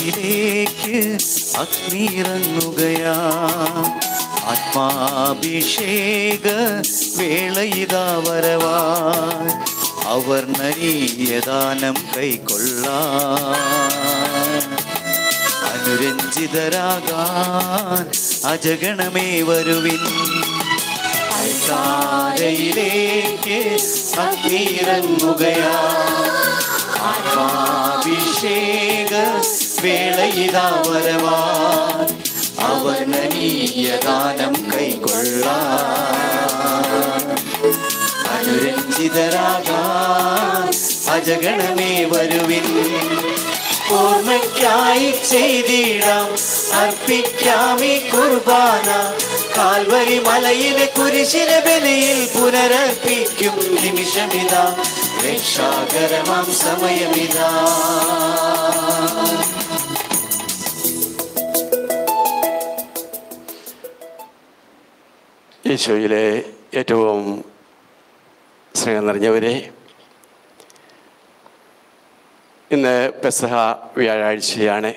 ആശയിലേക്ക് അഗ്നിയിറങ്ങുകയാ ആത്മാഭിഷേക വേളയിതാ വരവാൻ അവർ നനീയദാനം കൈക്കൊള്ളാൻ അനുരഞ്ജിതരാകാൻ അജഗണമേ വരുവിൻ അൽത്താരയിലേക്ക് അഗ്നിയിറങ്ങുകയാ ആത്മാഭിഷേക വേളയിതാ വരവാൻ അവനീയദാനം കൈക്കൊള്ളാൻ അനുരഞ്ജിതരാകാൻ അജഗണമേ വരുവിൻ ഓർമ്മയ്ക്കായി ചെയ്തിടാം അർപ്പിക്കാം ഈ കുർബാന കാൽവരി മലയിലെ കുരിശിലെ ബലിയിൽ പുനരർപ്പിക്കും നിമിഷമിതാ രക്ഷാകരമാം സമയമിതാ ഈശോയിലെ ഏറ്റവും സ്നേഹം നിറഞ്ഞവരെ ഇന്ന് പെസഹ വ്യാഴാഴ്ചയാണ്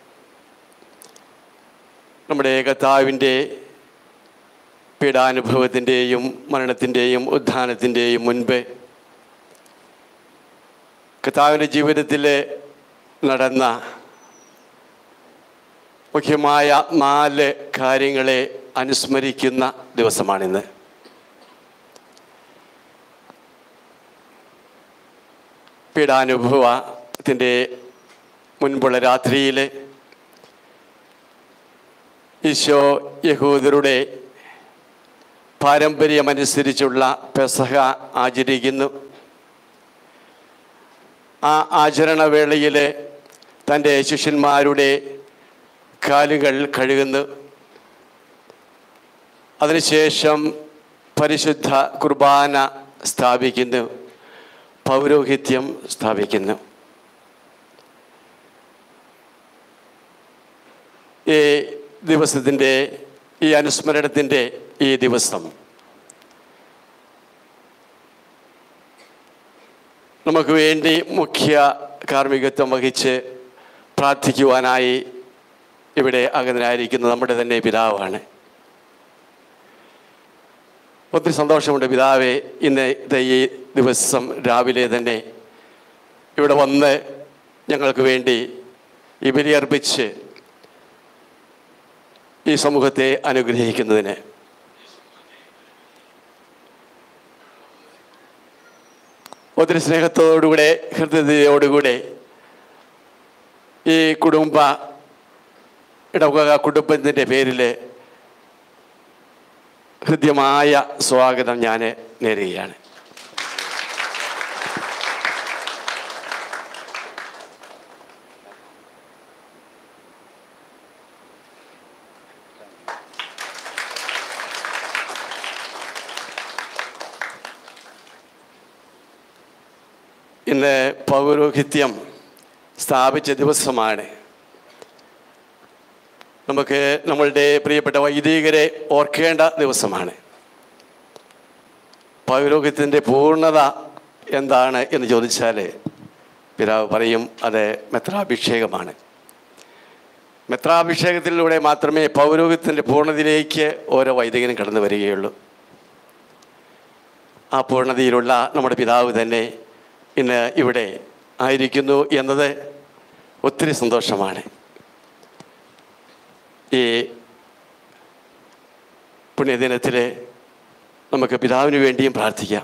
നമ്മുടെ കർത്താവിൻ്റെ പീഡാനുഭവത്തിൻ്റെയും മരണത്തിൻ്റെയും ഉത്ഥാനത്തിൻ്റെയും മുൻപ് കർത്താവിൻ്റെ ജീവിതത്തിൽ നടന്ന മുഖ്യമായ നാല് കാര്യങ്ങളെ അനുസ്മരിക്കുന്ന ദിവസമാണിന്ന് പീഡാനുഭവത്തിൻ്റെ മുൻപുള്ള രാത്രിയിൽ ഈശോ യഹൂദരുടെ പാരമ്പര്യമനുസരിച്ചുള്ള പെസഹ ആചരിക്കുന്നു ആ ആചരണവേളയിൽ തൻ്റെ ശിഷ്യന്മാരുടെ കാലുകൾ കഴുകുന്നു അതിനുശേഷം പരിശുദ്ധ കുർബാന സ്ഥാപിക്കുന്നു പൗരോഹിത്യം സ്ഥാപിക്കുന്നു ഈ ദിവസത്തിൻ്റെ ഈ അനുസ്മരണത്തിൻ്റെ ഈ ദിവസം നമുക്ക് വേണ്ടി മുഖ്യ കാർമ്മികത്വം വഹിച്ച് പ്രാർത്ഥിക്കുവാനായി ഇവിടെ അകന്നായിരിക്കുന്ന നമ്മുടെ തന്നെ പിതാവാണ് ഒത്തിരി സന്തോഷമുണ്ട് പിതാവെ ഇന്നത്തെ ഈ ദിവസം രാവിലെ തന്നെ ഇവിടെ വന്ന് ഞങ്ങൾക്ക് വേണ്ടി ഈ ബലിയർപ്പിച്ച് ഈ സമൂഹത്തെ അനുഗ്രഹിക്കുന്നതിന് ഒത്തിരി സ്നേഹത്തോടുകൂടെ ഹൃദയതയോടുകൂടെ ഈ കുടുംബ ഇടവക കുടുംബത്തിൻ്റെ പേരിൽ ഹൃദ്യമായ സ്വാഗതം ഞാൻ നേരുകയാണ് ഇന്ന് പൗരോഹിത്യം സ്ഥാപിച്ച ദിവസമാണ് നമുക്ക് നമ്മളുടെ പ്രിയപ്പെട്ട വൈദികരെ ഓർക്കേണ്ട ദിവസമാണ് പൗരോഹിത്യത്തിൻ്റെ പൂർണ്ണത എന്താണ് എന്ന് ചോദിച്ചാൽ പിതാവ് പറയും അത് മെത്രാഭിഷേകമാണ് മെത്രാഭിഷേകത്തിലൂടെ മാത്രമേ പൗരോഹിത്യത്തിൻ്റെ പൂർണ്ണതയിലേക്ക് ഓരോ വൈദികനും കടന്നു വരികയുള്ളൂ ആ പൂർണ്ണതയിലുള്ള നമ്മുടെ പിതാവ് തന്നെ ഇന്ന് ഇവിടെ ആയിരിക്കുന്നു എന്നത് ഒത്തിരി സന്തോഷമാണ് ഈ പുണ്യദിനത്തിൽ നമുക്ക് പിതാവിന് വേണ്ടിയും പ്രാർത്ഥിക്കാം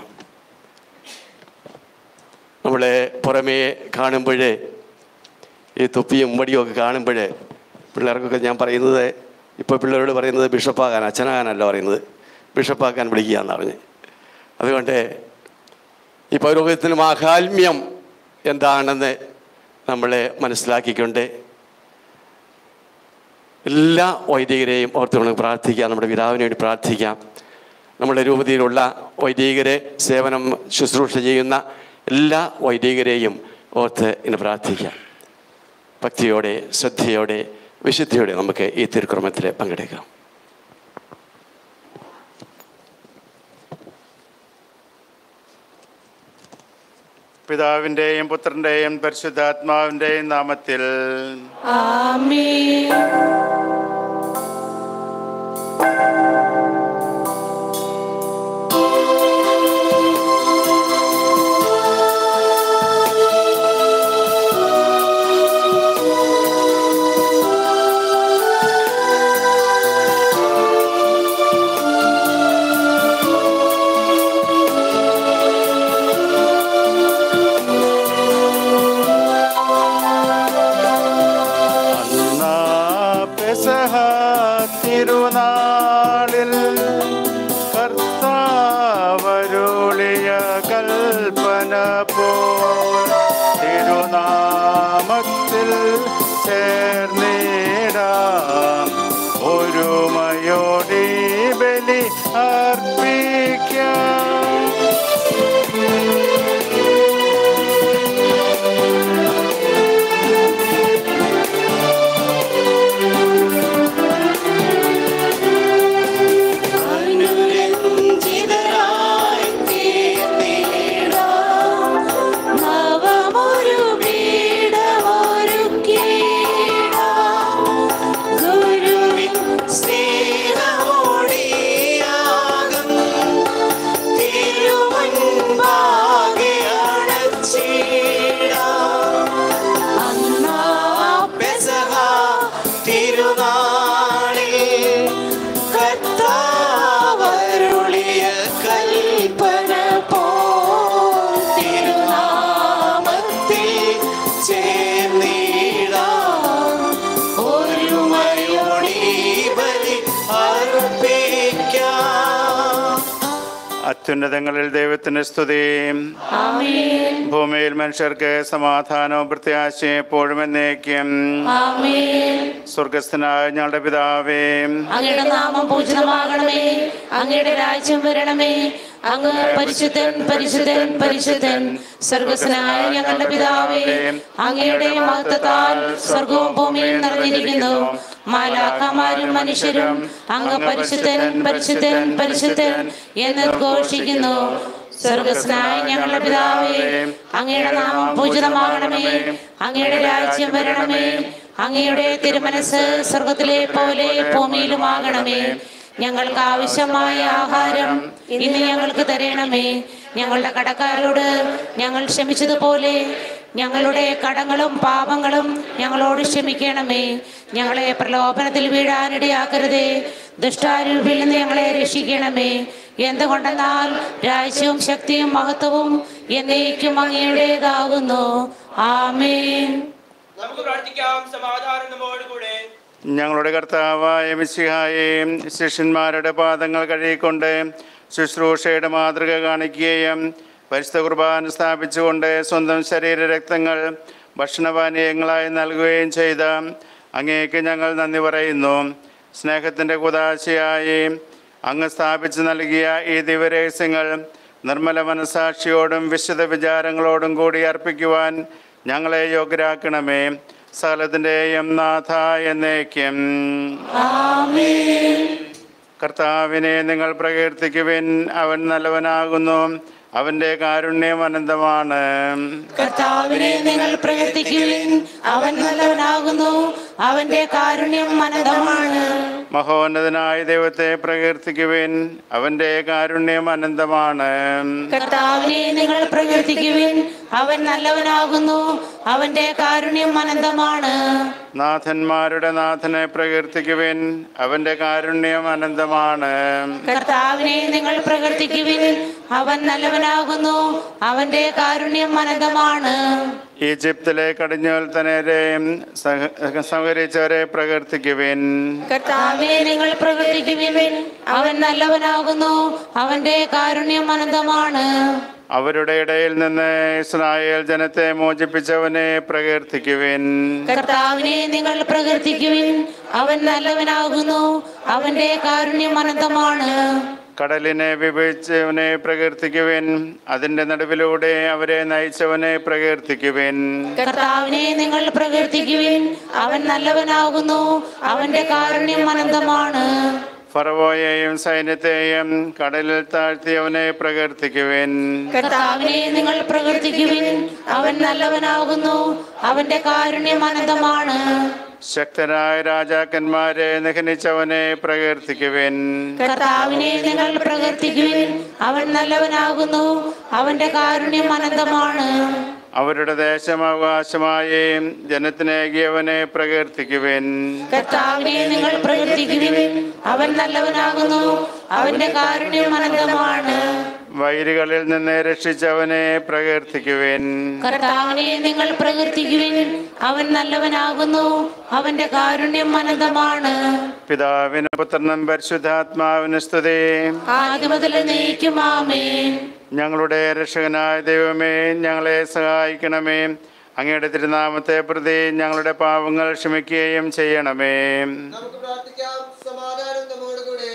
നമ്മളെ പുറമേ കാണുമ്പോൾ ഈ തൊപ്പിയും മടിയും ഒക്കെ കാണുമ്പോൾ പിള്ളേർക്കൊക്കെ ഞാൻ പറയുന്നത് ഇപ്പോൾ പിള്ളേരോട് പറയുന്നത് ബിഷപ്പാകാൻ അച്ഛനാകാനല്ല പറയുന്നത് ബിഷപ്പാക്കാൻ വിളിക്കുക എന്ന് പറഞ്ഞ് അതുകൊണ്ട് ഈ പൗരോഹിത്യത്തിന് മാഹാത്മ്യം എന്താണെന്ന് നമ്മൾ മനസ്സിലാക്കിക്കൊണ്ട് എല്ലാ വൈദികരെയും ഓർത്തുകൊണ്ട് പ്രാർത്ഥിക്കാം നമ്മുടെ പിതാവിന് വേണ്ടി പ്രാർത്ഥിക്കാം നമ്മുടെ രൂപതയിലുള്ള വൈദികരെ സേവനം ശുശ്രൂഷ ചെയ്യുന്ന എല്ലാ വൈദികരെയും ഓർത്ത് ഇന്ന് പ്രാർത്ഥിക്കാം ഭക്തിയോടെ ശ്രദ്ധയോടെ വിശുദ്ധിയോടെ നമുക്ക് ഈ തിരുക്രമത്തിൽ പങ്കെടുക്കാം പിതാവിൻ്റെയും പുത്രൻ്റെയും പരിശുദ്ധാത്മാവിൻ്റെയും നാമത്തിൽ ആമേൻ അന്നാ പെസഹ തിരുനാളിൽ കർത്താവരുളിയ കൽപ്പന പോൽ തിരുനാമത്തിൽ ചേർന്നിടാം ഒരുമയോടി ബലി അർപ്പിക്കാം അനുരഞ്ജിതരായി തീർന്നിടാം. നവമൊരു പീഠമൊരുക്കിയിടാം. ഗുരുവിൻ സ്നേഹമോടിയാകും തിരുമുൻപാകെ അണച്ചിടാം. അന്നാ പെസഹ തിരുനാളിൽ കർത്താവരുളിയ കൽപ്പന പോൽ തിരുനാമത്തിൽ ചേർന്നിടാം. ഒരുമയോടെ ബലി അർപ്പിക്കാം അത്യുന്നതങ്ങളിൽ ദൈവത്തിന് സ്തുതിയും ആമേൻ ഭൂമിയിൽ മനുഷ്യർക്ക് സമാധാനവും പ്രത്യാശയും എപ്പോഴും എന്നേക്കും ആമേൻ സ്വർഗസ്ഥനായ ഞങ്ങളുടെ പിതാവേ അങ്ങയുടെ നാമം പൂജിതമാകണമേ അങ്ങയുടെ രാജ്യം വരണമേ അങ്ങ് പരിശുദ്ധൻ പരിശുദ്ധൻ പരിശുദ്ധൻ സ്വർഗസ്നായ ഞങ്ങളുടെ പിതാവേ അങ്ങയുടെ മഹത്വത്താൽ സ്വർഗവും ഭൂമിയും നിറഞ്ഞിരിക്കുന്നു മാലാക്കമാരും മനുഷ്യരും അങ്ങ് പരിശുദ്ധൻ പരിശുദ്ധൻ പരിശുദ്ധൻ എന്ന് ഘോഷിക്കുന്നു സ്വർഗസ്നായ ഞങ്ങളുടെ പിതാവേ അങ്ങയുടെ നാമം പൂജിതമാകണമേ അങ്ങയുടെ രാജ്യം വരണമേ അങ്ങയുടെ തിരുമനസ് സ്വർഗത്തിലെ പോലെ ഭൂമിയിലുമാകണമേ ഞങ്ങൾക്ക് ആവശ്യമായ ആഹാരം ഇന്ന് ഞങ്ങൾക്ക് തരണമേ ഞങ്ങളുടെ കടക്കാരോട് ഞങ്ങൾ ക്ഷമിച്ചതുപോലെ ഞങ്ങളുടെ കടങ്ങളും പാപങ്ങളും ഞങ്ങളോട് ക്ഷമിക്കണമേ ഞങ്ങളെ പ്രലോഭനത്തിൽ വീഴാനിടയാക്കരുതേ ദുഷ്ടാരൂപിൽ നിന്ന് ഞങ്ങളെ രക്ഷിക്കണമേ എന്തുകൊണ്ടെന്നാൽ രാജ്യവും ശക്തിയും മഹത്വവും എന്നേക്കും അങ്ങയുടേതാകുന്നു ആമേൻ നമുക്ക് പ്രാർത്ഥിക്കാം സമാധാനം നമ്മോടുകൂടെ ഞങ്ങളുടെ കർത്താവായ മിശിഹായെയും ശിഷ്യന്മാരുടെ പാദങ്ങൾ കഴുകിക്കൊണ്ട് ശുശ്രൂഷയുടെ മാതൃക കാണിക്കുകയും പരിശുദ്ധ കുർബാന സ്ഥാപിച്ചുകൊണ്ട് സ്വന്തം ശരീര രക്തങ്ങൾ ഭക്ഷണപാനീയങ്ങളായി നൽകുകയും ചെയ്ത അങ്ങേക്ക് ഞങ്ങൾ നന്ദി പറയുന്നു സ്നേഹത്തിൻ്റെ കുതാശയായി അങ്ങ് സ്ഥാപിച്ചു നൽകിയ ഈ ദിവരഹസ്യങ്ങൾ നിർമ്മല മനസാക്ഷിയോടും വിശുദ്ധ വിചാരങ്ങളോടും കൂടി അർപ്പിക്കുവാൻ ഞങ്ങളെ യോഗ്യരാക്കണമേ സകലത്തിൻ്റെയും നാഥ എന്നേക്കും കർത്താവിനെ നിങ്ങൾ പ്രകീർത്തിക്കുവിൻ അവൻ നല്ലവനാകുന്നു അവൻ്റെ കാരുണ്യം അനന്തമാണ് കർത്താവിനെ നിങ്ങൾ പ്രകീർത്തിക്കുവിൻ അവൻ നല്ലവനാകുന്നു അവന്റെ കാരുണ്യം അനന്തമാണ് മഹോന്നതനായ ദൈവത്തെ പ്രകീർത്തിക്കുവിൻ അവൻ്റെ കാരുണ്യം അനന്തമാണ് കർത്താവിനെ നിങ്ങൾ പ്രകീർത്തിക്കുവിൻ അവൻ നല്ലവനാകുന്നു അവന്റെ കാരുണ്യം അനന്തമാണ് നാഥന്മാരുടെ നാഥനെ പ്രകീർത്തിക്കുവിൻ അവൻ്റെ കാരുണ്യം അനന്തമാണ് കർത്താവിനെ നിങ്ങൾ പ്രകീർത്തിക്കുവിൻ അവൻ നല്ലവനാകുന്നു അവന്റെ കാരുണ്യം അനന്തമാണ് ഈജിപ്തിലെ കടിഞ്ഞോൽത്തനരെയും സംഹരിച്ചവരെ പ്രകീർത്തിക്കുവിൻ കർത്താവിനെ നിങ്ങൾ പ്രകീർത്തിക്കുവിൻ അവൻ നല്ലവനാകുന്നു അവന്റെ കാരുണ്യം അനന്തമാണ് അവരുടെ ഇടയിൽ നിന്ന് ഇസ്രായേൽ ജനത്തെ മോചിപ്പിച്ചവനെ പ്രകീർത്തിക്കുവിൻ കർത്താവിനെ നിങ്ങൾ പ്രകീർത്തിക്കുവിൻ അവൻ നല്ലവനാകുന്നു അവന്റെ കാരുണ്യം അനന്തമാണ് കടലിനെ വിഭജിച്ചവനെ പ്രകീർത്തിക്കുവിൻ അതിൻ്റെ നടുവിലൂടെ അവരെ നയിച്ചവനെ പ്രകീർത്തിക്കുവിൻ കർത്താവിനെ നിങ്ങൾ പ്രകീർത്തിക്കുവിൻ അവൻ നല്ലവനാകുന്നു അവന്റെ കാരുണ്യം അനന്തമാണ് ഫറവോയെയും സൈന്യത്തെയും കടലിൽ താഴ്ത്തിയവനെ പ്രകീർത്തിക്കുവിൻ കർത്താവിനെ നിങ്ങൾ പ്രകീർത്തിക്കുവിൻ അവൻ നല്ലവനാകുന്നു അവന്റെ കാരുണ്യം അനന്തമാണ് ശക്തരായ രാജാക്കന്മാരെ നിഹനിച്ചവനെ പ്രകീർത്തിക്കുവിൻ കർത്താവിനെ നിങ്ങൾ പ്രകീർത്തിക്കുവിൻ അവൻ നല്ലവനാകുന്നു അവന്റെ കാരുണ്യം അനന്തമാണ് അവരുടെ ദേശം അവകാശമായി ജനത്തിനേകിയവനെ പ്രകീർത്തിക്കുവിൻ കർത്താവിനെ നിങ്ങൾ പ്രകീർത്തിക്കുവിൻ അവൻ നല്ലവനാകുന്നു അവന്റെ കാരുണ്യം അനന്തമാണ് വൈരികളിൽ നിന്ന് രക്ഷിച്ചവനെ പ്രകീർത്തിക്കുവിൻ കർത്താവിനെ നിങ്ങൾ പ്രകീർത്തിക്കുവിൻ അവൻ നല്ലവനാകുന്നു അവന്റെ കാരുണ്യം അനന്തമാണ് പിതാവിന് പുത്രനും പരിശുദ്ധാത്മാവിന് സ്തുതി ആദ്യം മുതൽ നീക്കും ആമേൻ ഞങ്ങളുടെ രക്ഷകനായ ദൈവമേ ഞങ്ങളെ സഹായിക്കണമേ അങ്ങയുടെ തിരുനാമത്തെ പ്രതി ഞങ്ങളുടെ പാവങ്ങൾ ക്ഷമിക്കുകയും ചെയ്യണമേ നമുക്ക് പ്രാർത്ഥിക്കാം സമാധാനം നമ്മോട് കൂടെ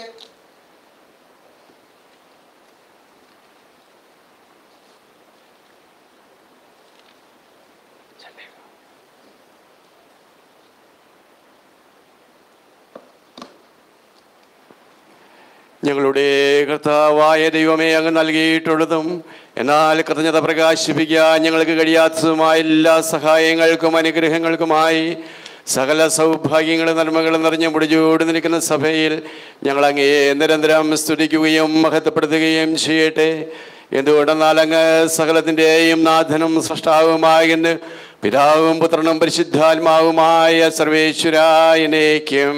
ഞങ്ങളുടെ കർത്താവായ ദൈവമേ അങ്ങ് നൽകിയിട്ടുള്ളതും എന്നാൽ കൃതജ്ഞത പ്രകാശിപ്പിക്കാൻ ഞങ്ങൾക്ക് കഴിയാത്തതുമായ എല്ലാ സഹായങ്ങൾക്കും അനുഗ്രഹങ്ങൾക്കുമായി സകല സൗഭാഗ്യങ്ങളും നന്മകളും നിറഞ്ഞു മുടിചൂട് നിൽക്കുന്ന സഭയിൽ ഞങ്ങൾ അങ്ങേ നിരന്തരം സ്തുതിക്കുകയും മഹത്വപ്പെടുത്തുകയും ചെയ്യട്ടെ എന്തുകൊണ്ടെന്നാൽ അങ്ങ് സകലത്തിൻ്റെയും നാഥനും സൃഷ്ടാവുമായെന്ന് പിതാവും പുത്രനും പരിശുദ്ധാത്മാവുമായ സർവേശ്വരായനേക്കും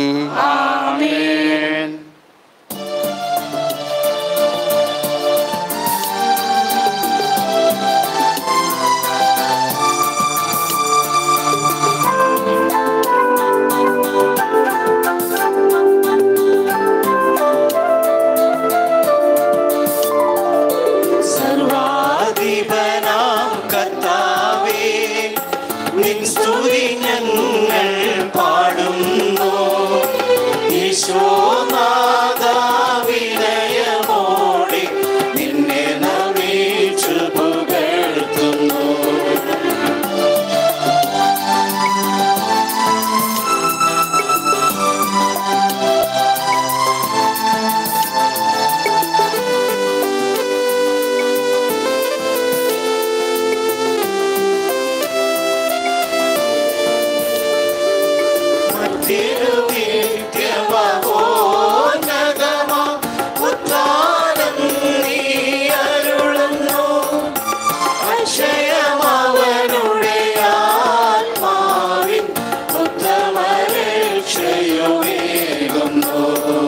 ആമേൻ. സർവാധിപനാം കർത്താവേ നിൻ സ്തുതി ഞങ്ങൾ പാടുന്നു ഈശോനാഥ വിനയമോടെ നിന്നെ നമിച്ചു പുകഴ്ത്തുന്നു തിരുവിദ്യമഹോന്നതമാ ഉദ്ധാരം നീ അരുളുന്നു അക്ഷയമവനുടെ ആത്മാവിൻ ഉത്തമരക്ഷയുമേകുന്നു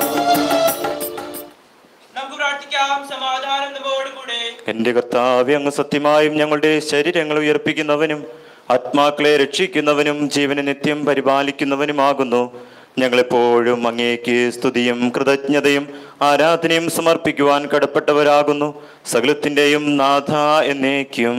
നമുക്ക് പ്രാർത്ഥിക്കാം സമാധാനം നമ്മോടുകൂടെ എന്റെ കർത്താവെ അങ്ങ് സത്യമായും ഞങ്ങളുടെ ശരീരങ്ങൾ ഉയർപ്പിക്കുന്നവനും ആത്മാക്കളെ രക്ഷിക്കുന്നവനും ജീവനെ നിത്യം പരിപാലിക്കുന്നവനുമാകുന്നു ഞങ്ങളെപ്പോഴും അങ്ങേക്ക് സ്തുതിയും കൃതജ്ഞതയും ആരാധനയും സമർപ്പിക്കുവാൻ കടപ്പെട്ടവരാകുന്നു സകലത്തിൻ്റെയും നാഥ എന്നേക്കും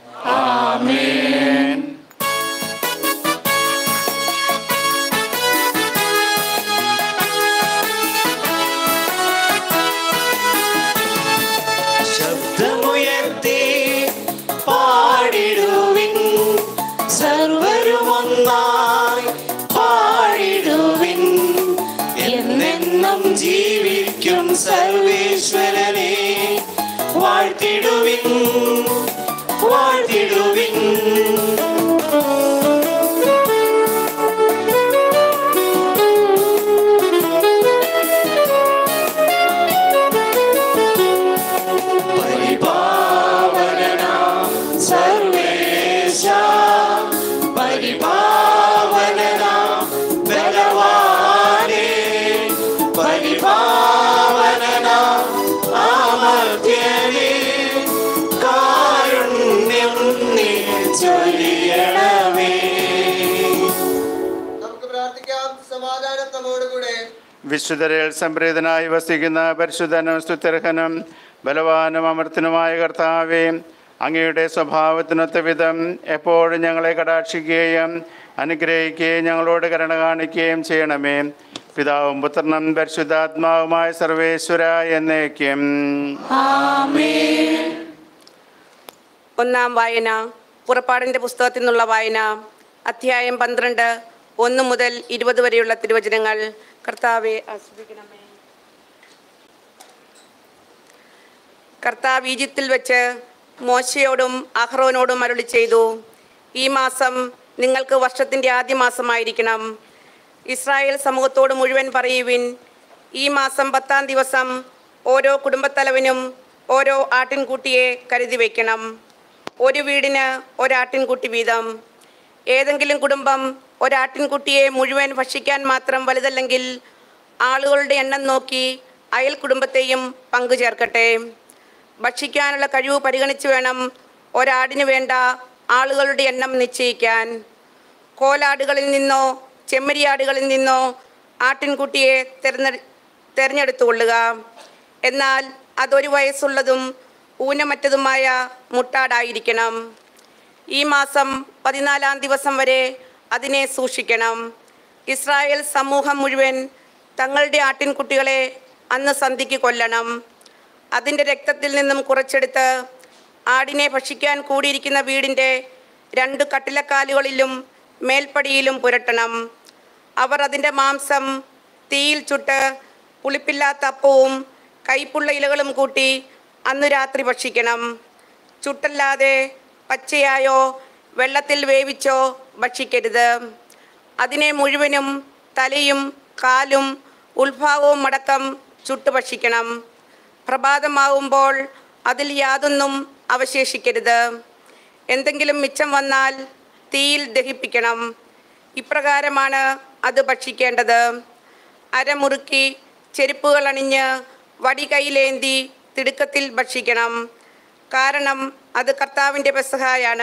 ശബ്ദമുയർത്തി പാടിടുവിൻ സർവരുമൊന്നായി പാടിടുവിൻ എന്നെന്നും ജീവിക്കും സർവേശ്വരനെ വാഴ്ത്തിടുവിൻ വാഴ്ത്തിടുവിൻ പരിപാവനനാം സർവേശ പരിപാവനനാം ബലവാനേ പരിപാവനനാം അമർത്യനേ കാരുണ്യം നീ ചൊരിയണമേ നമുക്ക് പ്രാർത്ഥിക്കാം സമാധാനം നമ്മോട് കൂടെ വിശുദ്ധരിൽ സംപ്രീതനായി വസിക്കുന്ന പരിശുദ്ധനും സ്തുത്യർഹനും ബലവാനും അമർത്തനുമായ കർത്താവേ അങ്ങയുടെ സ്വഭാവത്തിനൊത്ത വിധം എപ്പോഴും ഞങ്ങളെ കടാക്ഷിക്കുകയും അനുഗ്രഹിക്കുകയും ഞങ്ങളോട് കരുണ കാണിക്കുകയും ചെയ്യണമേ പിതാവും പുത്രനും പരിശുദ്ധാത്മാവുമായ സർവേശ്വര എന്നേക്കും ഒന്നാം വായന പുറപ്പാടിന്റെ പുസ്തകത്തിൽ നിന്നുള്ള വായന അധ്യായം പന്ത്രണ്ട് ഒന്ന് മുതൽ ഇരുപത് വരെയുള്ള തിരുവചനങ്ങൾ കർത്താവെ ആസ്വദിക്കണമേ കർത്താവ് ഈജിപ്തിൽ വെച്ച് മോശയോടും അഹ്റോനോടും അരുളി ചെയ്തു ഈ മാസം നിങ്ങൾക്ക് വർഷത്തിൻ്റെ ആദ്യ മാസമായിരിക്കണം ഇസ്രായേൽ സമൂഹത്തോട് മുഴുവൻ പറയുവിൻ ഈ മാസം പത്താം ദിവസം ഓരോ കുടുംബത്തലവനും ഓരോ ആട്ടിൻകുട്ടിയെ കരുതി വയ്ക്കണം ഒരു വീടിന് ഒരാട്ടിൻകുട്ടി വീതം ഏതെങ്കിലും കുടുംബം ഒരാട്ടിൻകുട്ടിയെ മുഴുവൻ ഭക്ഷിക്കാൻ മാത്രം വലുതല്ലെങ്കിൽ ആളുകളുടെ എണ്ണം നോക്കി അയൽ കുടുംബത്തെയും പങ്കു ചേർക്കട്ടെ ഭക്ഷിക്കാനുള്ള കഴിവ് പരിഗണിച്ച് വേണം ഒരാടിന് വേണ്ട ആളുകളുടെ എണ്ണം നിശ്ചയിക്കാൻ കോലാടുകളിൽ നിന്നോ ചെമ്മരിയാടുകളിൽ നിന്നോ ആട്ടിൻകുട്ടിയെ തിരഞ്ഞെടു തിരഞ്ഞെടുത്തുകൊള്ളുക എന്നാൽ അതൊരു വയസ്സുള്ളതും ഊനമറ്റതുമായ മുട്ടാടായിരിക്കണം ഈ മാസം പതിനാലാം ദിവസം വരെ അതിനെ സൂക്ഷിക്കണം ഇസ്രായേൽ സമൂഹം മുഴുവൻ തങ്ങളുടെ ആട്ടിൻകുട്ടികളെ അന്ന് സന്ധിക്ക് കൊല്ലണം അതിൻ്റെ രക്തത്തിൽ നിന്നും കുറച്ചെടുത്ത് ആടിനെ ഭക്ഷിക്കാൻ കൂടിയിരിക്കുന്ന വീടിൻ്റെ രണ്ട് കട്ടിലക്കാലുകളിലും മേൽപ്പടിയിലും പുരട്ടണം അവർ അതിൻ്റെ മാംസം തീയിൽ ചുട്ട് പുളിപ്പില്ലാത്ത അപ്പവും കൈപ്പുള്ള ഇലകളും കൂട്ടി അന്നു രാത്രി ഭക്ഷിക്കണം ചുട്ടല്ലാതെ പച്ചയായോ വെള്ളത്തിൽ വേവിച്ചോ ഭക്ഷിക്കരുത് അതിനെ മുഴുവനും തലയും കാലും ഉത്ഭാവവും അടക്കം ചുട്ടു ഭക്ഷിക്കണം പ്രഭാതമാവുമ്പോൾ അതിൽ യാതൊന്നും അവശേഷിക്കരുത് എന്തെങ്കിലും മിച്ചം വന്നാൽ തീയിൽ ദഹിപ്പിക്കണം ഇപ്രകാരമാണ് അത് ഭക്ഷിക്കേണ്ടത് അരമുറുക്കി ചെരുപ്പുകൾ അണിഞ്ഞ് വടി കയ്യിലേന്തി തിടുക്കത്തിൽ ഭക്ഷിക്കണം കാരണം അത് കർത്താവിൻ്റെ പെസഹായാണ്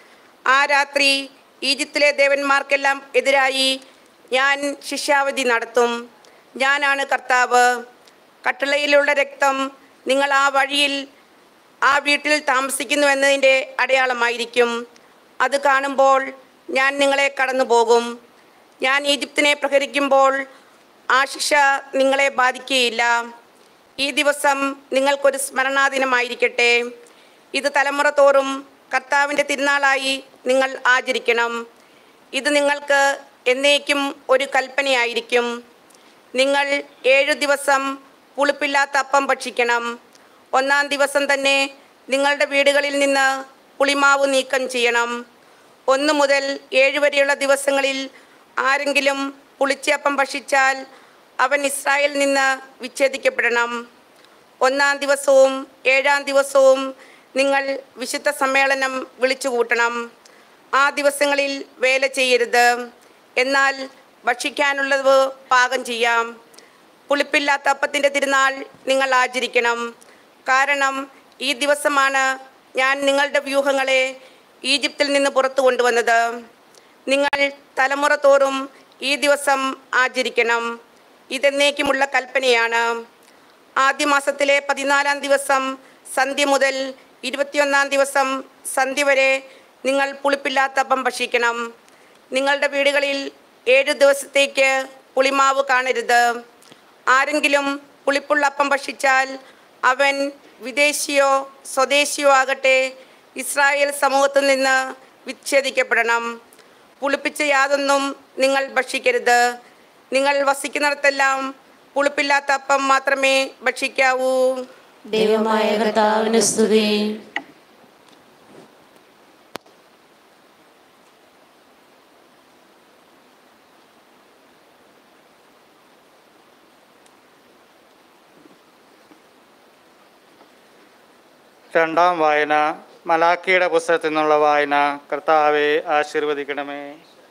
ആ രാത്രി ഈജിപ്തിലെ ദേവന്മാർക്കെല്ലാം എതിരായി ഞാൻ ശിഷ്യാവധി നടത്തും ഞാനാണ് കർത്താവ് കട്ടളയിലുള്ള രക്തം നിങ്ങൾ ആ വഴിയിൽ ആ വീട്ടിൽ താമസിക്കുന്നു എന്നതിൻ്റെ അടയാളമായിരിക്കും അത് കാണുമ്പോൾ ഞാൻ നിങ്ങളെ കടന്നു പോകും ഞാൻ ഈജിപ്തിനെ പ്രഹരിക്കുമ്പോൾ ആ ശിക്ഷ നിങ്ങളെ ബാധിക്കുകയില്ല ഈ ദിവസം നിങ്ങൾക്കൊരു സ്മരണാദിനമായിരിക്കട്ടെ ഇത് തലമുറ തോറും കർത്താവിൻ്റെ തിരുനാളായി നിങ്ങൾ ആചരിക്കണം ഇത് നിങ്ങൾക്ക് എന്നേക്കും ഒരു കൽപ്പനയായിരിക്കും നിങ്ങൾ ഏഴു ദിവസം പുളിപ്പില്ലാത്ത അപ്പം ഭക്ഷിക്കണം ഒന്നാം ദിവസം തന്നെ നിങ്ങളുടെ വീടുകളിൽ നിന്ന് പുളിമാവ് നീക്കം ചെയ്യണം ഒന്ന് മുതൽ ഏഴ് വരെയുള്ള ദിവസങ്ങളിൽ ആരെങ്കിലും പുളിച്ചയപ്പം ഭക്ഷിച്ചാൽ അവൻ ഇസ്രായേലിൽ നിന്ന് വിച്ഛേദിക്കപ്പെടണം ഒന്നാം ദിവസവും ഏഴാം ദിവസവും നിങ്ങൾ വിശുദ്ധ സമ്മേളനം വിളിച്ചു കൂട്ടണം ആ ദിവസങ്ങളിൽ വേല ചെയ്യരുത് എന്നാൽ ഭക്ഷിക്കാനുള്ളത് പാകം ചെയ്യാം പുളിപ്പില്ലാത്ത അപ്പത്തിൻ്റെ തിരുനാൾ നിങ്ങൾ ആചരിക്കണം കാരണം ഈ ദിവസമാണ് ഞാൻ നിങ്ങളുടെ വ്യൂഹങ്ങളെ ഈജിപ്തിൽ നിന്ന് പുറത്തു കൊണ്ടുവന്നത് നിങ്ങൾ തലമുറ തോറും ഈ ദിവസം ആചരിക്കണം ഇതെന്നേക്കുമുള്ള കൽപ്പനയാണ് ആദ്യ മാസത്തിലെ പതിനാലാം ദിവസം സന്ധ്യ മുതൽ ഇരുപത്തിയൊന്നാം ദിവസം സന്ധ്യ വരെ നിങ്ങൾ പുളിപ്പില്ലാത്ത അപ്പം ഭക്ഷിക്കണം നിങ്ങളുടെ വീടുകളിൽ ഏഴു ദിവസത്തേക്ക് പുളിമാവ് കാണരുത് ആരെങ്കിലും പുളിപ്പുള്ള അപ്പം ഭക്ഷിച്ചാൽ അവൻ വിദേശിയോ സ്വദേശിയോ ആകട്ടെ ഇസ്രായേൽ സമൂഹത്തിൽ നിന്ന് വിച്ഛേദിക്കപ്പെടണം പുളിപ്പിച്ച യാതൊന്നും നിങ്ങൾ ഭക്ഷിക്കരുത് നിങ്ങൾ വസിക്കുന്നിടത്തെല്ലാം പുളിപ്പില്ലാത്ത അപ്പം മാത്രമേ ഭക്ഷിക്കാവൂ ദൈവമായ കർത്താവിന് സ്തുതി രണ്ടാം വായന മലാക്കിയുടെ പുസ്തകത്തിൽ നിന്നുള്ള വായന കർത്താവെ ആശീർവദിക്കണമേ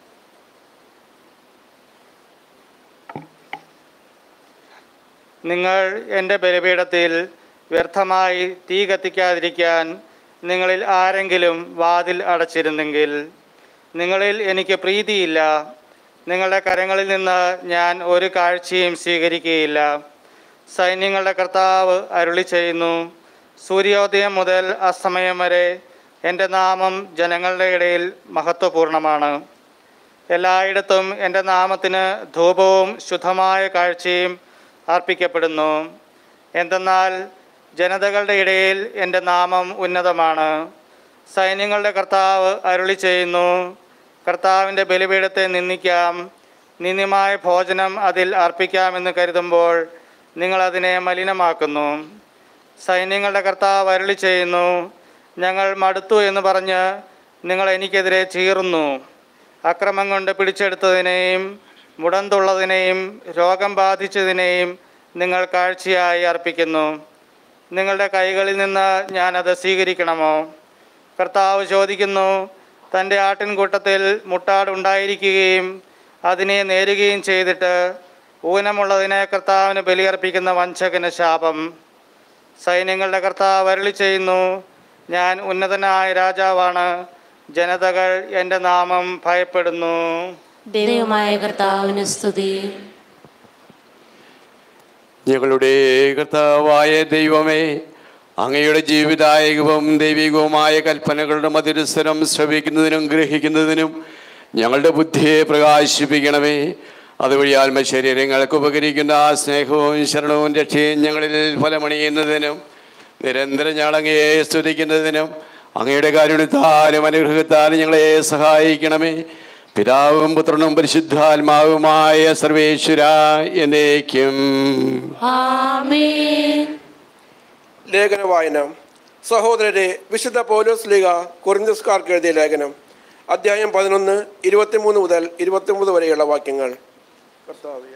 നിങ്ങൾ എൻ്റെ ബലിപീഠത്തിൽ വ്യർത്ഥമായി തീ കത്തിക്കാതിരിക്കാൻ നിങ്ങളിൽ ആരെങ്കിലും വാതിൽ അടച്ചിരുന്നെങ്കിൽ നിങ്ങളിൽ എനിക്ക് പ്രീതിയില്ല നിങ്ങളുടെ കരങ്ങളിൽ നിന്ന് ഞാൻ ഒരു കാഴ്ചയും സ്വീകരിക്കുകയില്ല സൈന്യങ്ങളുടെ കർത്താവ് അരുളി ചെയ്യുന്നു സൂര്യോദയം മുതൽ അസ്തമയം വരെ എൻ്റെ നാമം ജനങ്ങളുടെ ഇടയിൽ മഹത്വപൂർണ്ണമാണ് എല്ലായിടത്തും എൻ്റെ നാമത്തിന് ധൂപവും ശുദ്ധമായ കാഴ്ചയും അർപ്പിക്കപ്പെടുന്നു എന്തെന്നാൽ ജനതകളുടെ ഇടയിൽ എൻ്റെ നാമം ഉന്നതമാണ് സൈന്യങ്ങളുടെ കർത്താവ് അരുളി ചെയ്യുന്നു കർത്താവിൻ്റെ ബലിപീഠത്തെ നിന്ദിക്കാം നിന്ദ്യമായ ഭോജനം അതിൽ അർപ്പിക്കാമെന്ന് കരുതുമ്പോൾ നിങ്ങൾ അതിനെ മലിനമാക്കുന്നു സൈന്യങ്ങളുടെ കർത്താവ് അരളി ചെയ്യുന്നു ഞങ്ങൾ മടുത്തു എന്ന് പറഞ്ഞ് നിങ്ങൾ എനിക്കെതിരെ ചീറുന്നു അക്രമം കൊണ്ട് പിടിച്ചെടുത്തതിനെയും മുടന്തുള്ളതിനെയും രോഗം ബാധിച്ചതിനെയും നിങ്ങൾ കാഴ്ചയായി അർപ്പിക്കുന്നു നിങ്ങളുടെ കൈകളിൽ നിന്ന് ഞാനത് സ്വീകരിക്കണമോ കർത്താവ് ചോദിക്കുന്നു തൻ്റെ ആട്ടിൻകൂട്ടത്തിൽ മുട്ടാടുണ്ടായിരിക്കുകയും അതിനെ നേരുകയും ചെയ്തിട്ട് ഊനമുള്ളതിനെ കർത്താവിന് ബലിയർപ്പിക്കുന്ന വഞ്ചകന് ശാപം സൈന്യങ്ങളുടെ കർത്താവ് അരളി ചെയ്യുന്നു ഞാൻ ഉന്നതനായ രാജാവാണ് ജനതകൾ എൻ്റെ നാമം ഭയപ്പെടുന്നു ദൈവമായ കർത്താവിന് സ്തുതി ഞങ്ങളുടെ കർത്താവായ ദൈവമേ അങ്ങയുടെ ജീവിതായകവും ദൈവികവുമായ കൽപ്പനകളുടെ മധുരസ്വരം ശ്രവിക്കുന്നതിനും ഗ്രഹിക്കുന്നതിനും ഞങ്ങളുടെ ബുദ്ധിയെ പ്രകാശിപ്പിക്കണമേ അതുവഴി ആത്മശരീരങ്ങൾക്ക് ഉപകരിക്കുന്ന ആ സ്നേഹവും ശരണവും രക്ഷയും ഞങ്ങളിൽ ഫലമണിയുന്നതിനും നിരന്തരം ഞങ്ങളങ്ങയെ സ്തുതിക്കുന്നതിനും അങ്ങയുടെ കാരുണ്യത്താലും അനുഗ്രഹത്താലും ഞങ്ങളെ സഹായിക്കണമേ പിതാവും പുത്രനും പരിശുദ്ധാത്മാവുമായ സർവേശ്വര എന്നേക്കും ആമേൻ ലേഖന വായന സഹോദരരെ വിശുദ്ധ പൗലോസ് ലീഗ കുറിന്തസ്കാർക്ക് എഴുതിയ ലേഖനം അധ്യായം പതിനൊന്ന് ഇരുപത്തിമൂന്ന് മുതൽ ഇരുപത്തിമൂന്ന് വരെയുള്ള വാക്യങ്ങൾ കർത്താവേ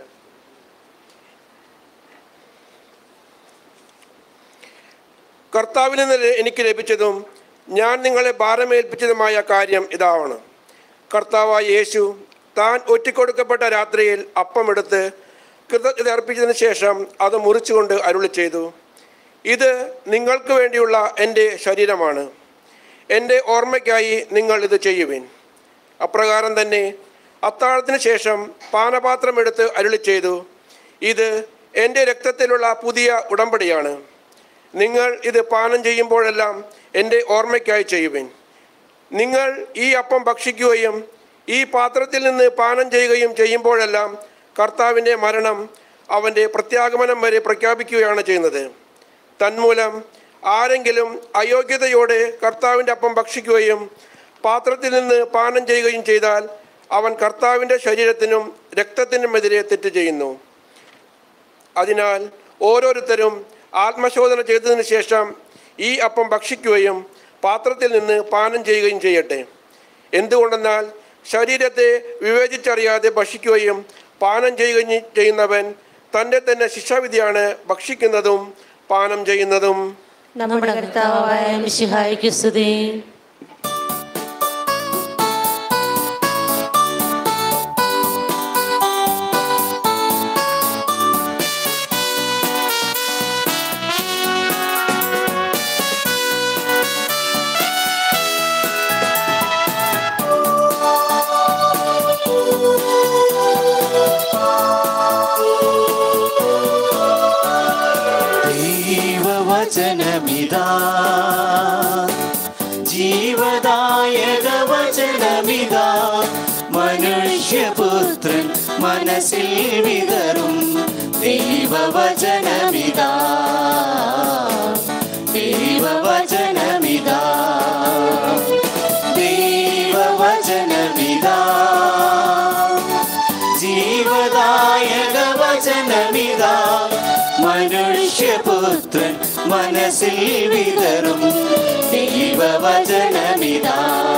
കർത്താവിൽ നിന്ന് എനിക്ക് ലഭിച്ചതും ഞാൻ നിങ്ങളെ ഭാരമേൽപ്പിച്ചതുമായ കാര്യം ഇതാവണം കർത്താവായ യേശു താൻ ഒറ്റിക്കൊടുക്കപ്പെട്ട രാത്രിയിൽ അപ്പമെടുത്ത് കൃതജ്ഞത അർപ്പിച്ചതിന് ശേഷം അത് മുറിച്ചുകൊണ്ട് അരുളി ചെയ്തു ഇത് നിങ്ങൾക്ക് വേണ്ടിയുള്ള എൻ്റെ ശരീരമാണ് എൻ്റെ ഓർമ്മയ്ക്കായി നിങ്ങൾ ഇത് ചെയ്യുവിൻ അപ്രകാരം തന്നെ അത്താഴത്തിന് ശേഷം പാനപാത്രം എടുത്ത് അരുളി ചെയ്തു ഇത് എൻ്റെ രക്തത്തിലുള്ള പുതിയ ഉടമ്പടിയാണ് നിങ്ങൾ ഇത് പാനം ചെയ്യുമ്പോഴെല്ലാം എൻ്റെ ഓർമ്മയ്ക്കായി ചെയ്യുവിൻ നിങ്ങൾ ഈ അപ്പം ഭക്ഷിക്കുകയും ഈ പാത്രത്തിൽ നിന്ന് പാനം ചെയ്യുകയും ചെയ്യുമ്പോഴെല്ലാം കർത്താവിൻ്റെ മരണം അവൻ്റെ പ്രത്യാഗമനം വരെ പ്രഖ്യാപിക്കുകയാണ് ചെയ്യുന്നത് തന്മൂലം ആരെങ്കിലും അയോഗ്യതയോടെ കർത്താവിൻ്റെ അപ്പം ഭക്ഷിക്കുകയും പാത്രത്തിൽ നിന്ന് പാനം ചെയ്യുകയും ചെയ്താൽ അവൻ കർത്താവിൻ്റെ ശരീരത്തിനും രക്തത്തിനും എതിരെ തെറ്റ് ചെയ്യുന്നു അതിനാൽ ഓരോരുത്തരും ആത്മശോധന ചെയ്തതിനു ശേഷം ഈ അപ്പം ഭക്ഷിക്കുകയും പാത്രത്തിൽ നിന്ന് പാനം ചെയ്യുകയും ചെയ്യട്ടെ എന്തുകൊണ്ടെന്നാൽ ശരീരത്തെ വിവേചിച്ചറിയാതെ ഭക്ഷിക്കുകയും പാനം ചെയ്യുകയും ചെയ്യുന്നവൻ തൻ്റെ തന്നെ ശിക്ഷാവിധിയാണ് ഭക്ഷിക്കുന്നതും പാനം ചെയ്യുന്നതും നമ്മുടെ കർത്താവായ മിശിഹായ്ക്ക് സ്തുതി ദൈവവചനമിതാ ജീവദായക വചനമിതാ മനുഷ്യപുത്രൻ മനസ്സിൽ വിതറും ദൈവവചനമിതാ ദൈവവചനമിതാ ദൈവവചനമിതാ ജീവദായക വചനമിതാ മനുഷ്യപുത്രൻ മനസ്സിൽ വിതറും ദൈവവചനമിതാ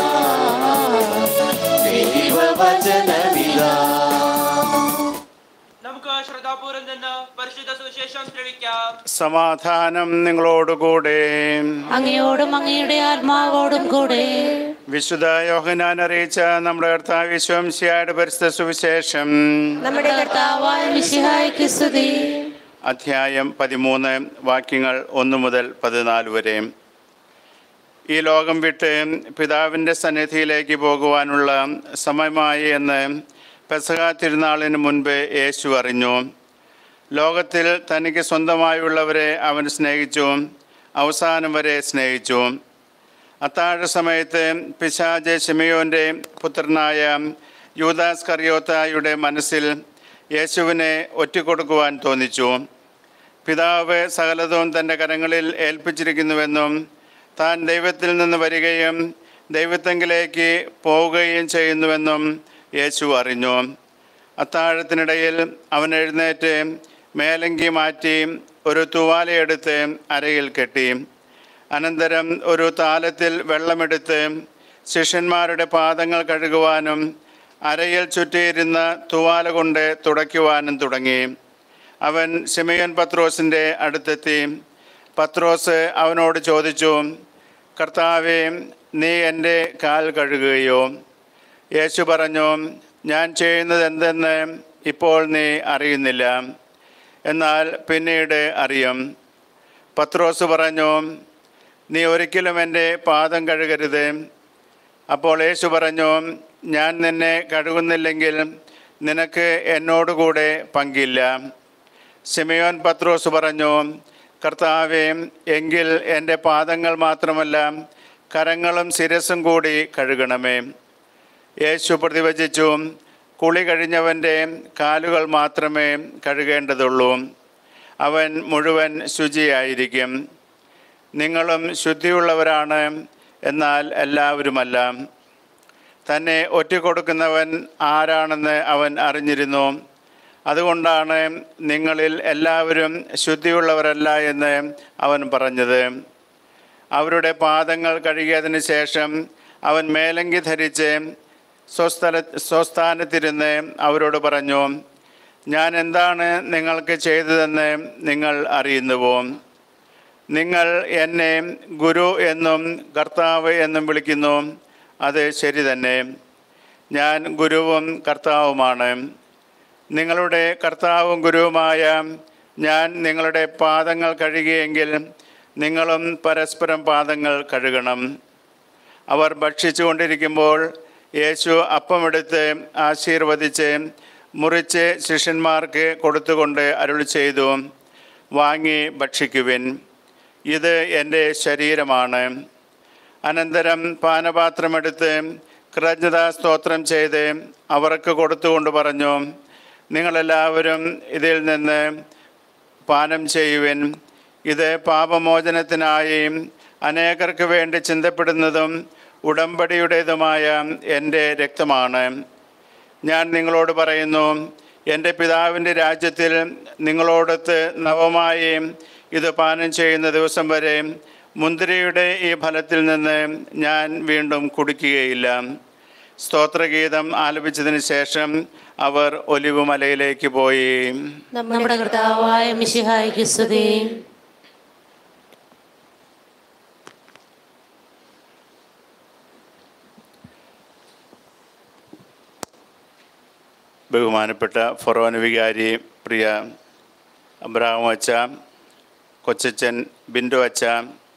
ദൈവവചനമിതാ നമുക്ക് ശ്രദ്ധാപൂർവം നിന്ന് പരിശുദ്ധ സുവിശേഷം ശ്രവിക്കാം സമാധാനം നിങ്ങളോടുകൂടെ അങ്ങയോടും അങ്ങയുടെ ആത്മാവോടും കൂടെ വിശുദ്ധ യോഹനാൻ അറിയിച്ച നമ്മുടെ കർത്താവ് വിശ്വംശിയായുടെ പരിശുദ്ധ സുവിശേഷം നമ്മുടെ കർത്താവായ മിശിഹായ്ക്ക് സ്തുതി അധ്യായം പതിമൂന്ന് വാക്യങ്ങൾ ഒന്ന് മുതൽ പതിനാല് വരെ ഈ ലോകം വിട്ട് പിതാവിൻ്റെ സന്നിധിയിലേക്ക് പോകുവാനുള്ള സമയമായി എന്ന് പെസഹ തിരുനാളിന് മുൻപ് യേശു അറിഞ്ഞു ലോകത്തിൽ തനിക്ക് സ്വന്തമായുള്ളവരെ അവൻ സ്നേഹിച്ചു അവസാനം വരെ സ്നേഹിച്ചു അത്താഴ സമയത്ത് പിശാജ് ഷിമയോൻ്റെ പുത്രനായ യൂദാസ് കറിയോത്തായുടെ മനസ്സിൽ യേശുവിനെ ഒറ്റിക്കൊടുക്കുവാൻ തോന്നിച്ചു പിതാവ് സകലതും തൻ്റെ കരങ്ങളിൽ ഏൽപ്പിച്ചിരിക്കുന്നുവെന്നും താൻ ദൈവത്തിൽ നിന്ന് വരികയും ദൈവത്തെങ്കിലേക്ക് പോവുകയും ചെയ്യുന്നുവെന്നും യേശു അറിഞ്ഞു അത്താഴത്തിനിടയിൽ അവൻ എഴുന്നേറ്റ് മേലങ്കി മാറ്റി ഒരു തുവാലയെടുത്ത് അരയിൽ കെട്ടി അനന്തരം ഒരു താലത്തിൽ വെള്ളമെടുത്ത് ശിഷ്യന്മാരുടെ പാദങ്ങൾ കഴുകുവാനും അരയിൽ ചുറ്റിയിരുന്ന തുവാല കൊണ്ട് തുടയ്ക്കുവാനും തുടങ്ങി അവൻ സിമയൻ പത്രോസിൻ്റെ അടുത്തെത്തി പത്രോസ് അവനോട് ചോദിച്ചു കർത്താവെ നീ എൻ്റെ കാൽ കഴുകുകയോ യേശു പറഞ്ഞു ഞാൻ ചെയ്യുന്നത് എന്തെന്ന് ഇപ്പോൾ നീ അറിയുന്നില്ല എന്നാൽ പിന്നീട് അറിയും പത്രോസ് പറഞ്ഞു നീ ഒരിക്കലും എൻ്റെ പാദം കഴുകരുത് അപ്പോൾ യേശു പറഞ്ഞു ഞാൻ നിന്നെ കഴുകുന്നില്ലെങ്കിൽ നിനക്ക് എന്നോടുകൂടെ പങ്കില്ല സിമയോൻ പത്രോസ് പറഞ്ഞു കർത്താവെ എങ്കിൽ എൻ്റെ പാദങ്ങൾ മാത്രമല്ല കരങ്ങളും ശിരസും കൂടി കഴുകണമേ യേശു പ്രതിവചിച്ചു കുളി കഴിഞ്ഞവൻ്റെ കാലുകൾ മാത്രമേ കഴുകേണ്ടതുള്ളൂ അവൻ മുഴുവൻ ശുചിയായിരിക്കും നിങ്ങളും ശുദ്ധിയുള്ളവരാണ് എന്നാൽ എല്ലാവരുമല്ല തന്നെ ഒറ്റിക്കൊടുക്കുന്നവൻ ആരാണെന്ന് അവൻ അറിഞ്ഞിരുന്നു അതുകൊണ്ടാണ് നിങ്ങളിൽ എല്ലാവരും ശുദ്ധിയുള്ളവരല്ല എന്ന് അവൻ പറഞ്ഞത് അവരുടെ പാദങ്ങൾ കഴുകിയതിന് ശേഷം അവൻ മേലങ്കി ധരിച്ച് സ്വസ്ഥല സ്വസ്ഥാനത്തിരുന്ന് അവരോട് പറഞ്ഞു ഞാൻ എന്താണ് നിങ്ങൾക്ക് ചെയ്തതെന്ന് നിങ്ങൾ അറിയുന്നുവോ നിങ്ങൾ എന്നെ ഗുരു എന്നും കർത്താവ് എന്നും വിളിക്കുന്നു അത് ശരി തന്നെ ഞാൻ ഗുരുവും കർത്താവുമാണ് നിങ്ങളുടെ കർത്താവും ഗുരുവുമായ ഞാൻ നിങ്ങളുടെ പാദങ്ങൾ കഴുകിയെങ്കിൽ നിങ്ങളും പരസ്പരം പാദങ്ങൾ കഴുകണം അവർ ഭക്ഷിച്ചുകൊണ്ടിരിക്കുമ്പോൾ യേശു അപ്പമെടുത്ത് ആശീർവദിച്ച് മുറിച്ച് ശിഷ്യന്മാർക്ക് കൊടുത്തുകൊണ്ട് അരുളി ചെയ്തു വാങ്ങി ഭക്ഷിക്കുവിൻ ഇത് എൻ്റെ ശരീരമാണ് അനന്തരം പാനപാത്രമെടുത്ത് കൃതജ്ഞതാ സ്തോത്രം ചെയ്ത് അവർക്ക് കൊടുത്തുകൊണ്ട് പറഞ്ഞു നിങ്ങളെല്ലാവരും ഇതിൽ നിന്ന് പാനം ചെയ്യുവിൻ ഇത് പാപമോചനത്തിനായി അനേകർക്ക് വേണ്ടി ചിന്തപ്പെടുന്നതും ഉടമ്പടിയുടേതുമായ എൻ്റെ രക്തമാണ് ഞാൻ നിങ്ങളോട് പറയുന്നു എൻ്റെ പിതാവിൻ്റെ രാജ്യത്തിൽ നിങ്ങളോടൊത്ത് നവമായി ഇത് പാനം ചെയ്യുന്ന ദിവസം വരെ മുന്തിരിയുടെ ഈ ഫലത്തിൽ നിന്ന് ഞാൻ വീണ്ടും കുടിക്കുകയില്ല സ്തോത്രഗീതം ആലപിച്ചതിന് ശേഷം അവർ ഒലിവ് മലയിലേക്ക് പോയി നമ്മുടെ കർത്താവായ മിശിഹായ്ക്ക് സ്തുതി ബഹുമാനപ്പെട്ട ഫൊറോന വികാരി പ്രിയ അബ്രാഹം അച്ച കൊച്ചച്ചൻ ബിന്ദു അച്ച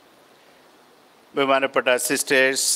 ബഹുമാനപ്പെട്ട സിസ്റ്റേഴ്സ്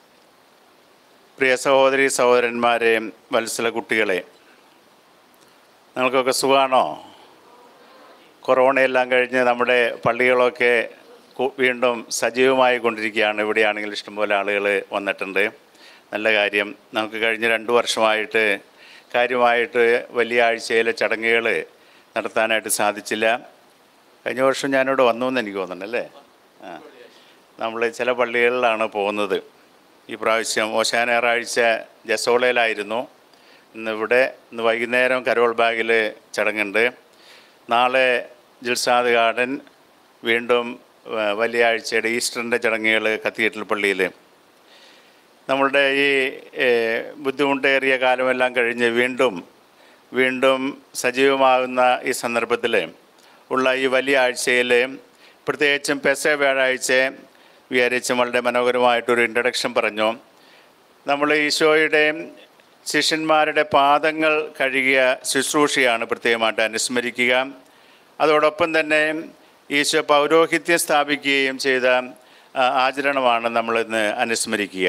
പ്രിയ സഹോദരി സഹോദരന്മാരെ വത്സല കുട്ടികളെ നിങ്ങൾക്കൊക്കെ സുഖമാണോ കൊറോണയെല്ലാം കഴിഞ്ഞ് നമ്മുടെ പള്ളികളൊക്കെ കു- വീണ്ടും സജീവമായി കൊണ്ടിരിക്കുകയാണ് ഇവിടെയാണെങ്കിൽ ഇഷ്ടംപോലെ ആളുകൾ വന്നിട്ടുണ്ട് നല്ല കാര്യം നമുക്ക് കഴിഞ്ഞ രണ്ട് വർഷമായിട്ട് കാര്യമായിട്ട് വലിയ ആഴ്ചയിലെ ചടങ്ങുകൾ നടത്താനായിട്ട് സാധിച്ചില്ല കഴിഞ്ഞ വർഷം ഞാനിവിടെ വന്നു എന്ന് എനിക്ക് തോന്നുന്നുണ്ടല്ലേ ആ നമ്മൾ ചില പള്ളികളിലാണ് പോകുന്നത് ഈ പ്രാവശ്യം ഓശാന ഞായറാഴ്ച ജസോളയിലായിരുന്നു ഇന്ന് ഇവിടെ ഇന്ന് വൈകുന്നേരം കരോൾ ബാഗിൽ ചടങ്ങുണ്ട് നാളെ ജിൽസാദ് ഗാർഡൻ വീണ്ടും ആ, വലിയ ആഴ്ചയുടെ ഈസ്റ്ററിൻ്റെ ചടങ്ങുകൾ കത്തീഡ്രൽ പള്ളിയിൽ നമ്മളുടെ ഈ ഏ, ബുദ്ധിമുട്ടേറിയ കാലമെല്ലാം കഴിഞ്ഞ് വീണ്ടും വീണ്ടും സജീവമാകുന്ന ഈ സന്ദർഭത്തിൽ ഉള്ള ഈ വലിയ ആഴ്ചയിൽ പ്രത്യേകിച്ചും പെസ വ്യാഴാഴ്ച വിചാരിച്ച് വളരെ മനോഹരമായിട്ടൊരു ഇൻട്രഡക്ഷൻ പറഞ്ഞു നമ്മൾ ഈശോയുടെ ശിഷ്യന്മാരുടെ പാദങ്ങൾ കഴുകിയ ശുശ്രൂഷയാണ് പ്രത്യേകമായിട്ട് അനുസ്മരിക്കുക അതോടൊപ്പം തന്നെ ഈശോ പൗരോഹിത്യം സ്ഥാപിക്കുകയും ചെയ്ത ആ, ആചരണമാണ് നമ്മളിന്ന് അനുസ്മരിക്കുക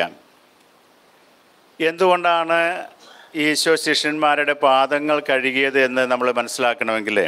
എന്തുകൊണ്ടാണ് ഈശോ ശിഷ്യന്മാരുടെ പാദങ്ങൾ കഴുകിയത് എന്ന് നമ്മൾ മനസ്സിലാക്കണമെങ്കിൽ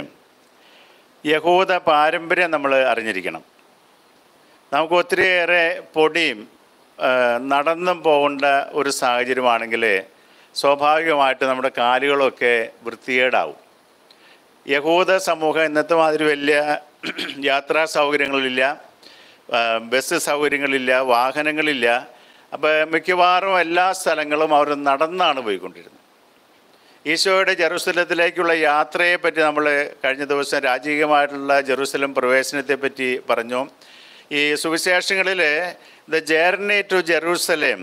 യഹൂദ പാരമ്പര്യം നമ്മൾ അറിഞ്ഞിരിക്കണം നമുക്ക് ഒത്തിരിയേറെ പൊടിയും ആ, നടന്നും പോകേണ്ട ഒരു സാഹചര്യമാണെങ്കിൽ സ്വാഭാവികമായിട്ട് നമ്മുടെ കാലുകളൊക്കെ വൃത്തികേടാവും യഹൂദ സമൂഹം ഇന്നത്തെ മാതിരി വലിയ യാത്രാ സൗകര്യങ്ങളില്ല ആ, ബസ് സൗകര്യങ്ങളില്ല വാഹനങ്ങളില്ല അപ്പോൾ മിക്കവാറും എല്ലാ സ്ഥലങ്ങളും അവർ നടന്നാണ് പോയിക്കൊണ്ടിരുന്നത് ഈശോയുടെ ജെറുസലത്തിലേക്കുള്ള യാത്രയെ പറ്റി നമ്മൾ കഴിഞ്ഞ ദിവസം രാജകീയമായിട്ടുള്ള ജെറുസലം പ്രവേശനത്തെ പറ്റി പറഞ്ഞു ഈ സുവിശേഷങ്ങളിൽ ദ ജേർണി ടു ജെറൂസലേം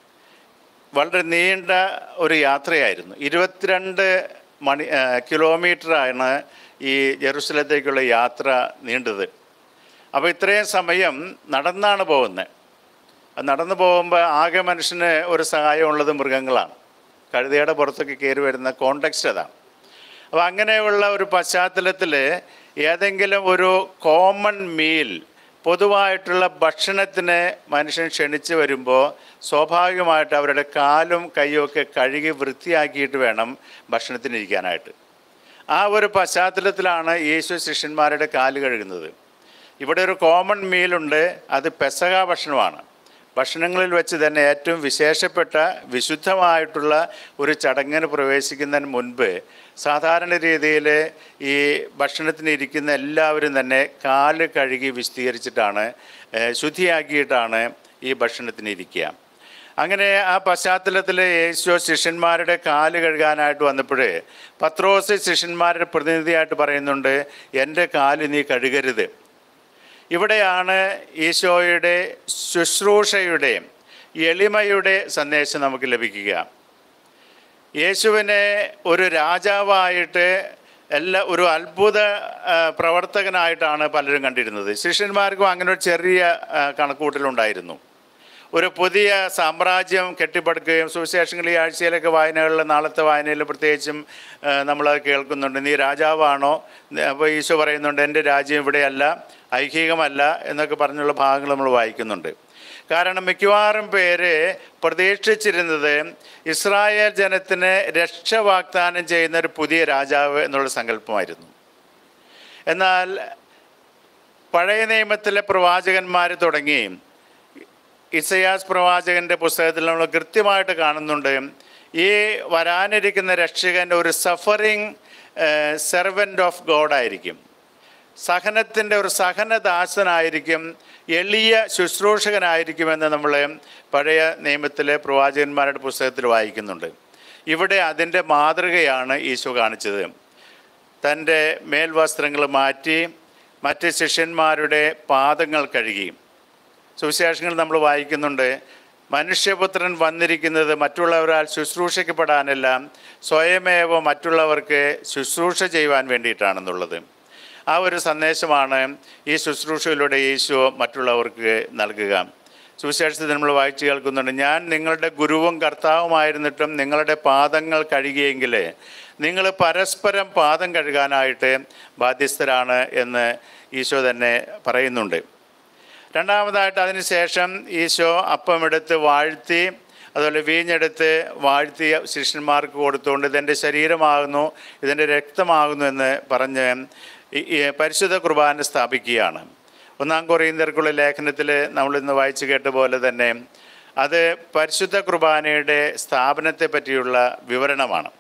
വളരെ നീണ്ട ഒരു യാത്രയായിരുന്നു ഇരുപത്തിരണ്ട് മണി ആ, കിലോമീറ്ററാണ് ഈ ജെറുസലത്തേക്കുള്ള യാത്ര നീണ്ടത് അപ്പോൾ ഇത്രയും സമയം നടന്നാണ് പോകുന്നത് അത് നടന്നു പോകുമ്പോൾ ആകെ മനുഷ്യന് ഒരു സഹായമുള്ളത് മൃഗങ്ങളാണ് കഴുതയുടെ പുറത്തൊക്കെ കയറി വരുന്ന കോണ്ടെക്സ്റ്റ് അതാണ് അപ്പോൾ അങ്ങനെയുള്ള ഒരു പശ്ചാത്തലത്തിൽ ഏതെങ്കിലും ഒരു കോമൺ മീൽ പൊതുവായിട്ടുള്ള ഭക്ഷണത്തിന് മനുഷ്യൻ ക്ഷണിച്ച് വരുമ്പോൾ സ്വാഭാവികമായിട്ട് അവരുടെ കാലും കൈയും ഒക്കെ കഴുകി വൃത്തിയാക്കിയിട്ട് വേണം ഭക്ഷണത്തിന് ഇരിക്കാനായിട്ട് ആ ഒരു പശ്ചാത്തലത്തിലാണ് യേശു ശിഷ്യന്മാരുടെ കാല് കഴുകുന്നത് ഇവിടെ ഒരു കോമൺ മീലുണ്ട് അത് പെസക ഭക്ഷണമാണ് ഭക്ഷണങ്ങളിൽ വെച്ച് തന്നെ ഏറ്റവും വിശേഷപ്പെട്ട വിശുദ്ധമായിട്ടുള്ള ഒരു ചടങ്ങിന് പ്രവേശിക്കുന്നതിന് മുൻപ് സാധാരണ രീതിയിൽ ഈ ഭക്ഷണത്തിന് ഇരിക്കുന്ന എല്ലാവരും തന്നെ കാല് കഴുകി വിശദീകരിച്ചിട്ടാണ് ഏഹ്, ശുദ്ധിയാക്കിയിട്ടാണ് ഈ ഭക്ഷണത്തിന് ഇരിക്കുക അങ്ങനെ ആ പശ്ചാത്തലത്തിൽ യേശു ശിഷ്യന്മാരുടെ കാല് കഴുകാനായിട്ട് വന്നപ്പോൾ പത്രോസ് ശിഷ്യന്മാരുടെ പ്രതിനിധിയായിട്ട് പറയുന്നുണ്ട് എൻ്റെ കാല് നീ കഴുകരുത് ഇവിടെയാണ് ഈശോയുടെ ശുശ്രൂഷയുടെ എളിമയുടെ സന്ദേശം നമുക്ക് ലഭിക്കുക യേശുവിനെ ഒരു രാജാവായിട്ട് എല്ലാ ഒരു അത്ഭുത ആ, പ്രവർത്തകനായിട്ടാണ് പലരും കണ്ടിരുന്നത് ശിഷ്യന്മാർക്കും അങ്ങനെ ഒരു ചെറിയ ആ, കണക്കുകൂട്ടലുണ്ടായിരുന്നു ഒരു പുതിയ സാമ്രാജ്യം കെട്ടിപ്പടുക്കുകയും സുവിശേഷങ്ങൾ ഈ ആഴ്ചയിലൊക്കെ വായനകളിൽ നാളത്തെ വായനയിൽ പ്രത്യേകിച്ചും ആ, നമ്മളത് കേൾക്കുന്നുണ്ട് നീ രാജാവാണോ അപ്പോൾ ഈശോ പറയുന്നുണ്ട് എൻ്റെ രാജ്യം ഇവിടെയല്ല ഐഹികമല്ല എന്നൊക്കെ പറഞ്ഞുള്ള ഭാഗങ്ങൾ നമ്മൾ വായിക്കുന്നുണ്ട് കാരണം മിക്കവാറും പേര് പ്രതീക്ഷിച്ചിരുന്നത് ഇസ്രായേൽ ജനത്തിന് രക്ഷ വാഗ്ദാനം ചെയ്യുന്ന ഒരു പുതിയ രാജാവ് എന്നുള്ള സങ്കല്പമായിരുന്നു എന്നാൽ പഴയ നിയമത്തിലെ പ്രവാചകന്മാർ തുടങ്ങി ഇസയാസ് പ്രവാചകൻ്റെ പുസ്തകത്തിൽ നമ്മൾ കൃത്യമായിട്ട് കാണുന്നുണ്ട് ഈ വരാനിരിക്കുന്ന രക്ഷകൻ ഒരു സഫറിങ് സെർവൻ്റ് ഓഫ് ഗോഡ് ആയിരിക്കും സഹനത്തിൻ്റെ ഒരു സഹനദാസനായിരിക്കും എളിയ ശുശ്രൂഷകനായിരിക്കുമെന്ന് നമ്മൾ പഴയ നിയമത്തിലെ പ്രവാചകന്മാരുടെ പുസ്തകത്തിൽ വായിക്കുന്നുണ്ട് ഇവിടെ അതിൻ്റെ മാതൃകയാണ് ഈശോ കാണിച്ചത് തൻ്റെ മേൽവസ്ത്രങ്ങൾ മാറ്റി മറ്റ് ശിഷ്യന്മാരുടെ പാദങ്ങൾ കഴുകി സുവിശേഷങ്ങൾ നമ്മൾ വായിക്കുന്നുണ്ട് മനുഷ്യപുത്രൻ വന്നിരിക്കുന്നത് മറ്റുള്ളവരാൽ ശുശ്രൂഷിക്കപ്പെടാനല്ല സ്വയമേവ മറ്റുള്ളവർക്ക് ശുശ്രൂഷ ചെയ്യുവാൻ വേണ്ടിയിട്ടാണെന്നുള്ളത് ആ ഒരു സന്ദേശമാണ് ഈ ശുശ്രൂഷയിലൂടെ യേശു മറ്റുള്ളവർക്ക് നൽകുക സുവിശേഷത്തിൽ നമ്മൾ വായിച്ചു കേൾക്കുന്നുണ്ട് ഞാൻ നിങ്ങളുടെ ഗുരുവും കർത്താവുമായിരുന്നിട്ടും നിങ്ങളുടെ പാദങ്ങൾ കഴുകിയെങ്കിൽ നിങ്ങൾ പരസ്പരം പാദം കഴുകാനായിട്ട് ബാധ്യസ്ഥരാണ് എന്ന് ഈശോ തന്നെ പറയുന്നുണ്ട് രണ്ടാമതായിട്ട് അതിനുശേഷം ഈശോ അപ്പമെടുത്ത് വാഴ്ത്തി അതുപോലെ വീഞ്ഞെടുത്ത് വാഴ്ത്തി ശിഷ്യന്മാർക്ക് കൊടുത്തുകൊണ്ട് ഇതെൻ്റെ ശരീരമാകുന്നു ഇതെൻ്റെ രക്തമാകുന്നു എന്ന് പറഞ്ഞ് ഈ- ഈ പരിശുദ്ധ കുർബാന സ്ഥാപിക്കുകയാണ് ഒന്നാം കൊറിയന്തർക്കുള്ള ലേഖനത്തിൽ നമ്മളിന്ന് വായിച്ചു കേട്ട പോലെ തന്നെ അത് പരിശുദ്ധ കുർബാനയുടെ സ്ഥാപനത്തെ പറ്റിയുള്ള വിവരണമാണ്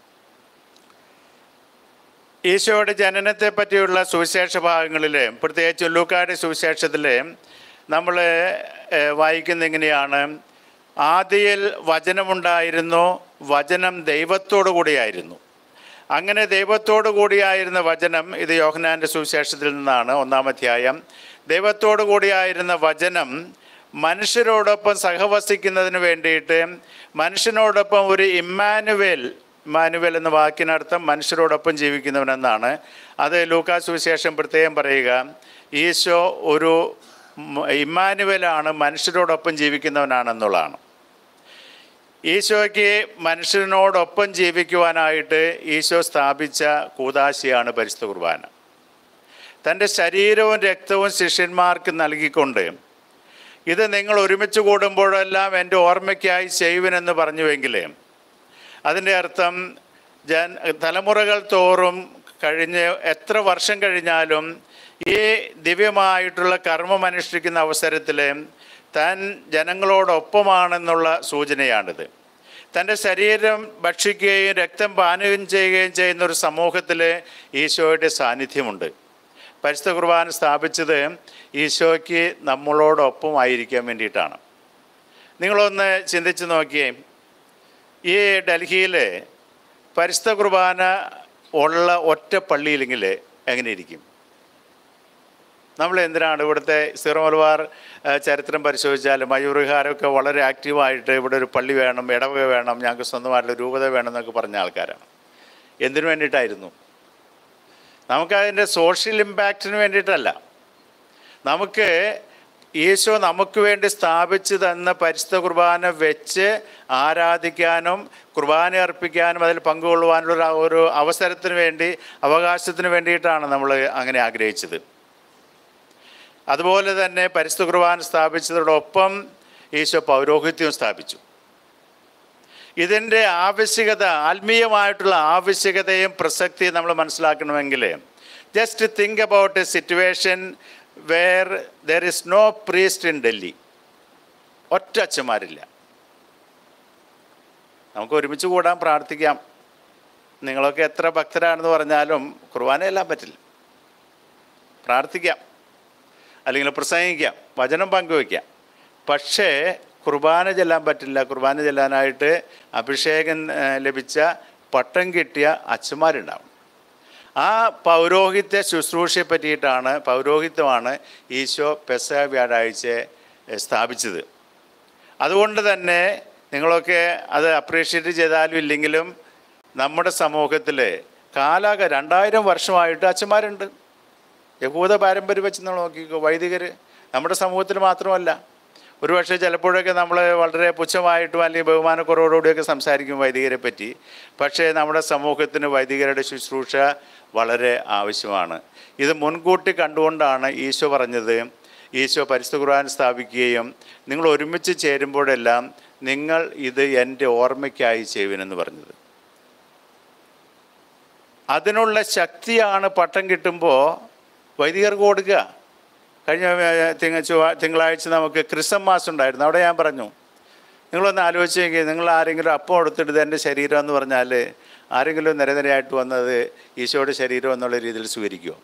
ഈശോയുടെ ജനനത്തെ പറ്റിയുള്ള സുവിശേഷ ഭാഗങ്ങളിൽ പ്രത്യേകിച്ച് ലൂക്കായുടെ സുവിശേഷത്തിൽ നമ്മൾ വായിക്കുന്ന ഇങ്ങനെയാണ് ആദിയിൽ വചനമുണ്ടായിരുന്നു വചനം ദൈവത്തോടു കൂടിയായിരുന്നു അങ്ങനെ ദൈവത്തോടു കൂടിയായിരുന്ന വചനം ഇത് യോഹനാൻ്റെ സുവിശേഷത്തിൽ നിന്നാണ് ഒന്നാം അധ്യായം ദൈവത്തോടു കൂടിയായിരുന്ന വചനം മനുഷ്യരോടൊപ്പം സഹവസിക്കുന്നതിന് വേണ്ടിയിട്ട് മനുഷ്യനോടൊപ്പം ഒരു ഇമ്മാനുവേൽ ഇമ്മാനുവേൽ എന്ന വാക്കിനർത്ഥം മനുഷ്യരോടൊപ്പം ജീവിക്കുന്നവനെന്നാണ് അത് ലൂക്കാ സുവിശേഷം പ്രത്യേകം പറയുക ഈശോ ഒരു മ- ഇമ്മാനുവേലാണ് മനുഷ്യരോടൊപ്പം ജീവിക്കുന്നവനാണെന്നുള്ളതാണ് ഈശോയ്ക്ക് മനുഷ്യനോടൊപ്പം ജീവിക്കുവാനായിട്ട് ഈശോ സ്ഥാപിച്ച കൂതാശിയാണ് പരിശുദ്ധ കുർബാന തൻ്റെ ശരീരവും രക്തവും ശിഷ്യന്മാർക്ക് നൽകിക്കൊണ്ട് ഇത് നിങ്ങൾ ഒരുമിച്ച് കൂടുമ്പോഴെല്ലാം എൻ്റെ ഓർമ്മയ്ക്കായി ചെയ്യുവിനെന്ന് പറഞ്ഞുവെങ്കിൽ അതിൻ്റെ അർത്ഥം ജൻ തലമുറകൾ തോറും കഴിഞ്ഞ് എത്ര വർഷം കഴിഞ്ഞാലും ഈ ദിവ്യമായിട്ടുള്ള കർമ്മം അനുഷ്ഠിക്കുന്ന അവസരത്തിൽ താൻ ജനങ്ങളോടൊപ്പമാണെന്നുള്ള സൂചനയാണിത് തൻ്റെ ശരീരം ഭക്ഷിക്കുകയും രക്തം പാനം ചെയ്യുകയും ചെയ്യുന്ന ഒരു സമൂഹത്തിൽ ഈശോയുടെ സാന്നിധ്യമുണ്ട് പരിശുദ്ധ കുർബാന സ്ഥാപിച്ചത് ഈശോയ്ക്ക് നമ്മളോടൊപ്പം ആയിരിക്കാൻ വേണ്ടിയിട്ടാണ് നിങ്ങളൊന്ന് ചിന്തിച്ച് നോക്കിയേ ഈ ഡൽഹിയിൽ പരിശുദ്ധ കുർബാന ഉള്ള ഒറ്റ പള്ളിയിലെങ്കിൽ എങ്ങനെ ഇരിക്കും നമ്മൾ എന്തിനാണ് ഇവിടുത്തെ സീറോ മലബാർ ആ, ചരിത്രം പരിശോധിച്ചാലും മയൂർവിഹാരമൊക്കെ വളരെ ആക്റ്റീവായിട്ട് ഇവിടെ ഒരു പള്ളി വേണം ഇടവക വേണം ഞങ്ങൾക്ക് സ്വന്തമായിട്ടുള്ള രൂപത വേണം എന്നൊക്കെ പറഞ്ഞ ആൾക്കാരാണ് എന്തിനു വേണ്ടിയിട്ടായിരുന്നു നമുക്കതിൻ്റെ സോഷ്യൽ ഇമ്പാക്റ്റിന് വേണ്ടിയിട്ടല്ല നമുക്ക് ഈശോ നമുക്ക് വേണ്ടി സ്ഥാപിച്ചു തന്ന പരിശുദ്ധ കുർബാന വെച്ച് ആരാധിക്കാനും കുർബാന അർപ്പിക്കാനും അതിൽ പങ്കുകൊള്ളുവാനുള്ള ഒരു- ഒരു അവസരത്തിന് വേണ്ടി അവകാശത്തിന് വേണ്ടിയിട്ടാണ് നമ്മൾ അങ്ങനെ ആഗ്രഹിച്ചത് അതുപോലെ തന്നെ പരിശുദ്ധ കുർബാന സ്ഥാപിച്ചതോടൊപ്പം ഈശോ പൗരോഹിത്യവും സ്ഥാപിച്ചു ഇതിൻ്റെ ആവശ്യകത ആത്മീയമായിട്ടുള്ള ആവശ്യകതയും പ്രസക്തിയും നമ്മൾ മനസ്സിലാക്കണമെങ്കിൽ just think about a situation where there is no priest in Delhi ഒറ്റ അച്ഛന്മാരില്ല നമുക്ക് ഒരുമിച്ച് കൂടാൻ പ്രാർത്ഥിക്കാം നിങ്ങളൊക്കെ എത്ര ഭക്തരാണെന്ന് പറഞ്ഞാലും കുർബാനയെല്ലാം പറ്റില്ല പ്രാർത്ഥിക്കാം അല്ലെങ്കിൽ പ്രസംഗിക്കാം വചനം പങ്കുവയ്ക്കാം പക്ഷേ കുർബാന ചെല്ലാൻ പറ്റില്ല കുർബാന ചെല്ലാനായിട്ട് അഭിഷേകം ഏഹ്, ലഭിച്ച പട്ടം കിട്ടിയ അച്ഛന്മാരുണ്ടാവും ആ പൗരോഹിത്യ ശുശ്രൂഷയെ പറ്റിയിട്ടാണ് പൗരോഹിത്യമാണ് ഈശോ പെസ വ്യാഴാഴ്ച ഏഹ്, സ്ഥാപിച്ചത് അതുകൊണ്ട് തന്നെ നിങ്ങളൊക്കെ അത് അപ്രീഷിയേറ്റ് ചെയ്താലും ഇല്ലെങ്കിലും നമ്മുടെ സമൂഹത്തിൽ കാലാക രണ്ടായിരം വർഷമായിട്ട് അച്ഛന്മാരുണ്ട് യഹൂദ പാരമ്പര്യം വെച്ച് നമ്മൾ നോക്കിക്കോ വൈദികർ നമ്മുടെ സമൂഹത്തിൽ മാത്രമല്ല ഒരുപക്ഷെ ചിലപ്പോഴൊക്കെ നമ്മൾ വളരെ പുച്ഛമായിട്ടും അല്ലെങ്കിൽ ബഹുമാനക്കുറവോടുകൂടിയൊക്കെ സംസാരിക്കും വൈദികരെ പറ്റി പക്ഷേ നമ്മുടെ സമൂഹത്തിന് വൈദികരുടെ ശുശ്രൂഷ വളരെ ആവശ്യമാണ് ഇത് മുൻകൂട്ടി കണ്ടുകൊണ്ടാണ് ഈശോ പറഞ്ഞത് ഈശോ പരിശുദ്ധ ഖുർആൻ സ്ഥാപിക്കുകയും നിങ്ങൾ ഒരുമിച്ച് ചേരുമ്പോഴെല്ലാം നിങ്ങൾ ഇത് എൻ്റെ ഓർമ്മയ്ക്കായി ചെയ്യുവിനെന്ന് പറഞ്ഞത് അതിനുള്ള ശക്തിയാണ് പട്ടം കിട്ടുമ്പോൾ വൈദികർക്ക് കൊടുക്കുക കഴിഞ്ഞ ഏ, തിങ്ക ചൊവ്വ- തിങ്കളാഴ്ച നമുക്ക് ക്രിസ്മസ് ഉണ്ടായിരുന്നു അവിടെ ഞാൻ പറഞ്ഞു നിങ്ങളൊന്ന് ആലോചിച്ച് നോക്കി നിങ്ങൾ ആരെങ്കിലും അപ്പം എടുത്തിട്ട് ഇത് എൻ്റെ ശരീരം എന്ന് പറഞ്ഞാൽ ആരെങ്കിലും നിരനിരയായിട്ട് വന്നത് ഈശോയുടെ ശരീരം എന്നുള്ള രീതിയിൽ സ്വീകരിക്കുമോ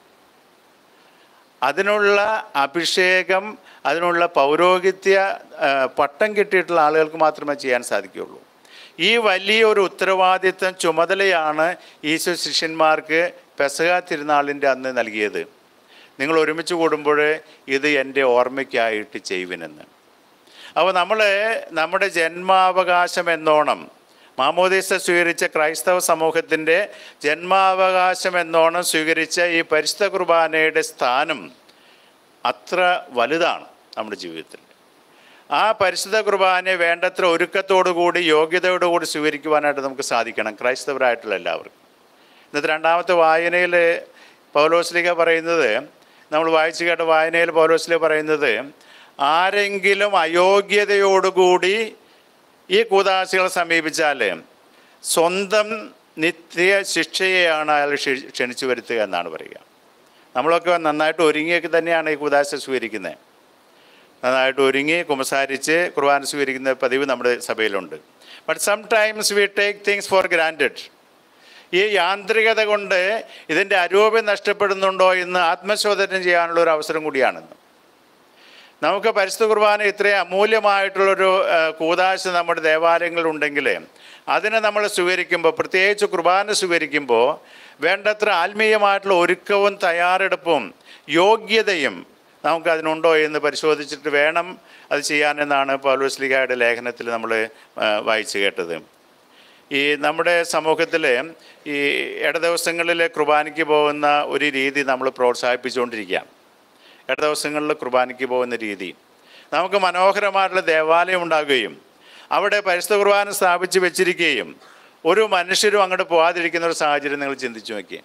അതിനുള്ള അഭിഷേകം അതിനുള്ള പൗരോഹിത്യ ആ, പട്ടം കിട്ടിയിട്ടുള്ള ആളുകൾക്ക് മാത്രമേ ചെയ്യാൻ സാധിക്കുകയുള്ളൂ ഈ വലിയൊരു ഉത്തരവാദിത്വം ചുമതലയാണ് ഈശോ ശിഷ്യന്മാർക്ക് പെസക തിരുനാളിൻ്റെ അന്ന് നൽകിയത് നിങ്ങൾ ഒരുമിച്ച് കൂടുമ്പോൾ ഇത് എൻ്റെ ഓർമ്മയ്ക്കായിട്ട് ചെയ്യുവിനെന്ന് അപ്പോൾ നമ്മൾ നമ്മുടെ ജന്മാവകാശം എന്നോണം മാമോദീസ സ്വീകരിച്ച ക്രൈസ്തവ സമൂഹത്തിൻ്റെ ജന്മാവകാശം എന്നോണം സ്വീകരിച്ച ഈ പരിശുദ്ധ കുർബാനയുടെ സ്ഥാനം അത്ര വലുതാണ് നമ്മുടെ ജീവിതത്തിൽ ആ പരിശുദ്ധ കുർബാനയെ വേണ്ടത്ര ഒരുക്കത്തോടുകൂടി യോഗ്യതയോടുകൂടി സ്വീകരിക്കുവാനായിട്ട് നമുക്ക് സാധിക്കണം ക്രൈസ്തവരായിട്ടുള്ള എല്ലാവർക്കും ഇന്നത്തെ രണ്ടാമത്തെ വായനയിൽ പൗലോസ്ലിക പറയുന്നത് നമ്മൾ വായിച്ചു കേട്ട വായനയിൽ പൗലോസ്ലിക പറയുന്നത് ആരെങ്കിലും അയോഗ്യതയോടുകൂടി ഈ കൂതാശികളെ സമീപിച്ചാൽ സ്വന്തം നിത്യ ശിക്ഷയെയാണ് അയാൾ ക്ഷി- ക്ഷണിച്ചു വരുത്തുക എന്നാണ് പറയുക നമ്മളൊക്കെ നന്നായിട്ട് ഒരുങ്ങിയൊക്കെ തന്നെയാണ് ഈ കൂതാശ സ്വീകരിക്കുന്നത് നന്നായിട്ട് ഒരുങ്ങി കുമ്പസാരിച്ച് കുർബാന സ്വീകരിക്കുന്ന പതിവ് നമ്മുടെ സഭയിലുണ്ട് but sometimes we take things for granted ഈ യാന്ത്രികത കൊണ്ട് ഇതിൻ്റെ അരൂപം നഷ്ടപ്പെടുന്നുണ്ടോ എന്ന് ആത്മശോധന ചെയ്യാനുള്ള ഒരു അവസരം കൂടിയാണെന്ന് നമുക്ക് പരിശുദ്ധ കുർബാന ഇത്രയും അമൂല്യമായിട്ടുള്ളൊരു ആ, കൂതാശ നമ്മുടെ ദേവാലയങ്ങളിലുണ്ടെങ്കിൽ അതിനെ നമ്മൾ സ്വീകരിക്കുമ്പോൾ പ്രത്യേകിച്ച് കുർബാന സ്വീകരിക്കുമ്പോൾ വേണ്ടത്ര ആത്മീയമായിട്ടുള്ള ഒരുക്കവും തയ്യാറെടുപ്പും യോഗ്യതയും നമുക്കതിനുണ്ടോ എന്ന് പരിശോധിച്ചിട്ട് വേണം അത് ചെയ്യാനെന്നാണ് പൗലോസ്ലിഗയുടെ ലേഖനത്തിൽ നമ്മൾ ആ, വായിച്ചു കേട്ടത് ഈ നമ്മുടെ സമൂഹത്തിൽ ഈ ഇട ദിവസങ്ങളിൽ കുർബാനയ്ക്ക് പോകുന്ന ഒരു രീതി നമ്മൾ പ്രോത്സാഹിപ്പിച്ചുകൊണ്ടിരിക്കുകയാണ് ഇട ദിവസങ്ങളിൽ കുർബാനയ്ക്ക് പോകുന്ന രീതി നമുക്ക് മനോഹരമായിട്ടുള്ള ദേവാലയം ഉണ്ടാകുകയും അവിടെ പരിശുദ്ധ കുർബാന സ്ഥാപിച്ച് വെച്ചിരിക്കുകയും ഒരു മനുഷ്യരും അങ്ങോട്ട് പോകാതിരിക്കുന്ന ഒരു സാഹചര്യം നിങ്ങൾ ചിന്തിച്ചു നോക്കിയേ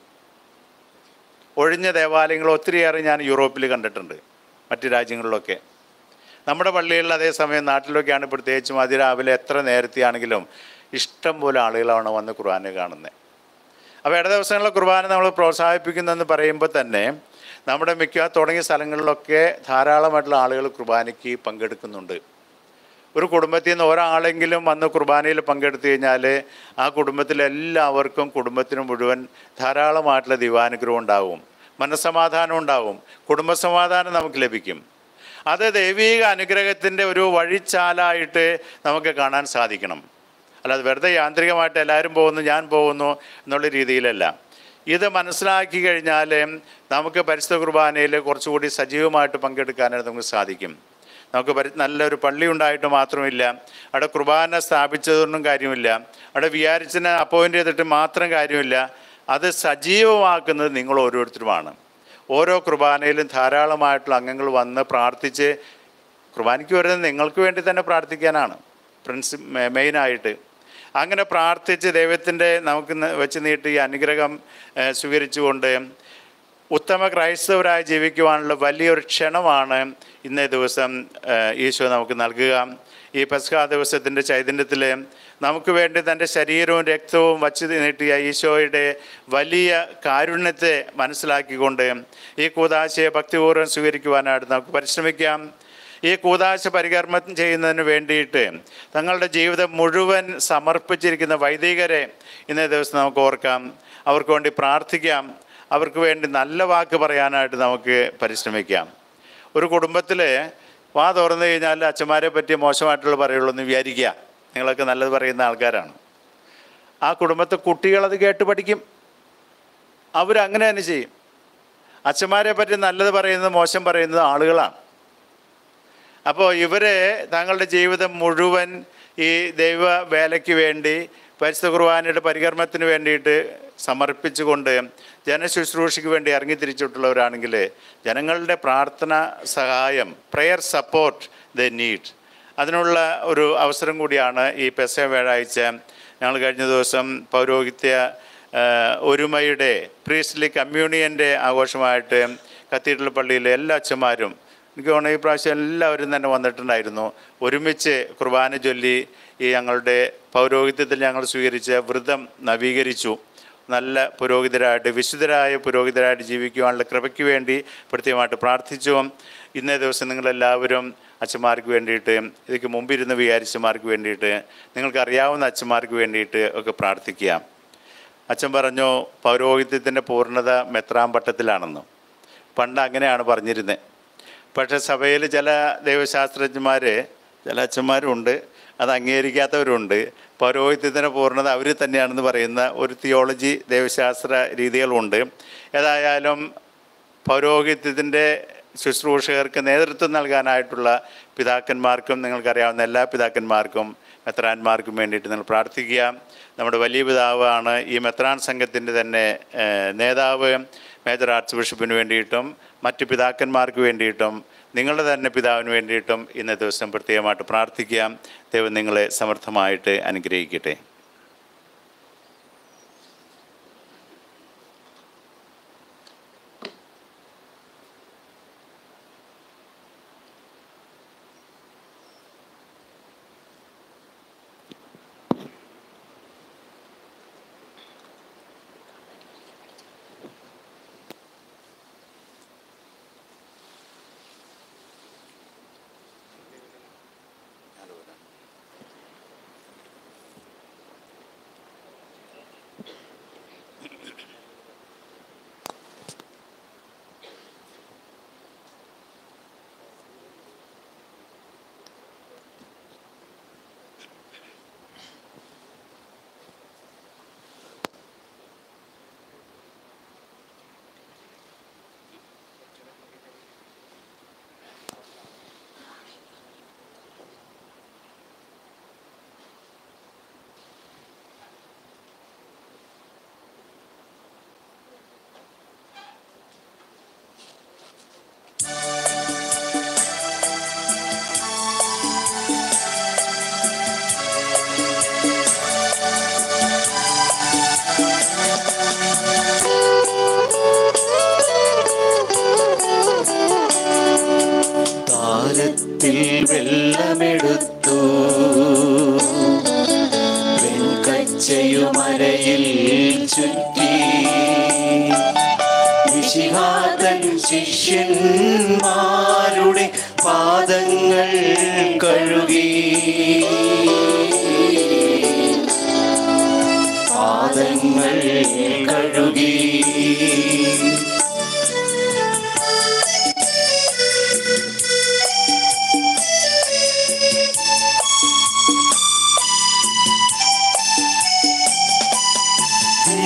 ഒഴിഞ്ഞ ദേവാലയങ്ങൾ ഒത്തിരിയേറെ ഞാൻ യൂറോപ്പിൽ കണ്ടിട്ടുണ്ട് മറ്റ് രാജ്യങ്ങളിലൊക്കെ നമ്മുടെ പള്ളികളിൽ അതേസമയം നാട്ടിലൊക്കെയാണ് പ്രത്യേകിച്ചും അതിരാവിലെ എത്ര നേരത്തെയാണെങ്കിലും ഇഷ്ടം പോലെ ആളുകളാണ് വന്ന് കുർബാന കാണുന്നത് അപ്പോൾ ഇട ദിവസങ്ങളിലെ കുർബാന നമ്മൾ പ്രോത്സാഹിപ്പിക്കുന്നതെന്ന് പറയുമ്പോൾ തന്നെ നമ്മുടെ മിക്ക തുടങ്ങിയ സ്ഥലങ്ങളിലൊക്കെ ധാരാളമായിട്ടുള്ള ആളുകൾ കുർബാനയ്ക്ക് പങ്കെടുക്കുന്നുണ്ട് ഒരു കുടുംബത്തിൽ നിന്ന് ഒരാളെങ്കിലും വന്ന് കുർബാനയിൽ പങ്കെടുത്തു കഴിഞ്ഞാൽ ആ കുടുംബത്തിലെല്ലാവർക്കും കുടുംബത്തിന് മുഴുവൻ ധാരാളമായിട്ടുള്ള ദൈവാനുഗ്രഹം ഉണ്ടാവും മനസ്സമാധാനം ഉണ്ടാവും കുടുംബസമാധാനം നമുക്ക് ലഭിക്കും അത് ദൈവീക അനുഗ്രഹത്തിൻ്റെ ഒരു വഴിച്ചാലായിട്ട് നമുക്ക് കാണാൻ സാധിക്കണം അല്ലാതെ വെറുതെ യാന്ത്രികമായിട്ട് എല്ലാവരും പോകുന്നു ഞാൻ പോകുന്നു എന്നുള്ള രീതിയിലല്ല ഇത് മനസ്സിലാക്കി കഴിഞ്ഞാൽ നമുക്ക് പരിശുദ്ധ കുർബാനയിൽ കുറച്ചുകൂടി സജീവമായിട്ട് പങ്കെടുക്കാനായിട്ട് നമുക്ക് സാധിക്കും നമുക്ക് പരി നല്ലൊരു പള്ളി ഉണ്ടായിട്ട് മാത്രമില്ല അവിടെ കുർബാന സ്ഥാപിച്ചതൊന്നും കാര്യമില്ല അവിടെ വിചാരിച്ചിനെ അപ്പോയിൻ്റ് ചെയ്തിട്ട് മാത്രം കാര്യമില്ല അത് സജീവമാക്കുന്നത് നിങ്ങൾ ഓരോരുത്തരുമാണ് ഓരോ കുർബാനയിലും ധാരാളമായിട്ടുള്ള അംഗങ്ങൾ വന്ന് പ്രാർത്ഥിച്ച് കുർബാനയ്ക്ക് വരുന്നത് നിങ്ങൾക്ക് വേണ്ടി തന്നെ പ്രാർത്ഥിക്കാനാണ് പ്രിൻസി മെയിനായിട്ട് അങ്ങനെ പ്രാർത്ഥിച്ച് ദൈവത്തിൻ്റെ നമുക്ക് ന- വെച്ച് നീട്ടി ഈ അനുഗ്രഹം ഏഹ്, സ്വീകരിച്ചുകൊണ്ട് ഉത്തമ ക്രൈസ്തവരായി ജീവിക്കുവാനുള്ള വലിയൊരു ക്ഷണമാണ് ഇന്നേ ദിവസം ഏഹ്, ഈശോ നമുക്ക് നൽകുക ഈ പസ്കാ ദിവസത്തിൻ്റെ ചൈതന്യത്തിൽ നമുക്ക് വേണ്ടി തൻ്റെ ശരീരവും രക്തവും വച്ച് നീട്ടിയ ഈശോയുടെ വലിയ കാരുണ്യത്തെ മനസ്സിലാക്കിക്കൊണ്ട് ഈ കൂതാശയെ ഭക്തിപൂർവ്വം സ്വീകരിക്കുവാനായിട്ട് നമുക്ക് പരിശ്രമിക്കാം ഈ കൂതാശ പരികർമ്മം ചെയ്യുന്നതിന് വേണ്ടിയിട്ട് തങ്ങളുടെ ജീവിതം മുഴുവൻ സമർപ്പിച്ചിരിക്കുന്ന വൈദികരെ ഇന്നേ ദിവസം നമുക്ക് ഓർക്കാം അവർക്ക് വേണ്ടി പ്രാർത്ഥിക്കാം അവർക്ക് വേണ്ടി നല്ല വാക്ക് പറയാനായിട്ട് നമുക്ക് പരിശ്രമിക്കാം ഒരു കുടുംബത്തിൽ വാ തുറന്നു കഴിഞ്ഞാൽ അച്ഛന്മാരെ പറ്റി മോശമായിട്ടുള്ള പറയുള്ളൂ എന്ന് വിചാരിക്കുക നിങ്ങളൊക്കെ നല്ലത് പറയുന്ന ആൾക്കാരാണ് ആ കുടുംബത്തെ കുട്ടികളത് കേട്ട് പഠിക്കും അവരങ്ങനെ തന്നെ ചെയ്യും അച്ഛന്മാരെ പറ്റി നല്ലത് പറയുന്നത് മോശം പറയുന്നത് ആളുകളാണ് അപ്പോൾ ഇവരെ തങ്ങളുടെ ജീവിതം മുഴുവൻ ഈ ദൈവ വേലയ്ക്ക് വേണ്ടി പരിശുദ്ധ കുർബാനയുടെ പരികർമ്മത്തിന് വേണ്ടിയിട്ട് സമർപ്പിച്ചുകൊണ്ട് ജനശുശ്രൂഷയ്ക്ക് വേണ്ടി ഇറങ്ങിത്തിരിച്ചിട്ടുള്ളവരാണെങ്കിൽ ജനങ്ങളുടെ പ്രാർത്ഥന സഹായം പ്രെയർ സപ്പോർട്ട് ദ നീഡ് അതിനുള്ള ഒരു അവസരം കൂടിയാണ് ഈ പെസ വ്യാഴാഴ്ച ഞങ്ങൾ കഴിഞ്ഞ ദിവസം പൗരോഹിത്യ ആ, ഒരുമയുടെ പ്രീസ്ലി കമ്മ്യൂണിയൻ്റെ ആഘോഷമായിട്ട് കത്തീഡ്രൽ പള്ളിയിലെ എല്ലാ അച്ഛന്മാരും എനിക്ക് തോന്നുന്നു ഈ പ്രാവശ്യം എല്ലാവരും തന്നെ വന്നിട്ടുണ്ടായിരുന്നു ഒരുമിച്ച് കുർബാന ചൊല്ലി ഈ ഞങ്ങളുടെ പൗരോഹിത്യത്തിൽ ഞങ്ങൾ സ്വീകരിച്ച വ്രതം നവീകരിച്ചു നല്ല പുരോഹിതരായിട്ട് വിശുദ്ധരായ പുരോഹിതരായിട്ട് ജീവിക്കുവാനുള്ള കൃപയ്ക്ക് വേണ്ടി പ്രത്യേകമായിട്ട് പ്രാർത്ഥിച്ചു ഇന്നേ ദിവസം നിങ്ങളെല്ലാവരും അച്ഛന്മാർക്ക് വേണ്ടിയിട്ട് ഇതിക്ക് മുമ്പിരുന്ന് വിചാരിച്ചമാർക്ക് വേണ്ടിയിട്ട് നിങ്ങൾക്കറിയാവുന്ന അച്ഛന്മാർക്ക് വേണ്ടിയിട്ട് ഒക്കെ പ്രാർത്ഥിക്കുക അച്ഛൻ പറഞ്ഞു പൗരോഹിത്യത്തിൻ്റെ പൂർണ്ണത മെത്രാം പട്ടത്തിലാണെന്ന് പണ്ട് അങ്ങനെയാണ് പറഞ്ഞിരുന്നത് പക്ഷേ സഭയിൽ ചില ദൈവശാസ്ത്രജ്ഞന്മാർ ചില അച്ഛന്മാരുണ്ട് അത് അംഗീകരിക്കാത്തവരുണ്ട് പൗരോഹിത്യത്തിൻ്റെ പൂർണ്ണത അവർ തന്നെയാണെന്ന് പറയുന്ന ഒരു തിയോളജി ദൈവശാസ്ത്ര രീതികളുണ്ട് ഏതായാലും പൗരോഹിത്യത്തിൻ്റെ ശുശ്രൂഷകർക്ക് നേതൃത്വം നൽകാനായിട്ടുള്ള പിതാക്കന്മാർക്കും നിങ്ങൾക്കറിയാവുന്ന എല്ലാ പിതാക്കന്മാർക്കും മെത്രാന്മാർക്കും വേണ്ടിയിട്ട് നിങ്ങൾ പ്രാർത്ഥിക്കുക നമ്മുടെ വലിയ പിതാവാണ് ഈ മെത്രാൻ സംഘത്തിൻ്റെ തന്നെ ഏഹ്, നേതാവ് മേജർ ആർച്ച് ബിഷപ്പിന് വേണ്ടിയിട്ടും മറ്റ് പിതാക്കന്മാർക്ക് വേണ്ടിയിട്ടും നിങ്ങളുടെ തന്നെ പിതാവിന് വേണ്ടിയിട്ടും ഇന്നേ ദിവസം പ്രത്യേകമായിട്ട് പ്രാർത്ഥിക്കുക ദൈവം നിങ്ങളെ സമർത്ഥമായിട്ട് അനുഗ്രഹിക്കട്ടെ താരത്തിൽ വെള്ളമെടുത്തു വെൺകച്ചയുമരയിൽ ചുറ്റി വിശിഹാതൻ ശിഷ്യന്മാരുടെ പാദങ്ങൾ കഴുകി പാദങ്ങൾ കഴുകി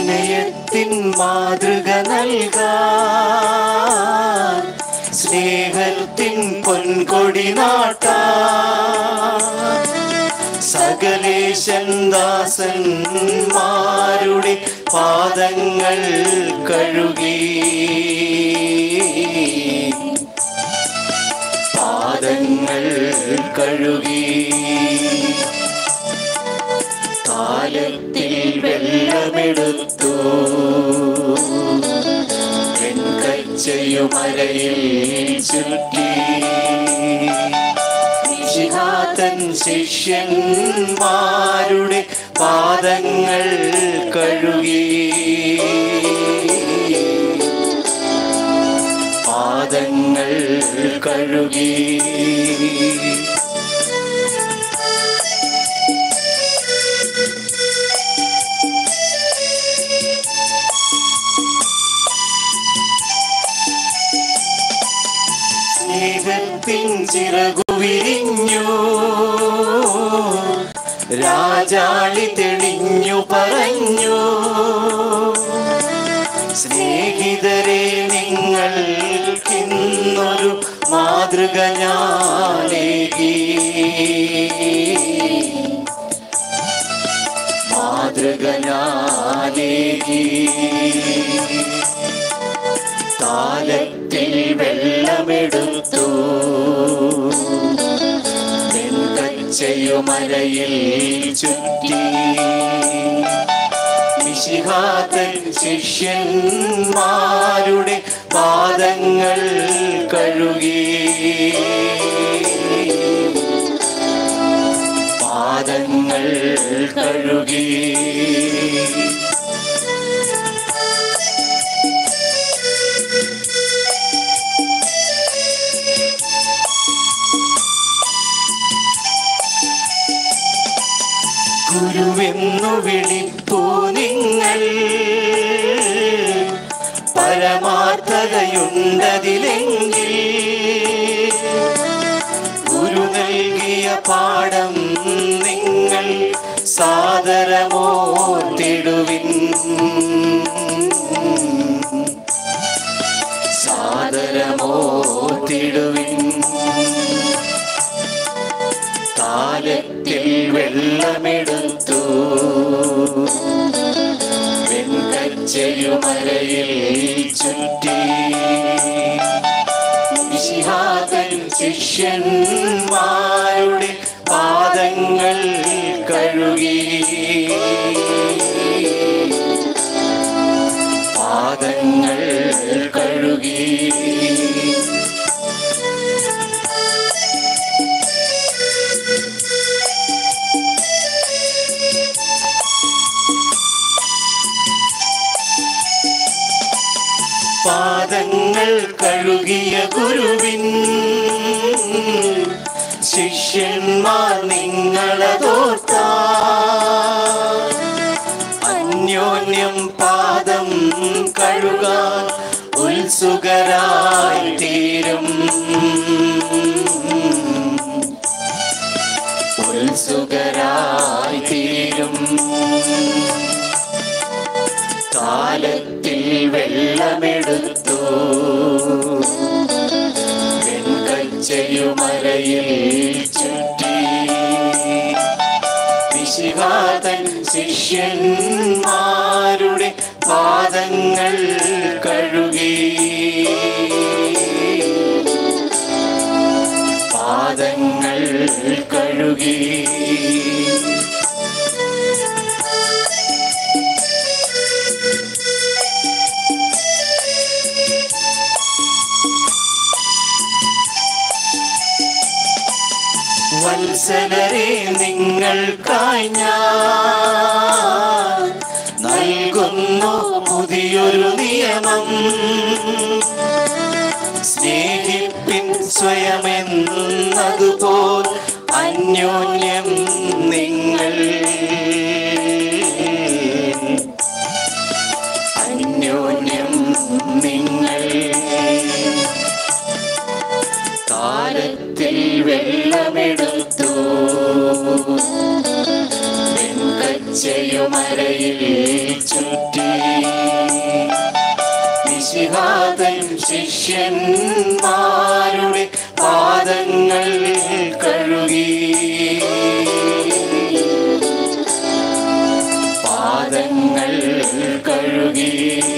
വിനയത്തിൻ മാതൃക നൽകാൻ സ്നേഹത്തിൻ പൊൻകൊടി നാട്ടാൻ സകലേശൻ ദാസന്മാരുടെ പാദങ്ങൾ കഴുകി പാദങ്ങൾ കഴുകി കാലത്തിൽ വെള്ളമെടുത്തു വെൺകച്ചയുമരയിൽ ചുറ്റി നിഷിഹാതൻ ശിഷ്യന്മാരുടെ പാദങ്ങൾ കഴുകി പാദങ്ങൾ കഴുകി സ്നേഹത്തിൻ ചിറകു വിരിഞ്ഞു രാജാളി തെളിഞ്ഞു പറഞ്ഞു സ്നേഹിതരെ നിങ്ങൾക്കിന്നൊരു മാതൃക ഞാനേകി മാതൃക ഞാനേകി കാലത്തിൽ വെള്ളമെടുത്തു വെൺകച്ചയുമരയിൽ ചുറ്റി മിശിഹാതൻ ശിഷ്യന്മാരുടെ പാദങ്ങൾ കഴുകി പാദങ്ങൾ കഴുകി ഗുരുവെന്നു വിളിപ്പൂ നിങ്ങൾ പരമാർത്ഥതയുണ്ടതിലെങ്കിൽ ഗുരു നൽകിയ പാഠം നിങ്ങൾ സാദരമോ തിടുവിൻ സാദരമോ തിടുവിൻ കാലത്തിൽ വെള്ളമെടുത്തു വെൺകച്ചയുമരയിൽ ചുറ്റി വിശിഹാതൻ ശിഷ്യന്മാരുടെ പാദങ്ങൾ കഴുകി പാദങ്ങൾ കഴുകി പാദങ്ങൾ കഴുകിയ ഗുരുവിൻ ശിഷ്യന്മാർ നിങ്ങളതോർത്ത അന്യോന്യം പാദം കഴുകാൻ ഉത്സുകരായി തീരും ഉത്സുകരായി തീരും കാലത്തിൽ വെള്ളമെടുത്തു വെൺകച്ചയുമരയിൽ ചുറ്റി വിശിഹാതൻ ശിഷ്യന്മാരുടെ പാദങ്ങൾ കഴുകി പാദങ്ങൾ കഴുകി വത്സലരെ നിങ്ങൾക്കായി ഞാൻ നൽകുന്നു പുതിയൊരു നിയമം സ്നേഹിപ്പിൻ സ്വയമെന്നതുപോൽ അന്യോന്യം നിങ്ങൾ അന്യോന്യം നിങ്ങൾ കാലത്തിൽ വെള്ളമെടുത്തു വെൺകച്ചയുമരയിൽ സംശയമരയിൽ ചുറ്റി വിശിഹാതൻ ശിഷ്യന്മാരുടെ പാദങ്ങൾ കഴുകി പാദങ്ങൾ കഴുകി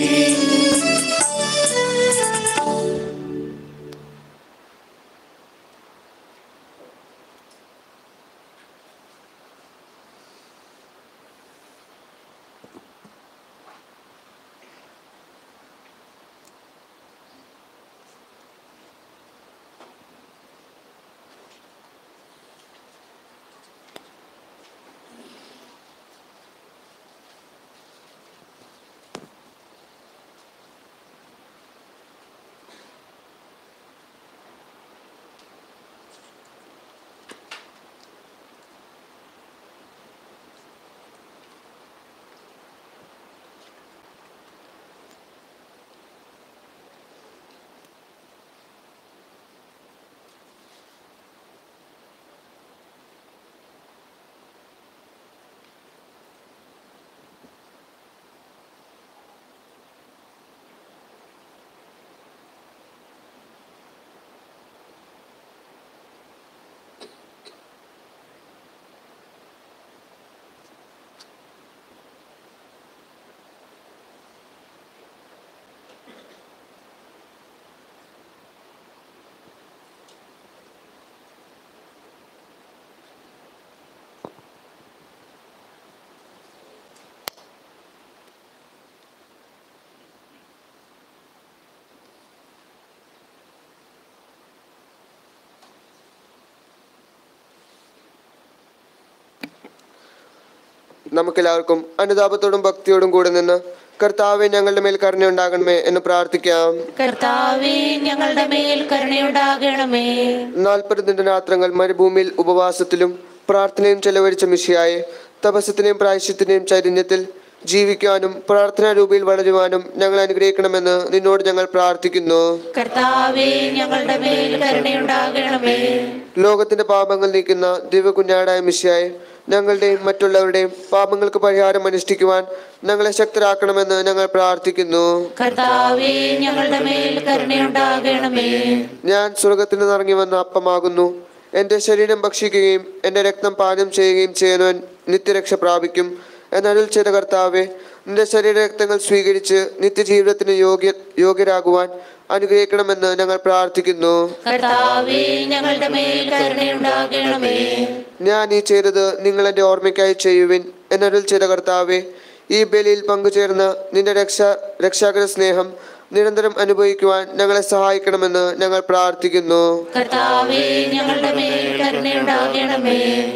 നമുക്കെല്ലാവർക്കും അനുതാപത്തോടും ഭക്തിയോടും കൂടെ നിന്ന് കർത്താവെ ഞങ്ങളുടെ മേൽ കരുണയുണ്ടാകണമേ എന്ന് പ്രാർത്ഥിക്കാം കർത്താവേ ഞങ്ങളുടെ മേൽ കരുണയുണ്ടാകണമേ നാൽപ്പത് ദിനരാത്രങ്ങൾ മരുഭൂമിയിൽ ഉപവാസത്തിലും പ്രാർത്ഥനയും ചെലവഴിച്ച മിഷിയായെ തപസ്സത്തിനെയും പ്രായശ്യത്തിനെയും ചൈതന്യത്തിൽ ജീവിക്കാനും പ്രാർത്ഥനാ രൂപയിൽ വളരുവാനും ഞങ്ങൾ അനുഗ്രഹിക്കണമെന്ന് നിന്നോട് ഞങ്ങൾ പ്രാർത്ഥിക്കുന്നു കർത്താവേ ഞങ്ങളുടെ മേൽ കരുണയുണ്ടാകണമേ ലോകത്തിന്റെ പാപങ്ങൾ നീക്കുന്ന ദിവ്യകുഞ്ഞാടായ മിശിയായി ഞങ്ങളുടെയും മറ്റുള്ളവരുടെയും പാപങ്ങൾക്ക് പരിഹാരം അനുഷ്ഠിക്കുവാൻ ഞങ്ങളെ ശക്തരാക്കണമെന്ന് ഞങ്ങൾ പ്രാർത്ഥിക്കുന്നു കർത്താവേ ഞങ്ങളുടെ മേൽ കരുണയുണ്ടാകണമേ ഞാൻ സ്വർഗത്തിൽ നിന്ന് ഇറങ്ങി വന്ന അപ്പമാകുന്നു എൻ്റെ ശരീരം ഭക്ഷിക്കുകയും എൻ്റെ രക്തം പാനം ചെയ്യുകയും ചെയ്യുന്നവൻ നിത്യരക്ഷ പ്രാപിക്കും എന്നരുൾ ചെയ്ത കർത്താവെ നിന്റെ ശരീര രക്തങ്ങൾ സ്വീകരിച്ച് നിത്യജീവിതത്തിന് യോഗ്യ യോഗ്യരാകുവാൻ അനുഗ്രഹിക്കണമെന്ന് ഞങ്ങൾ പ്രാർത്ഥിക്കുന്നു കർത്താവേ ഞങ്ങളുടെ മേൽ കരുണയുണ്ടാകണമേ ഞാൻ ഈ ചെയ്തത് നിങ്ങൾ എൻ്റെ ഓർമ്മയ്ക്കായി ചെയ്യുവിൻ എന്നരുൾ ചെയ്ത കർത്താവെ ഈ ബലിയിൽ പങ്കുചേർന്ന് നിന്റെ രക്ഷാ രക്ഷാകര സ്നേഹം നിരന്തരം അനുഭവിക്കുവാൻ ഞങ്ങളെ സഹായിക്കണമെന്ന് ഞങ്ങൾ പ്രാർത്ഥിക്കുന്നു കർത്താവേ ഞങ്ങളുടെ മേൽ കരുണയുണ്ടാകണമേ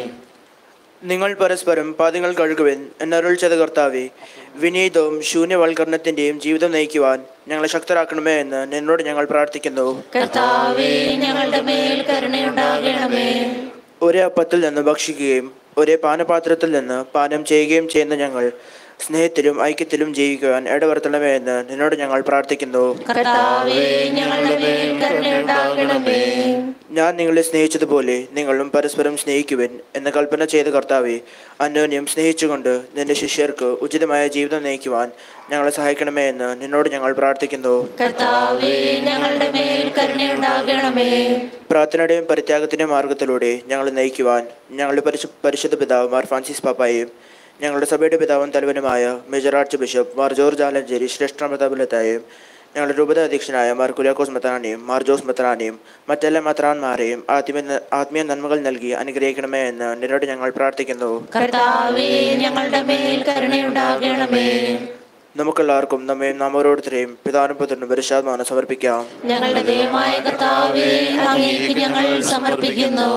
നിങ്ങൾ പരസ്പരം പാദങ്ങൾ കഴുകുവൻ എന്നരുൾ ചെയ്ത കർത്താവെ വിനീതവും ശൂന്യവൽക്കരണത്തിന്റെയും ജീവിതം നയിക്കുവാൻ ഞങ്ങളെ ശക്തരാക്കണമേ എന്ന് നിന്നോട് ഞങ്ങൾ പ്രാർത്ഥിക്കുന്നു കർത്താവേ ഞങ്ങളുടെ മേൽ കരുണയുണ്ടാകണമേ ഒരേ അപ്പത്തിൽ നിന്ന് ഭക്ഷിക്കുകയും ഒരേ പാനപാത്രത്തിൽ നിന്ന് പാനം ചെയ്യുകയും ചെയ്യുന്ന ഞങ്ങൾ സ്നേഹത്തിലും ഐക്യത്തിലും ജീവിക്കുവാൻ ഇടവരുത്തണമേ എന്ന് നിന്നോട് ഞങ്ങൾ പ്രാർത്ഥിക്കുന്നു കർത്താവേ ഞങ്ങളുടെ മേൽ കരുണയുണ്ടാകണമേ ഞാൻ നിങ്ങളെ സ്നേഹിച്ചതുപോലെ നിങ്ങളും പരസ്പരം സ്നേഹിക്കുവൻ എന്ന കൽപ്പന ചെയ്ത കർത്താവെ അന്യോന്യം സ്നേഹിച്ചുകൊണ്ട് നിന്റെ ശിഷ്യർക്ക് ഉചിതമായ ജീവിതം നയിക്കുവാൻ ഞങ്ങളെ സഹായിക്കണമേ എന്ന് നിന്നോട് ഞങ്ങൾ പ്രാർത്ഥിക്കുന്നു കർത്താവേ ഞങ്ങളുടെ മേൽ കരുണയുണ്ടാകണമേ പ്രാർത്ഥനയുടെയും പരിത്യാഗത്തിന്റെയും മാർഗത്തിലൂടെ ഞങ്ങളെ നയിക്കുവാൻ ഞങ്ങളുടെ പരിശു പരിശുദ്ധ പിതാവ് മാർ ഫ്രാൻസിസ് പാപ്പായും ഞങ്ങളുടെ സഭയുടെ പിതാവും തലവനുമായ major archbishop Mar George Alencherry ശ്രേഷ്ഠ മെത്താബിലത്തായും ഞങ്ങളുടെ രൂപത അധ്യക്ഷനായ മാർ കുര്യാക്കോസ് മെത്രാനെയും മാർ ജോസ് മെത്രാനെയും മറ്റെല്ലാ മെത്രാന്മാരെയും ആത്മീയ ആത്മീയ നന്മകൾ നൽകി അനുഗ്രഹിക്കണമേ എന്ന് നിന്നോട് ഞങ്ങൾ പ്രാർത്ഥിക്കുന്നു കർത്താവേ ഞങ്ങളുടെ മേൽ കരുണയുണ്ടാകണമേ നമുക്കെല്ലാവർക്കും നമ്മയും നാം ഓരോരുത്തരെയും പിതാനും പുത്രനും പരിശാത്മാനം സമർപ്പിക്കാം ഞങ്ങളുടെ ദൈവമായ കർത്താവേ അങ്ങേക്ക് ഞങ്ങൾ സമർപ്പിക്കുന്നു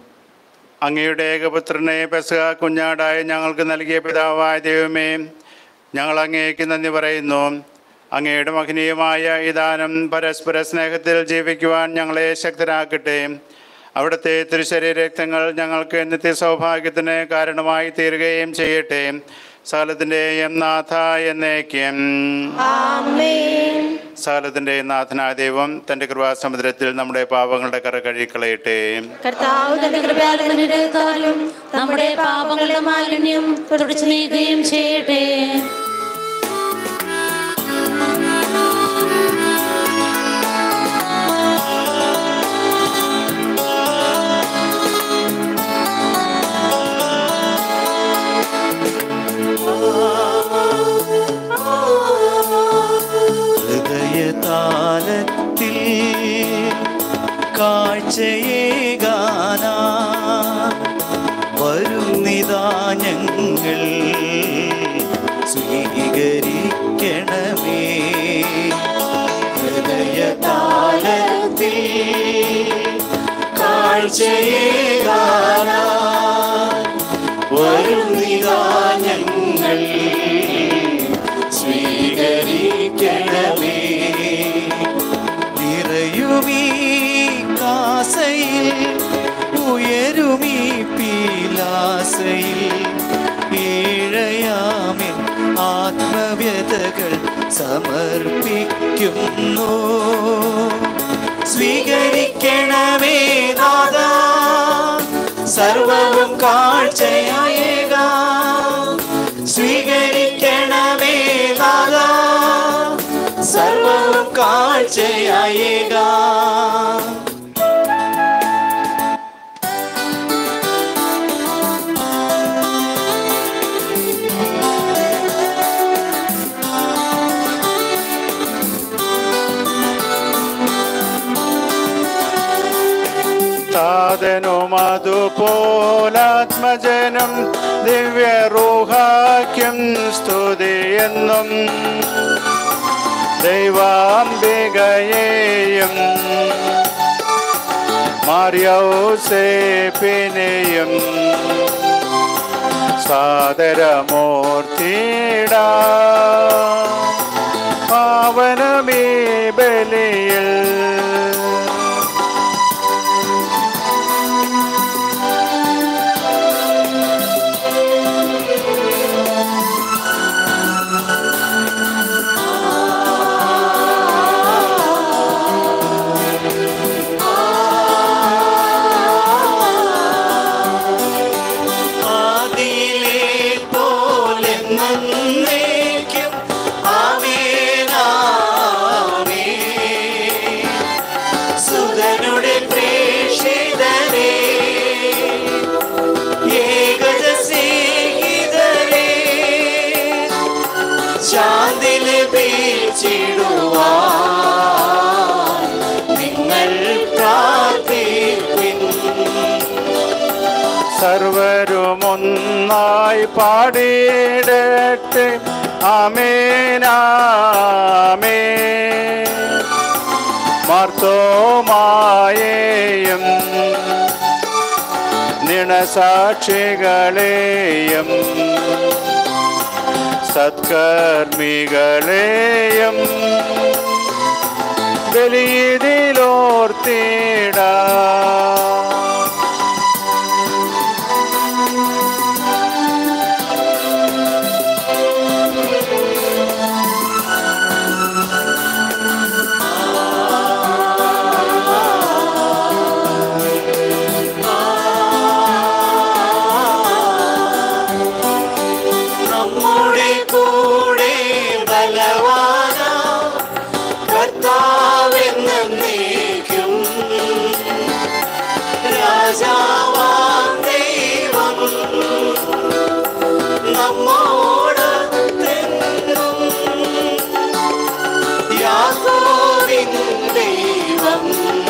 അങ്ങയുടെ ഏകപുത്രനെ പെസക കുഞ്ഞാടായി ഞങ്ങൾക്ക് നൽകിയ പിതാവായ ദൈവമേ ഞങ്ങൾ അങ്ങേക്ക് നന്ദി പറയുന്നു അങ്ങയുടെ മഹനീയമായ ഈ ദാനം പരസ്പര സ്നേഹത്തിൽ ജീവിക്കുവാൻ ഞങ്ങളെ ശക്തരാക്കട്ടെ അവിടുത്തെ തിരുശരീര രക്തങ്ങൾ ഞങ്ങൾക്ക് നിത്യ സൗഭാഗ്യത്തിന് കാരണമായി തീരുകയും ചെയ്യട്ടെ സകലത്തിൻ്റെയും നാഥ എന്നേക്കും സകലത്തിൻ്റെ നാഥനായ ദൈവം തൻ്റെ കൃപാസമുദ്രത്തിൽ നമ്മുടെ പാപങ്ങളുടെ കറ കഴുകിക്കളയട്ടെ കർത്താവ് തന്റെ കൃപാലനും നമ്മുടെ പാപങ്ങളുടെ മാലിന്യം തുടച്ചു നീക്കുകയും ചെയ്യട്ടെ ഹൃദയതാലത്തിൽ കാഴ്ചയേകാന വരുന്നിതാ ഞങ്ങൾ സ്വീകരിക്കണമേ ഹൃദയതാലത്തിൽ കാഴ്ചയേകാന വരുന്നിതാ ഞങ്ങൾ സ്വീകരിക്കണമേ നിറയുമീ കാസയിൽ ഉയരുമീ പീലാസയിൽ ഏഴയാമേ ആത്മവ്യതകൾ സമർപ്പിക്കുന്നു സ്വീകരിക്കണമേ നാദ സർവവും കാഴ്ചയായേക സ്വീകരിക്കണമേ നാദ സർവവും കാഴ്ചയായേക താതനും അതുപോലാത്മജനം ദിവ്യറൂഹാക്യം സ്തുതിയെന്നും ദൈവാംബികയെയും മാറിയൗസേപ്പിനെയും സാദരമൂർത്തിട പാവനമീ ബലിയിൽ ആദിയിലെ പോലെ നന്നേക്കും ആമേനാമേ സുതനുടെ പ്രേക്ഷിതരേ ഏകജ സ്നേഹിതരേ ശാന്തി ലഭിച്ചിടുവാൻ നിങ്ങൾ പ്രാർത്ഥിപ്പിൻ സർവരുമൊന്നായി പാടിയിടട്ടെ ആമേനാമേ മാർത്തോമായേയും നിണസാക്ഷികളെയും സത്കർമ്മികളെയും ബലിയിലോർത്തിടാം നമ്മുടെ കൂടെ ബലവാന കർത്താവെന്നേക്കും രാജാവാം ദൈവം നമ്മോട് തെന്നും യാക്കോബിൻ ദൈവം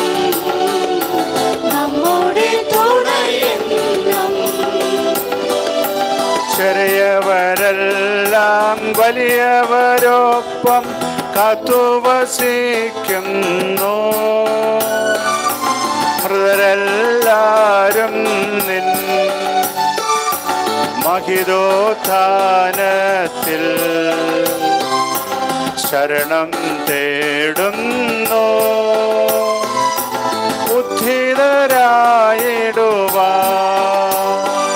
നമ്മുടെ തുണയെന്നും ചെറിയവരെല്ലാം വലിയവരൊപ്പം കാത്തുവസിക്കുന്നു മൃതരെല്ലാരും നിൻ മഹിതോത്ഥാനത്തിൽ ശരണം തേടുന്നു ഉദ്ധിതരായിടുവാൻ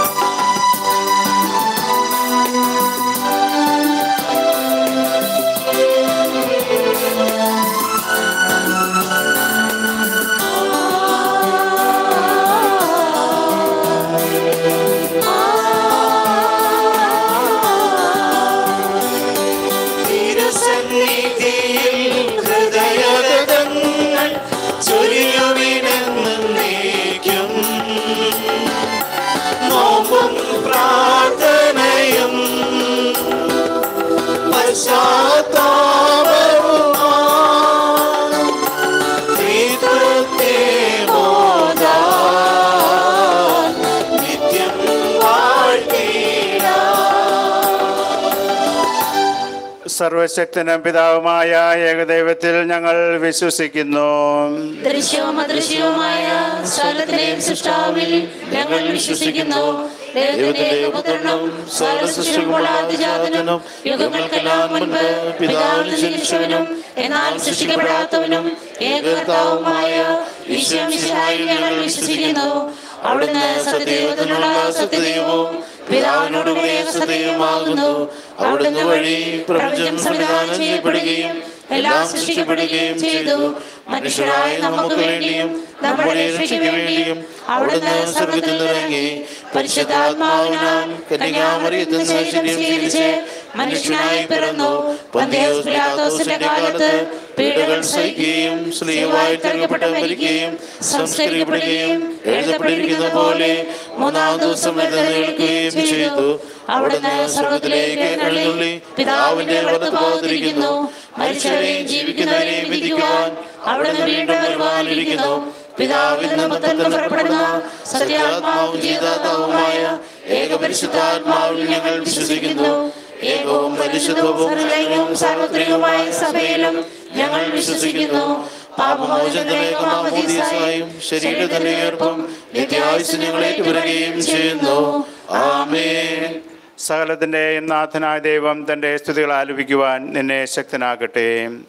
സർവശക്തനും പിതാവുമായ ഏകദൈവത്തിൽ ഞങ്ങൾ വിശ്വസിക്കുന്നു ദൃശ്യവും അദൃശ്യവുമായ സകലത്തിലെയും സൃഷ്ടാവിൽ ഞങ്ങൾ വിശ്വസിക്കുന്നു ദൈവത്തിന്റെ ഏകപുത്രനും സകല സൃഷ്ടിക്കുമ്പോൾ ആദിജാതനും യുഗങ്ങൾക്കെല്ലാം മുൻപ് പിതാവിന് ജനിച്ചവനും എന്നാൽ സൃഷ്ടിക്കപ്പെടാത്തവനും ഏകകർത്താവുമായ ഈശ്വരമിശിഹായിൽ ഞങ്ങൾ വിശ്വസിക്കുന്നു അവിടുന്ന് സത്യദൈവത്തിനുള്ള സത്യദൈവവും പിതാവിനോടുകൂടെ ഏകസത്യവുമാകുന്നു അവിടുന്ന് വഴി പ്രപഞ്ചം സംവിധാനം ചെയ്യപ്പെടുകയും എല്ലാം സൃഷ്ടിക്കപ്പെടുകയും ചെയ്തു മനുഷ്യരായ നമുക്ക് വേണ്ടിയും നമ്മുടെ രക്ഷയ്ക്ക് വേണ്ടിയും അവിടുന്ന് സ്വർഗത്തിൽ നിന്നിറങ്ങി പരിശുദ്ധാത്മാവിനാൽ കന്യാമറിയത്തിൽ നിന്ന് ശരീരം സ്വീകരിച്ച് മനുഷ്യനായി പിറന്നു പന്തയോസ് പിലാത്തോസിന്റെ കാലത്ത് പീഡകൾ സഹിക്കുകയും സ്ത്രീയുമായി തിരഞ്ഞെപ്പെട്ട് മരിക്കുകയും സംസ്കരിക്കപ്പെടുകയും എഴുതപ്പെട്ടിരിക്കുന്ന പോലെ മൂന്നാം ദിവസം എഴുന്നേൽക്കുകയും ചെയ്തു അവിടുന്ന് സ്വർഗത്തിലേക്ക് എഴുന്നള്ളി പിതാവിന്റെ വലതുഭാഗത്തിരിക്കുന്നു മരിച്ചവരെയും ജീവിക്കുന്നവരെയും വിധിക്കുവാൻ അവിടുന്ന് വീണ്ടും വരുവാനിരിക്കുന്നു പിതാവിൽ നിന്ന് പുത്രൻ പുറപ്പെടുന്ന സത്യാത്മാവും ജീതാത്മാവുമായ ഏകപരിശുദ്ധാത്മാവിൽ ഞങ്ങൾ വിശ്വസിക്കുന്നു ഏകവും പരിശുദ്ധവും സർവ്വവും സാർവത്രികവുമായ സഭയിലും ഞങ്ങൾ വിശ്വസിക്കുന്നു പാപമോചനമേകമാമോദീസായും ശരീരത്തിന്റെ ഏർപ്പും നിത്യായുസ് ഞങ്ങൾ ഏറ്റുപുരുകയും ചെയ്യുന്നു ആമേൻ സകലത്തിൻ്റെയും നാഥനായ ദൈവം തൻ്റെ സ്തുതികൾ ആലപിക്കുവാൻ നിന്നെ ശക്തനാകട്ടെ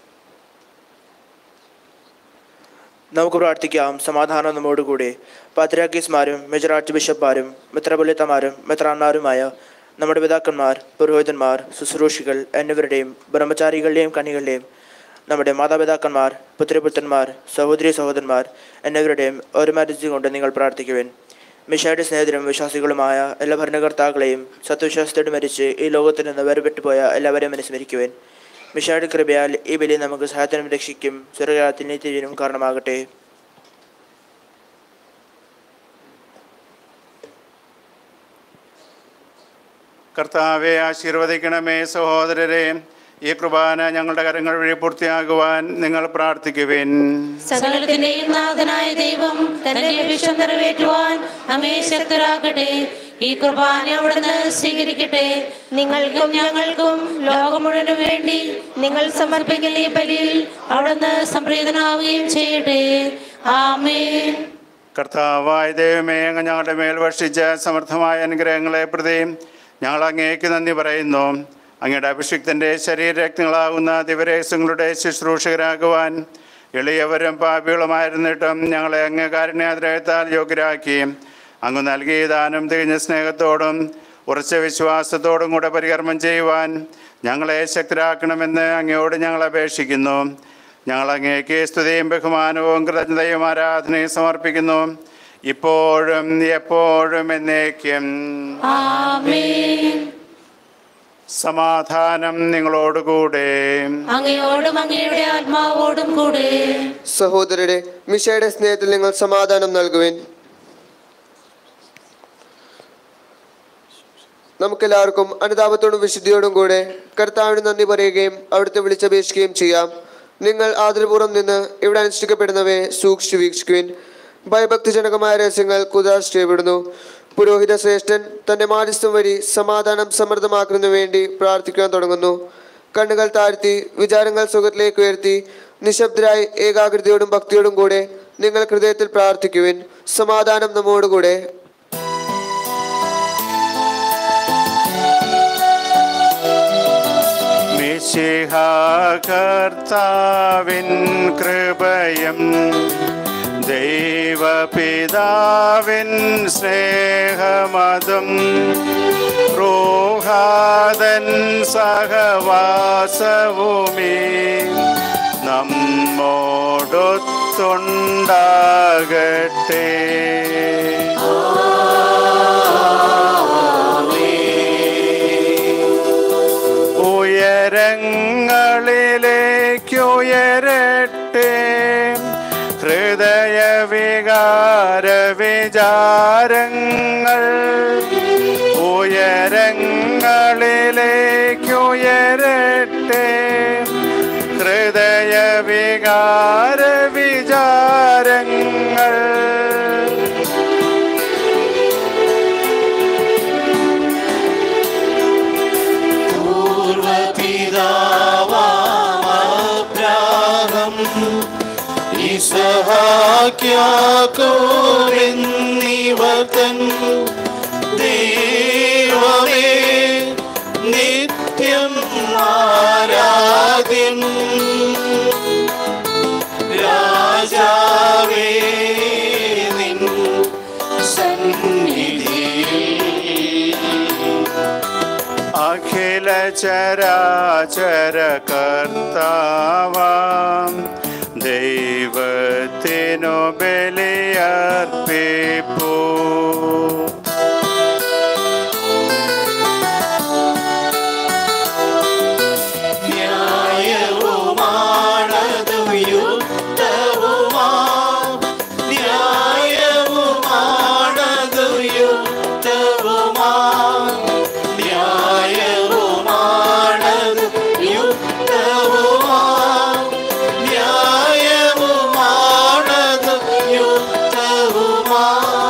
നമുക്ക് പ്രാർത്ഥിക്കാം സമാധാനം നമ്മോടുകൂടി പാത്രാക്കീസ്മാരും മേജർ ആർച്ച് ബിഷപ്പ്മാരും മെത്രപൊലിത്തമാരും മെത്രാന്മാരുമായ നമ്മുടെ പിതാക്കന്മാർ പുരോഹിതന്മാർ ശുശ്രൂഷികൾ എന്നിവരുടെയും ബ്രഹ്മചാരികളുടെയും കണികളുടെയും നമ്മുടെ മാതാപിതാക്കന്മാർ പുത്രപുത്രന്മാർ സഹോദരി സഹോദരന്മാർ എന്നിവരുടെയും ഒരുമരിച്ചു കൊണ്ട് നിങ്ങൾ പ്രാർത്ഥിക്കുവേൻ മിഷയുടെ സ്നേഹിതരും വിശ്വാസികളുമായ എല്ലാ ഭരണകർത്താക്കളെയും സത്വവിശ്വാസത്തോട് മരിച്ച് ഈ ലോകത്തിൽ നിന്ന് വേർപെട്ടുപോയ എല്ലാവരെയും അനുസ്മരിക്കുവേൻ മിഷയുടെ കൃപയാൽ ഈ ബലി നമുക്ക് സഹായത്തിനും രക്ഷിക്കും സ്വർഗത്തിന് തിരിനും കാരണമാകട്ടെ കർത്താവെ ആശീർവദിക്കണമേ സഹോദരരെ ഈ കുർബാന ഞങ്ങളുടെ കരങ്ങൾ വഴി പൂർത്തിയാകുവാൻ നിങ്ങൾ പ്രാർത്ഥിക്കുവിൻ സകലത്തിന്റെയും നാഥനായ ദൈവം തന്റെ അഭിഷ്ടം നിറവേറ്റുവാൻ നമ്മെ ശക്തരാക്കട്ടെ ഈ കുർബാന അവിടുന്ന് സ്വീകരിക്കട്ടെ നിങ്ങൾക്കും ഞങ്ങൾക്കും ലോകം മുഴുവനും വേണ്ടി നിങ്ങൾ സമർപ്പിക്കുന്ന ഈ ബലിയിൽ അവിടുന്ന് സംപ്രീതനാവുകയും ചെയ്യട്ടെ ആമേൻ കർത്താവായ ദൈവമേ അങ്ങ് ഞങ്ങളുടെ മേൽ വർഷിച്ച സമർത്ഥമായ അനുഗ്രഹങ്ങളെ പ്രതി ഞങ്ങൾ അങ്ങേക്ക് നന്ദി പറയുന്നു അങ്ങയുടെ അഭിഷിക്തൻ്റെ ശരീരരക്തങ്ങളാകുന്ന ദിവരേശങ്ങളുടെ ശുശ്രൂഷകരാകുവാൻ എളിയവരും പാപികളുമായിരുന്നിട്ടും ഞങ്ങളെ അങ്ങ് കാരുണ്യാഗ്രഹത്താൽ യോഗ്യരാക്കി അങ്ങ് നൽകിയ ദാനം തികഞ്ഞ സ്നേഹത്തോടും ഉറച്ച വിശ്വാസത്തോടും കൂടെ പരികർമ്മം ചെയ്യുവാൻ ഞങ്ങളെ ശക്തരാക്കണമെന്ന് അങ്ങയോട് ഞങ്ങൾ അപേക്ഷിക്കുന്നു ഞങ്ങൾ അങ്ങേക്ക് സ്തുതിയും ബഹുമാനവും കൃതജ്ഞതയും ആരാധനയും സമർപ്പിക്കുന്നു ഇപ്പോഴും എപ്പോഴും എന്നേക്കും ആമേൻ സമാധാനം നിങ്ങളോടുകൂടെ അങ്ങയോടും അങ്ങയുടെ ആത്മാവോടും കൂടെ സഹോദരരെ മിഷയുടെ സ്നേഹത്തിൽ നിങ്ങൾ സമാധാനം നൽകുവിൻ നമുക്കെല്ലാവർക്കും അനുതാപത്തോടും വിശുദ്ധിയോടും കൂടെ കർത്താവിന് നന്ദി പറയുകയും അവിടുത്തെ വിളിച്ചപേക്ഷിക്കുകയും ചെയ്യാം നിങ്ങൾ ആദരപൂർവ്വം നിന്ന് ഇവിടെ അനുഷ്ഠിക്കപ്പെടുന്നവയെ സൂക്ഷിച്ചു വീക്ഷിക്കുവിൻ ഭയഭക്തിജനകമായ രഹസ്യങ്ങൾ കുദാശ് ചെയ്യപ്പെടുന്നു പുരോഹിത ശ്രേഷ്ഠൻ തന്റെ മാധ്യസ്ഥം വഴി സമാധാനം സമൃദ്ധമാക്കുന്നതിനു വേണ്ടി പ്രാർത്ഥിക്കാൻ തുടങ്ങുന്നു കണ്ണുകൾ താഴ്ത്തി വിചാരങ്ങൾ സുഖത്തിലേക്ക് ഉയർത്തി നിശബ്ദരായി ഏകാഗ്രതയോടും ഭക്തിയോടും കൂടെ നിങ്ങൾ ഹൃദയത്തിൽ പ്രാർത്ഥിക്കുവിൻ സമാധാനം നമ്മോടുകൂടെ മിശിഹ കർത്താവിൻ കൃപയും ദൈവപിതാവിൻ സ്നേഹമതും റോഹാദൻ സഹവാസവുമീ നമ്മോടൊത്തുണ്ടാകട്ടെ ഉയരങ്ങളിലേക്കുയരട്ടെ ഹൃദയവികാര വിചാരങ്ങൾ ഉയരങ്ങളിലേക്കുയരട്ടെ ഹൃദയവികാര വിചാരങ്ങൾ പൂർവപിതാ യാക്കോബെന്നിവർത്തൻ ദൈവമേ നിത്യം ആരാധ്യൻ രാജാവേ നിൻ സന്നിധിയിൽ അഖില ചരാചര കർത്താവാം ദൈവത്തിനു ബലിയർപ്പിപ്പൂ ന്യായവുമാണതു യുക്തവുമാ ന്യായവുമാണതു യുക്തവുമാ ന്യായവുമാണതു യുക്തവുമാ ന്യായവുമാണതു യുക്തവുമാ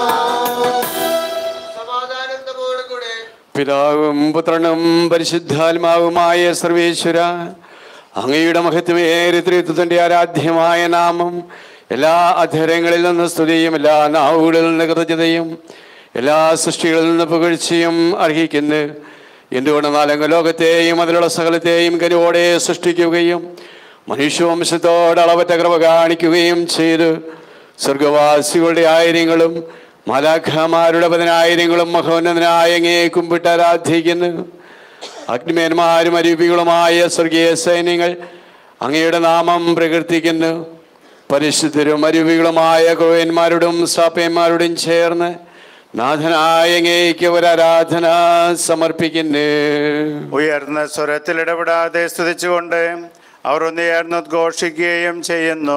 പിതാവും പുത്രനും പരിശുദ്ധാത്മാവുമായ സർവേശ്വര അങ്ങയുടെ മഹത്വമേറിത്രിത്വത്തിന്റെ ആരാധ്യമായ നാമം എല്ലാ അധരങ്ങളിൽ നിന്ന് സ്തുതിയും എല്ലാ നാവുകളിൽ നിന്ന് കൃതജ്ഞതയും എല്ലാ സൃഷ്ടികളിൽ നിന്ന് പുകഴ്ചയും അർഹിക്കുന്നു എന്തുകൊണ്ടെന്നാൽ അങ്ങ് ലോകത്തെയും അതിലുള്ള സകലത്തെയും കരുവോടെ സൃഷ്ടിക്കുകയും മനുഷ്യവംശത്തോട് അളവറ്റ കൃപ കാണിക്കുകയും ചെയ്തു സ്വർഗവാസികളുടെ ആയിരങ്ങളും മാലാഖമാരുടെ പതിനായിരങ്ങളും മഹോന്നതനായ അങ്ങേ കുമ്പിട്ട് ആരാധിക്കുന്നു അഗ്നിമേന്മാരും അരൂപികളുമായ സ്വർഗീയ സൈന്യങ്ങൾ അങ്ങയുടെ നാമം പ്രകീർത്തിക്കുന്നു പരിശുദ്ധരും അരൂപികളുമായ ക്രോയന്മാരോടും സാപ്പയന്മാരോടും ചേർന്ന് നാഥനായ അങ്ങേക്ക് ഒരു ആരാധന സമർപ്പിക്കുന്നു ഉയർന്ന സ്വരത്തിൽ ഇടപെടാതെ സ്തുതിച്ചുകൊണ്ട് അവർ ഒന്നുയർന്ന് ഉദ്ഘോഷിക്കുകയും ചെയ്യുന്നു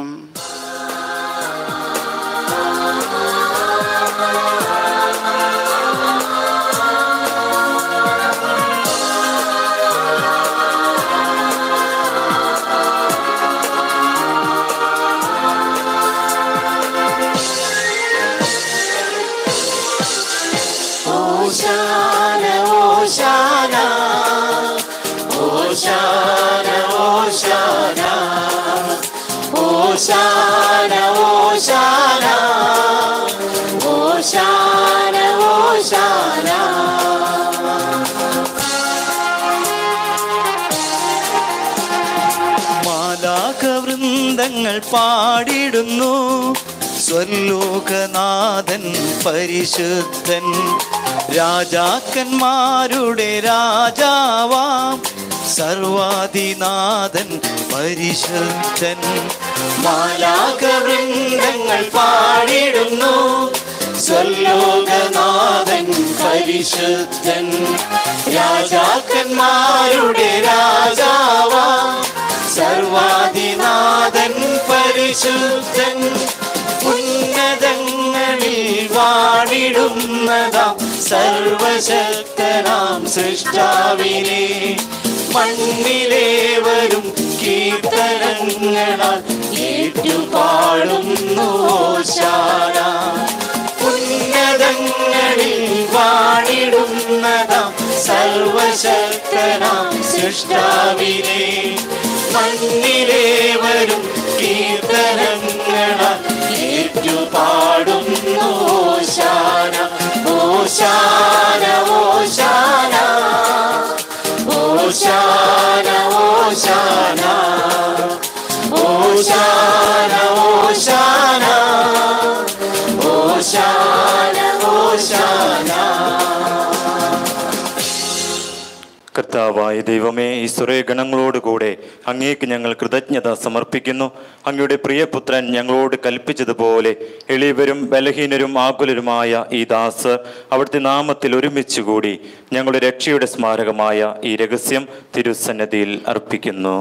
ഓശാന ഓശാന ഓശാന ഓശാന ഓശാന ഓശാന ഓശാന ഓശാന മാലാകവൃന്ദങ്ങൾ പാടിടുന്നു സ്വലോകനാഥൻ പരിശുദ്ധൻ രാജാക്കന്മാരുടെ രാജാവാം സർവാദിനാഥൻ പരിശുദ്ധൻ മാലാകവൃന്ദങ്ങൾ പാടിടുന്നു സ്വലോകനാഥൻ പരിശുദ്ധൻ രാജാക്കന്മാരുടെ രാജാവാ സർവാദിനാഥൻ പരിശുദ്ധൻ ഉന്നതങ്ങളിൽ വാണിടുന്നതാം സർവശക്തനാം സൃഷ്ടാവിനെ മണ്ണിലേവരും കീർത്തനങ്ങളാൽ ഏറ്റുപാടുന്നു ഓശാന ഉന്നതങ്ങളിൽ വാണിടുന്നതാം സർവശക്തനാം സൃഷ്ടാവിനെ മണ്ണിലേവരും കീർത്തനങ്ങളാൽ ഏറ്റുപാടുന്നു ഓശാന ഓശാന ഓശാന ഓശാന ഓശാന ഓശാന ഓശാന ഓശാന ഓശാന കർത്താവായ ദൈവമേ ഈശ്വരേ ഗണങ്ങളോടുകൂടെ അങ്ങേക്ക് ഞങ്ങൾ കൃതജ്ഞത സമർപ്പിക്കുന്നു അങ്ങയുടെ പ്രിയപുത്രൻ ഞങ്ങളോട് കൽപ്പിച്ചതുപോലെ എളിയവരും ബലഹീനരും ആകുലരുമായ ഈ ദാസ് അവിടുത്തെ നാമത്തിൽ ഒരുമിച്ചുകൂടി ഞങ്ങളുടെ രക്ഷയുടെ സ്മാരകമായ ഈ രഹസ്യം തിരുസന്നതിയിൽ അർപ്പിക്കുന്നു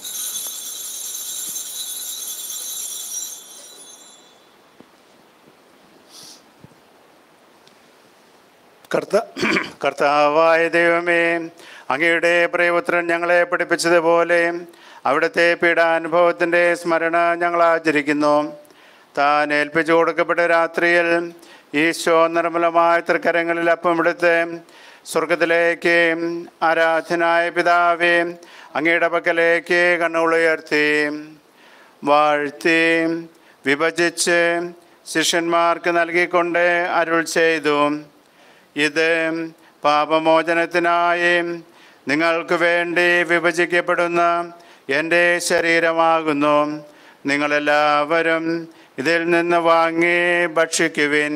കർത്ത കർത്താവായ ദൈവമേ അങ്ങയുടെ പ്രിയപുത്രൻ ഞങ്ങളെ പഠിപ്പിച്ചതുപോലെ അവിടുത്തെ പീഡാനുഭവത്തിൻ്റെ സ്മരണ ഞങ്ങൾ ആചരിക്കുന്നു താൻ ഏൽപ്പിച്ചു കൊടുക്കപ്പെട്ട രാത്രിയിൽ ഈശോ നിർമ്മലമായ തൃക്കരങ്ങളിൽ അപ്പം എടുത്ത് സ്വർഗത്തിലേക്ക് ആരാധനായ പിതാവേ അങ്ങയുടെ പക്കലേക്ക് കണ്ണുകളുയർത്തി വാഴ്ത്തി വിഭജിച്ച് ശിഷ്യന്മാർക്ക് നൽകിക്കൊണ്ട് അരുൾ ചെയ്തു ഇത് പാപമോചനത്തിനായി നിങ്ങൾക്ക് വേണ്ടി വിഭജിക്കപ്പെടുന്ന എൻ്റെ ശരീരമാകുന്നു നിങ്ങളെല്ലാവരും ഇതിൽ നിന്ന് വാങ്ങി ഭക്ഷിക്കുവിൻ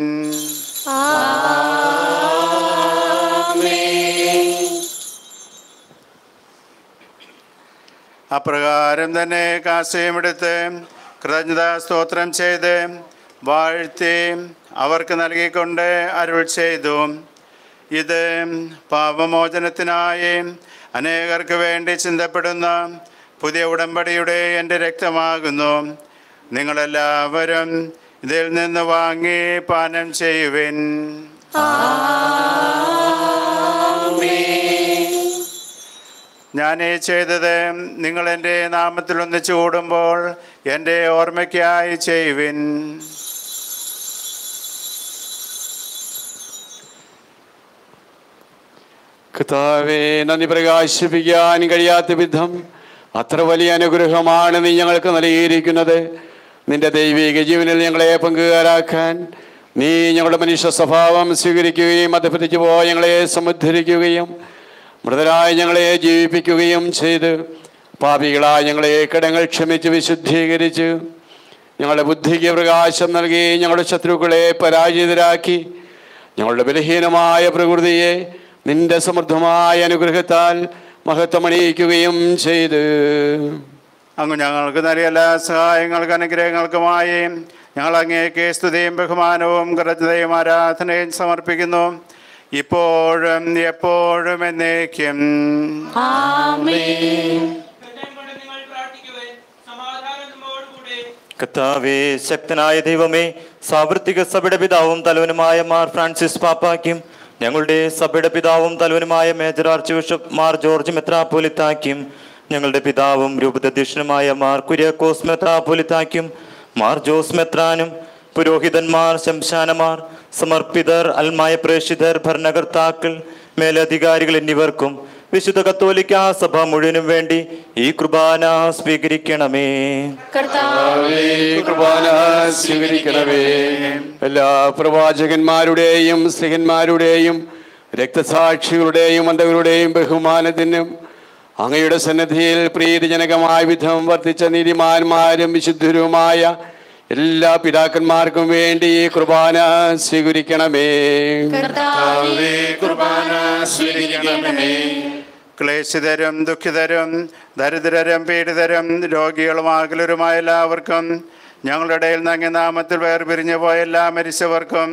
അപ്രകാരം തന്നെ കാസയും എടുത്ത് കൃതജ്ഞതാ സ്തോത്രം ചെയ്ത് വാഴ്ത്തി അവർക്ക് നൽകിക്കൊണ്ട് അരുൾ ചെയ്തു ഇത് പാപമോചനത്തിനായി അനേകർക്ക് വേണ്ടി ചിന്തപ്പെടുന്ന പുതിയ ഉടമ്പടിയുടെ എൻ്റെ രക്തമാകുന്നു നിങ്ങളെല്ലാവരും ഇതിൽ നിന്ന് വാങ്ങി പാനം ചെയ്യുവിൻ ഞാൻ ഈ ചെയ്തത് നിങ്ങൾ എൻ്റെ നാമത്തിൽ ഒന്നിച്ചു കൂടുമ്പോൾ എൻ്റെ ഓർമ്മയ്ക്കായി ചെയ്യുവിൻ കർത്താവേ നന്ദി പ്രകാശിപ്പിക്കാൻ കഴിയാത്ത വിധം അത്ര വലിയ അനുഗ്രഹമാണ് നീ ഞങ്ങൾക്ക് നൽകിയിരിക്കുന്നത് നിന്റെ ദൈവിക ജീവനിൽ ഞങ്ങളെ പങ്കുകാരാക്കാൻ നീ ഞങ്ങളുടെ മനുഷ്യ സ്വഭാവം സ്വീകരിക്കുകയും അധപതിച്ചു പോയ ഞങ്ങളെ സമുദ്ധരിക്കുകയും മൃതരായ ഞങ്ങളെ ജീവിപ്പിക്കുകയും ചെയ്ത് പാപികളായ ഞങ്ങളെ കടങ്ങൾ ക്ഷമിച്ച് വിശുദ്ധീകരിച്ച് ഞങ്ങളുടെ ബുദ്ധിക്ക് പ്രകാശം നൽകി ഞങ്ങളുടെ ശത്രുക്കളെ പരാജിതരാക്കി ഞങ്ങളുടെ ബലഹീനമായ പ്രകൃതിയെ നിന്റെ സമൃദ്ധമായ അനുഗ്രഹത്താൽ മഹത്വമണിയിക്കുകയും ചെയ്ത് അങ്ങ് ഞങ്ങൾക്ക് നൽകിയ എല്ലാ സഹായങ്ങൾക്ക് അനുഗ്രഹങ്ങൾക്കുമായി ഞങ്ങൾ അങ്ങേക്ക് സ്തുതിയും ബഹുമാനവും കൃതജ്ഞതയും ആരാധനയും സമർപ്പിക്കുന്നു ഇപ്പോഴും എപ്പോഴും എന്നേക്കും കർത്താവേ ശക്തനായ ദൈവമേ സാമ്പത്തിക സഭയുടെ പിതാവും തലവനുമായ മാർ ഫ്രാൻസിസ് പാപ്പാക്കും ഞങ്ങളുടെ സഭയുടെ പിതാവും തലവനുമായ major archbishop Mar George മെത്രാപോലിത്താക്കും ഞങ്ങളുടെ പിതാവും രൂപതധ്യക്ഷനുമായ മാർ കുര്യാക്കോസ് മെത്രാപോലിത്താക്കും മാർ ജോസ് മെത്രാനും പുരോഹിതന്മാർ ശംശാനമാർ സമർപ്പിതർ അൽമായ പ്രേഷിതർ ഭരണകർത്താക്കൾ മേലധികാരികൾ എന്നിവർക്കും വിശുദ്ധ കത്തോലിക്ക സഭ മുഴുവനും വേണ്ടി ഈ കുർബാന സ്വീകരിക്കണമേ കർത്താവേ, കുർബാന സ്വീകരിക്കണമേ എല്ലാ പ്രവാചകന്മാരുടെയും സ്ത്രീഹന്മാരുടെയും രക്തസാക്ഷികളുടെയും അന്തകളുടെയും ബഹുമാനത്തിനും അങ്ങയുടെ സന്നിധിയിൽ പ്രീതിജനകമായ വിധം വർദ്ധിച്ച നീതിമാന്മാരും വിശുദ്ധരുമായ എല്ലാ പിതാക്കന്മാർക്കും വേണ്ടി ഈ കുർബാന സ്വീകരിക്കണമേ കർത്താവേ, കുർബാന സ്വീകരിക്കണമേ ക്ലേശിതരും ദുഃഖിതരും ദരിദ്രരും പീഡിതരും രോഗികളും ആകുലരുമായ എല്ലാവർക്കും ഞങ്ങളുടെ ഇടയിൽ നിന്ന് അങ്ങേ നാമത്തിൽ വേർപിരിഞ്ഞു പോയ എല്ലാ മരിച്ചവർക്കും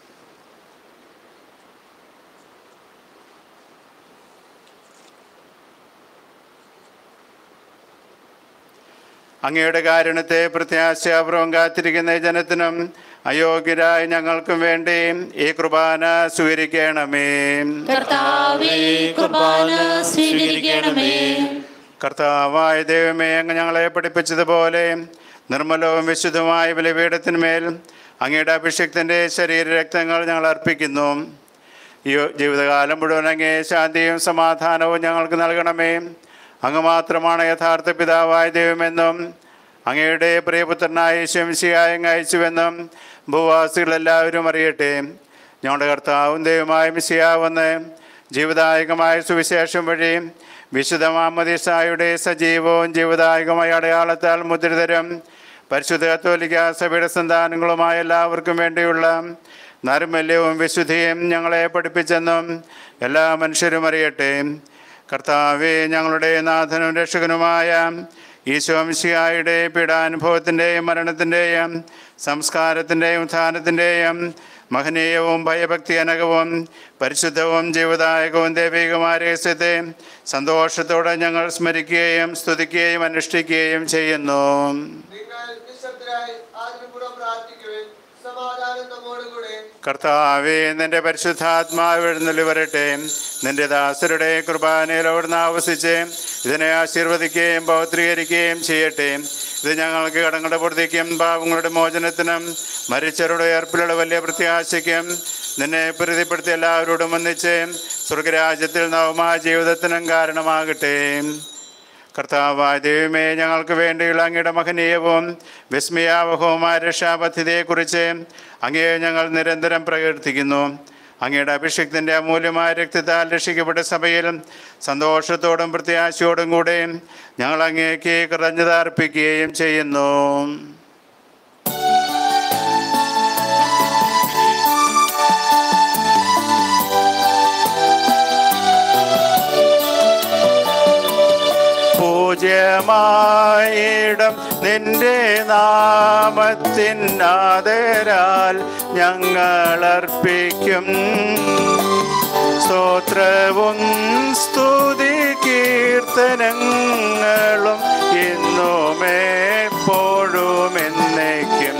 അങ്ങയുടെ കാരണത്തെ പ്രത്യാശാപൂർവം കാത്തിരിക്കുന്ന ഈ ജനത്തിനും അയോഗ്യരായ ഞങ്ങൾക്കും വേണ്ടി ഈ കുർബാന സ്വീകരിക്കണമേ കർത്താവേ കുർബാന സ്വീകരിക്കണമേ കർത്താവായ ദൈവമേ അങ്ങ് ഞങ്ങളെ പഠിപ്പിച്ചതുപോലെ നിർമ്മലവും വിശുദ്ധമായ ബലിപീഠത്തിന്മേൽ അങ്ങയുടെ അഭിഷേകത്തിൻ്റെ ശരീര രക്തങ്ങൾ ഞങ്ങൾ അർപ്പിക്കുന്നു ഈ ജീവിതകാലം മുഴുവൻ അങ്ങേ ശാന്തിയും സമാധാനവും ഞങ്ങൾക്ക് നൽകണമേ അങ്ങ് മാത്രമാണ് യഥാർത്ഥ പിതാവായ ദൈവമെന്നും അങ്ങയുടെ പ്രിയപുത്രനായ ശംശിയായ അയച്ചുവെന്നും ഭൂവാസികളെല്ലാവരും അറിയട്ടെ ഞങ്ങളുടെ കർത്താവും ദൈവമായ മിസിയാവെന്ന് ജീവദായകമായ സുവിശേഷം വഴി വിശുദ്ധ മാമദിസായുടെ സജീവവും ജീവദായകമായ അടയാളത്താൽ മുദ്രിതരും പരിശുദ്ധ കത്തോലിക്ക സഭയുടെ സന്താനങ്ങളുമായ എല്ലാവർക്കും വേണ്ടിയുള്ള നൈർമല്യവും വിശുദ്ധിയും ഞങ്ങളെ പഠിപ്പിച്ചെന്നും എല്ലാ മനുഷ്യരും അറിയട്ടെ കർത്താവെ ഞങ്ങളുടെ നാഥനും രക്ഷകനുമായ ഈശോമിശിയായുടെ പീഡാനുഭവത്തിൻ്റെയും മരണത്തിൻ്റെയും സംസ്കാരത്തിൻ്റെയും ഉത്ഥാനത്തിൻ്റെയും മഹനീയവും ഭയഭക്തി അനകവും പരിശുദ്ധവും ജീവദായകവും ദൈവികമായ രഹസ്യത്തെ സന്തോഷത്തോടെ ഞങ്ങൾ സ്മരിക്കുകയും സ്തുതിക്കുകയും അനുഷ്ഠിക്കുകയും ചെയ്യുന്നു നിങ്ങൾ നിശബ്ദരായി ആഗ്രഹപൂർവ്വം പ്രാർത്ഥിക്കുവിൻ സമാധാനം നമ്മോടുകൂടെ കർത്താവേ നിന്റെ പരിശുദ്ധാത്മാവ് എഴുന്നള്ളി വരട്ടെ നിന്റെ ദാസരുടെ കുർബാനയിൽ അവിടുന്ന് ആവസിച്ച് ഇതിനെ ആശീർവദിക്കുകയും പൗത്രീകരിക്കുകയും ചെയ്യട്ടെ ഇത് ഞങ്ങൾക്ക് കടങ്ങളുടെ പൂർത്തിക്കും പാവങ്ങളുടെ മോചനത്തിനും മരിച്ചവരുടെ ഏർപ്പിലുള്ള വലിയ പ്രത്യാശയ്ക്കും നിന്നെ പ്രീതിപ്പെടുത്തി എല്ലാവരോടും ഒന്നിച്ച് സ്വർഗരാജ്യത്തിൽ നവമായ ജീവിതത്തിനും കാരണമാകട്ടെ കർത്താവായ ദൈവമേ ഞങ്ങൾക്ക് വേണ്ടിയുള്ള അങ്ങയുടെ മഹനീയവും വിസ്മയാവഹവുമായ രക്ഷാപദ്ധതിയെക്കുറിച്ച് അങ്ങയെ ഞങ്ങൾ നിരന്തരം പ്രകീർത്തിക്കുന്നു അങ്ങയുടെ അഭിഷിക്തൻ്റെ അമൂല്യമായ രക്തത്താൽ രക്ഷിക്കപ്പെട്ട സഭയിൽ സന്തോഷത്തോടും പ്രത്യാശയോടും കൂടെ ഞങ്ങൾ അങ്ങേക്ക് കൃതജ്ഞത അർപ്പിക്കുകയും ചെയ്യുന്നു പൂജ്യമായിടം നിന്റെ നാമത്തിനാദരാൽ ഞങ്ങൾ അർപ്പിക്കും സ്തോത്രവും സ്തുതി കീർത്തനങ്ങളും ഇന്നും എപ്പോഴും എന്നേക്കും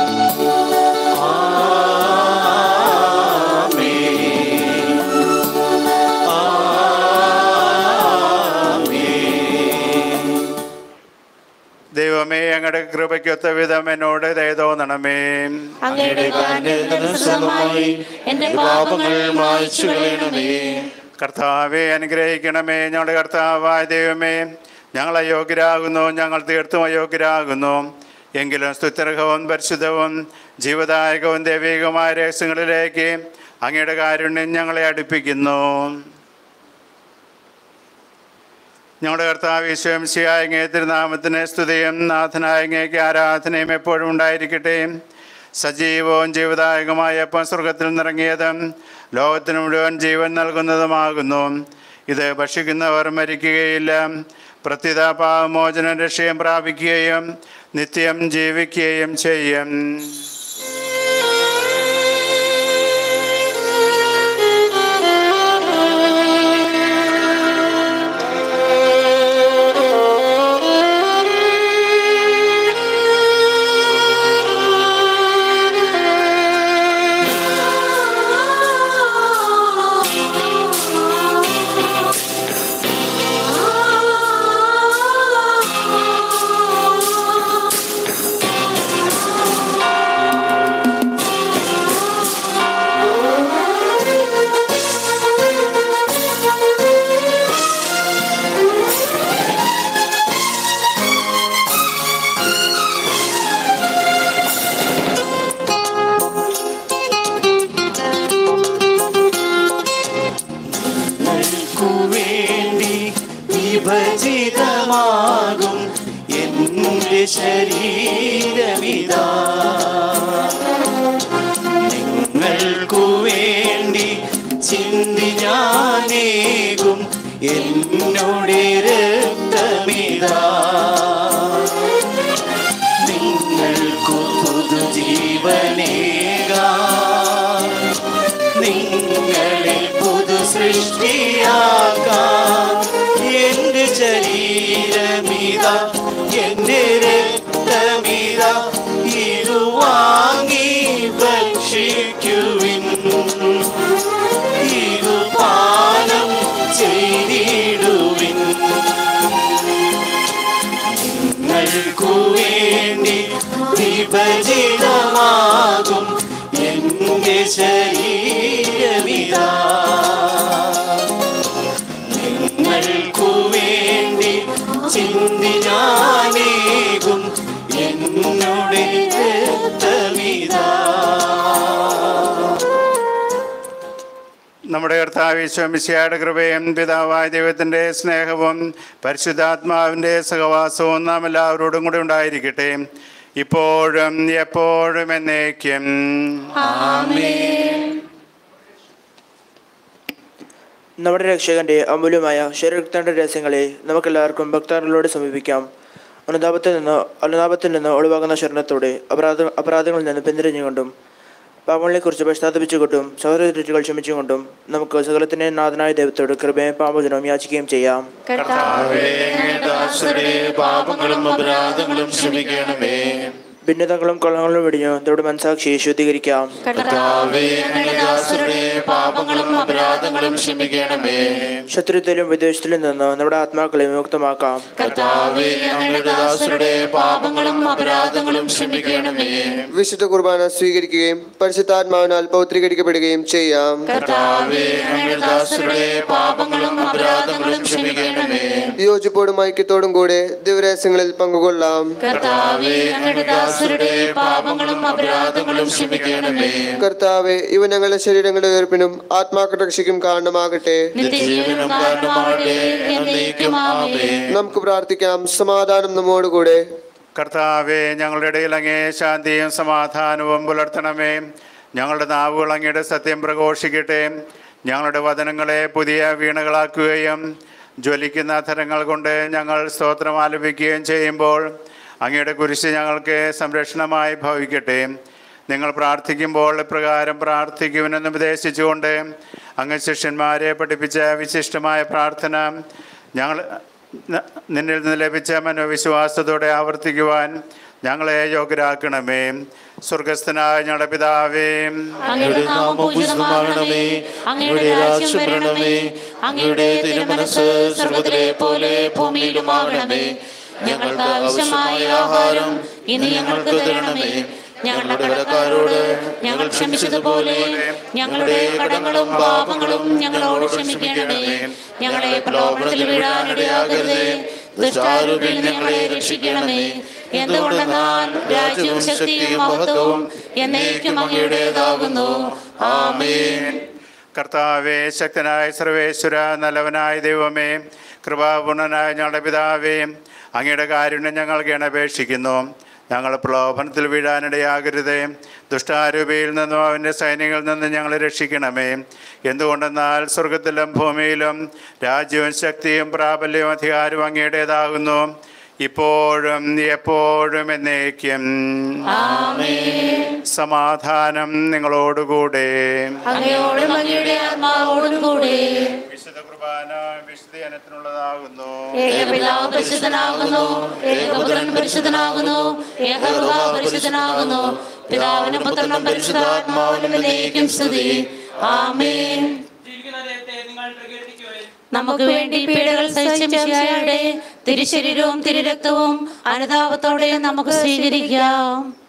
ദൈവമേ അങ്ങയുടെ കൃപയ്ക്കൊത്ത വിധം എന്നോട് ദയ തോന്നണമേ അങ്ങയുടെ കാരണമായി എന്റെ പാപങ്ങൾ മായ്ച്ചു കളയണമേ കർത്താവെ അനുഗ്രഹിക്കണമേ ഞങ്ങളുടെ കർത്താവായ ദൈവമേ ഞങ്ങൾ അയോഗ്യരാകുന്നു ഞങ്ങൾ തീർത്തും അയോഗ്യരാകുന്നു എങ്കിലും സ്തുത്യർഹവും പരിശുദ്ധവും ജീവദായകവും ദൈവികവുമായ രഹസ്യങ്ങളിലേക്ക് അങ്ങയുടെ കാരുണ്യം ഞങ്ങളെ അടുപ്പിക്കുന്നു ഞങ്ങളുടെ കർത്താവ് വിശ്വംശിയായ അങ്ങേ തിരുനാമത്തിന് സ്തുതിയും നാഥനായ അങ്ങേക്ക് ആരാധനയും എപ്പോഴും ഉണ്ടായിരിക്കട്ടെ സജീവവും ജീവദായകമായ അപ്പം സ്വർഗത്തിൽ നിറങ്ങിയതും ലോകത്തിന് മുഴുവൻ ജീവൻ നൽകുന്നതുമാകുന്നു ഇത് ഭക്ഷിക്കുന്നവർ മരിക്കുകയില്ല പ്രത്യുത പാവമോചനം രക്ഷയും പ്രാപിക്കുകയും നിത്യം ജീവിക്കുകയും ചെയ്യും നിങ്ങൾക്കു വേണ്ടി വിഭജിതമാകും എന്റെ ശരീരമിതാ നിങ്ങൾക്കു വേണ്ടി ചിന്തി ഞാനേകും എന്നോട് രക്തമിതാ നിങ്ങൾക്കു പുതുജീവനേകാ നിങ്ങളിൽ പുതു സൃഷ്ടിയാകാം എന്റെ ശരീരമിത എന്റെ രക്തമിത ഇതു വാങ്ങി ഭക്ഷിക്കുവിൻ ഇതു പാനം ചെയ്തിടുവിൻ നിങ്ങൾക്കു വേണ്ടി വിഭജിതമാകും എന്റെ ശരീരമിതാ നിങ്ങൾക്കു വേണ്ടി ചിന്തി ഞാനേകും എന്നോട് രക്തമിതാ നമ്മുടെ കർത്താവ് വിശ്വമിശയുടെ കൃപയും പിതാവായ ദൈവത്തിൻ്റെ സ്നേഹവും പരിശുദ്ധാത്മാവിൻ്റെ സഹവാസവും നാം എല്ലാവരോടും കൂടെ ഉണ്ടായിരിക്കട്ടെ ഇപ്പോഴും എപ്പോഴും എന്നേക്കും നമ്മുടെ രക്ഷകന്റെ അമൂല്യമായ ശരീരത്തിന്റെ രഹസ്യങ്ങളെ നമുക്കെല്ലാവർക്കും ഭക്താറിലൂടെ സമീപിക്കാം അനുതാപത്തിൽ നിന്ന് അനുതാപത്തിൽ നിന്ന് ഒളിവാകുന്ന ശരണത്തോടെ അപരാധ അപരാധങ്ങളിൽ നിന്ന് പിന്തിരിഞ്ഞുകൊണ്ടും പാപങ്ങളെക്കുറിച്ച് പശ്ചാത്തപിച്ചുകൊണ്ടും സഹോദര തെറ്റുകൾ ക്ഷമിച്ചുകൊണ്ടും നമുക്ക് സകലത്തിൻ്റെ നാഥനായ ദൈവത്തോട് കൃപയും പാപജനവും യാചിക്കുകയും ചെയ്യാം കർത്താവേ ദാസരുടെ പാപങ്ങളും അപരാധങ്ങളും ക്ഷമിക്കണമേ ഭിന്നതകളും കൊള്ളങ്ങളും വെടിഞ്ഞു നമ്മുടെ മനസാക്ഷി ശുദ്ധീകരിക്കാം കർത്താവേ ദാസരുടെ പാപങ്ങളും അപരാധങ്ങളും ക്ഷമിക്കണമേ ശത്രുത്വത്തിലും വിദ്വേഷത്തിലും നിന്ന് നമ്മുടെ ആത്മാക്കളെ വിമുക്തമാക്കാം കർത്താവേ അങ്ങയുടെ ദാസരുടെ പാപങ്ങളും അപരാധങ്ങളും ക്ഷമിക്കണമേ വിശുദ്ധ കുർബാന സ്വീകരിക്കുകയും പരിശുദ്ധാത്മാവിനാൽ പൗത്രീകരിക്കപ്പെടുകയും ചെയ്യാം കർത്താവേ അങ്ങയുടെ ദാസരുടെ പാപങ്ങളും അപരാധങ്ങളും ക്ഷമിക്കണമേ വിയോജിപ്പോടും ഐക്യത്തോടും കൂടെ ദിവരഹസ്യങ്ങളിൽ പങ്കുകൊള്ളാം കർത്താവേ അങ്ങയുടെ ദാസരുടെ പാപങ്ങളും അപരാധങ്ങളും ക്ഷമിക്കണമേ കർത്താവെ ഇവ ഞങ്ങളുടെ ശരീരങ്ങളുടെ ഉയർപ്പിനും ആത്മാക്കളുടെ രക്ഷയ്ക്കും കാരണമാകട്ടെ നിത്യജീവനും കാരണമാകട്ടെ എന്നേക്കും ആമേൻ നമുക്ക് പ്രാർത്ഥിക്കാം സമാധാനം നമ്മോടുകൂടെ കർത്താവെ ഞങ്ങളുടെ ഇടയിൽ അങ്ങേ ശാന്തിയും സമാധാനവും പുലർത്തണമേ ഞങ്ങളുടെ നാവുകൾ അങ്ങയുടെ സത്യം പ്രഘോഷിക്കട്ടെ ഞങ്ങളുടെ വചനങ്ങളെ പുതിയ വീണകളാക്കുകയും ജ്വലിക്കുന്ന അധരങ്ങൾ കൊണ്ട് ഞങ്ങൾ സ്തോത്രം ആലപിക്കുകയും ചെയ്യുമ്പോൾ അങ്ങയുടെ കുരിശ് ഞങ്ങൾക്ക് സംരക്ഷണമായി ഭവിക്കട്ടെ നിങ്ങൾ പ്രാർത്ഥിക്കുമ്പോൾ ഇപ്രകാരം പ്രാർത്ഥിക്കുമെന്ന് ഉപദേശിച്ചുകൊണ്ട് അങ്ങ് ശിഷ്യന്മാരെ പഠിപ്പിച്ച വിശിഷ്ടമായ പ്രാർത്ഥന ഞങ്ങൾ ന- നിന്നിൽ നിന്ന് ലഭിച്ച മനോവിശ്വാസത്തോടെ ആവർത്തിക്കുവാൻ ഞങ്ങളെ യോഗ്യരാക്കണമേ സ്വർഗസ്ഥനായ ഞങ്ങളുടെ പിതാവേ അങ്ങയുടെ നാമം പൂജിതമാകണമേ അങ്ങയുടെ രാജ്യം വരണമേ അങ്ങയുടെ തിരുമനസ് സ്വർഗത്തിലെ പോലെ ഭൂമിയിലുമാകണമേ ഞങ്ങൾക്ക് ആവശ്യമായ ആഹാരം ഇന്ന് ഞങ്ങൾക്ക് തരണമേ ഞങ്ങളുടെ കടക്കാരോട് ഞങ്ങൾ ക്ഷമിച്ചതുപോലെ ഞങ്ങളുടെ കടങ്ങളും പാപങ്ങളും ഞങ്ങളോട് ക്ഷമിക്കണമേ ഞങ്ങളെ പ്രലോഭനത്തിൽ വീഴാനിടയാകരുതേ ദുഷ്ടാരൂപിൽ ഞങ്ങളെ രക്ഷിക്കണമേ എന്തുകൊണ്ടെന്നാൽ രാജ്യവും ശക്തിയും മഹത്വവും എന്നേക്കും അങ്ങയുടേതാകുന്നു ആമേൻ കർത്താവേ ശക്തനായ സർവേശ്വര നല്ലവനായ ദൈവമേ കൃപാപൂർണനായ ഞങ്ങളുടെ പിതാവേ അങ്ങയുടെ കാരുണ്യം ഞങ്ങൾ ഗണപേക്ഷിക്കുന്നു ഞങ്ങൾ പ്രലോഭനത്തിൽ വീഴാനിടയാകരുതേ ദുഷ്ടാരൂപിയിൽ നിന്നും അവൻ്റെ സൈന്യങ്ങളിൽ നിന്നും ഞങ്ങളെ രക്ഷിക്കണമേ എന്തുകൊണ്ടെന്നാൽ സ്വർഗത്തിലും ഭൂമിയിലും രാജ്യവും ശക്തിയും പ്രാബല്യവും അധികാരവും അങ്ങയുടേതാകുന്നു ഇപ്പോഴും എപ്പോഴും എന്നേക്കും സമാധാനം നിങ്ങളോടുകൂടെ അങ്ങയോടും അങ്ങയുടെ ആത്മാവോടും കൂടെ വിശുദ്ധ കുർബാന വിശുദ്ധീകരണത്തിനുള്ളതാകുന്നു ഏകപിതാവ് പരിശുദ്ധനാകുന്നു ഏകപുത്രൻ പരിശുദ്ധനാകുന്നു ഏകഗൃഹ പരിശുദ്ധനാകുന്നു പിതാവിനും പുത്രനും പരിശുദ്ധാത്മാവിനും എന്നേക്കും സ്തുതി ആമേൻ ജീവിക്കുന്ന ദൈവത്തെ നിങ്ങൾ പ്രകീർത്തിക്കുവാൻ നമുക്ക് വേണ്ടി പീഡകൾ സഹിച്ച മിശിഹായുടെ തിരുശരീരവും തിരുരക്തവും അനുതാപത്തോടെ നമുക്ക് സ്വീകരിക്കാം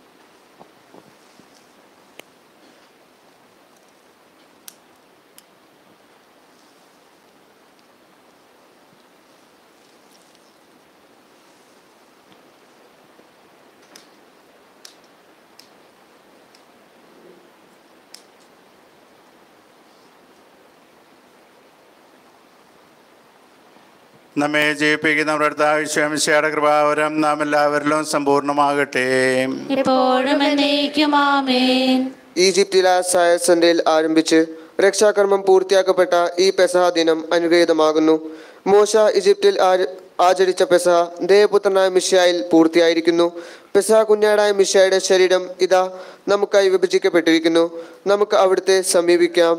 നമ്മെ ജയിപ്പിക്കുന്ന നമ്മുടെ വിശ്വംശയുടെ കൃപാവരം നാം എല്ലാവരിലും സമ്പൂർണ്ണമാകട്ടെ എപ്പോഴും എന്നേക്കും ആമേൻ ഈജിപ്തിലെ സായസന്റയിൽ ആരംഭിച്ച് രക്ഷാകർമ്മം പൂർത്തിയാക്കപ്പെട്ട ഈ പെസഹ ദിനം അനുഗ്രഹീതമാകുന്നു മോശ ഈജിപ്തിൽ ആര- ആചരിച്ച പെസഹ ദേവപുത്രനായ മിഷയായിൽ പൂർത്തിയായിരിക്കുന്നു പെസഹ കുഞ്ഞാടായ മിഷയുടെ ശരീരം ഇതാ നമുക്കായി വിഭജിക്കപ്പെട്ടിരിക്കുന്നു നമുക്ക് അവിടുത്തെ സമീപിക്കാം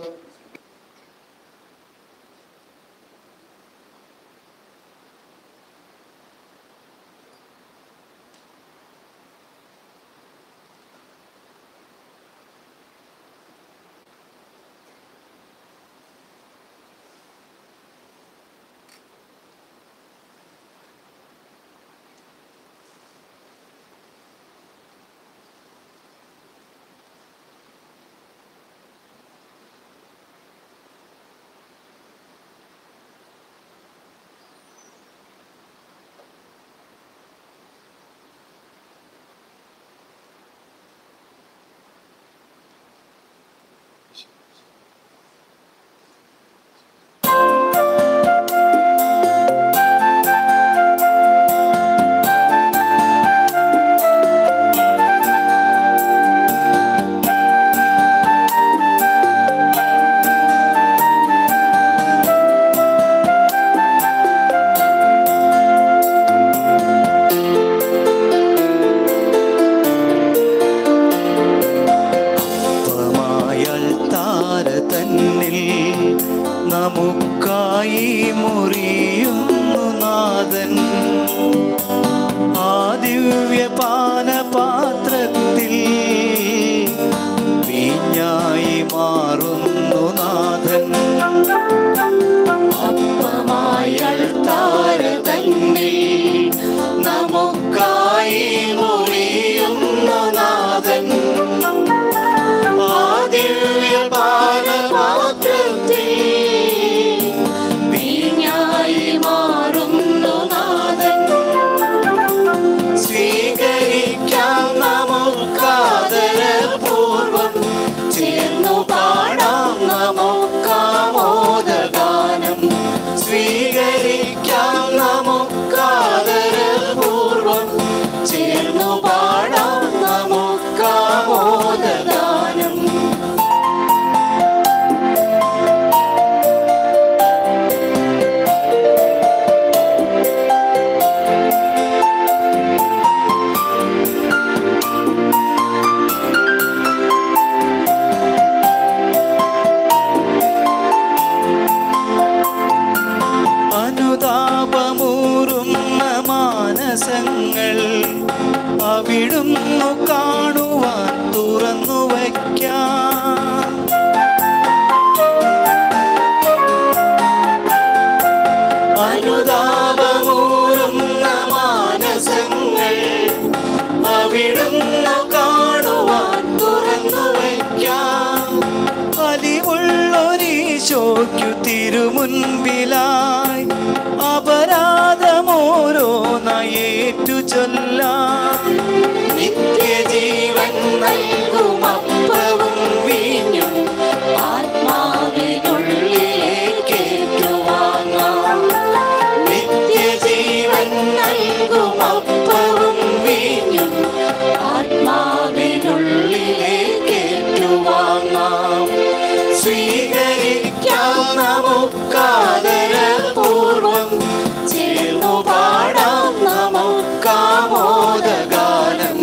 മാനസങ്ങൾ അവിടുന്നു കാണുവാൻ തുറന്നു വയ്ക്കാം അനുതാപമൂറുന്ന മാനസങ്ങൾ അവിടുന്നു കാണുവാൻ തുറന്നു വയ്ക്കാം അലിവുള്ളൊരീശോയ്ക്കു തിരുമുൻപിലായി അപരാധമോരോ നയേറ്റു ചൊല്ലാം നിത്യജീവൻ നൽകും അപ്പവും വീഞ്ഞും ആത്മാവിനുള്ളിലേക്കേറ്റുവാങ്ങാം നിത്യജീവൻ നൽകും അപ്പവും വീഞ്ഞും ആത്മാവിനുള്ളിലേക്കേറ്റുവാങ്ങാം സ്വീകരിക്കാം നമുക്കാദരപൂർവം ചേർന്നു പാടാം നമുക്കാമോദഗാനം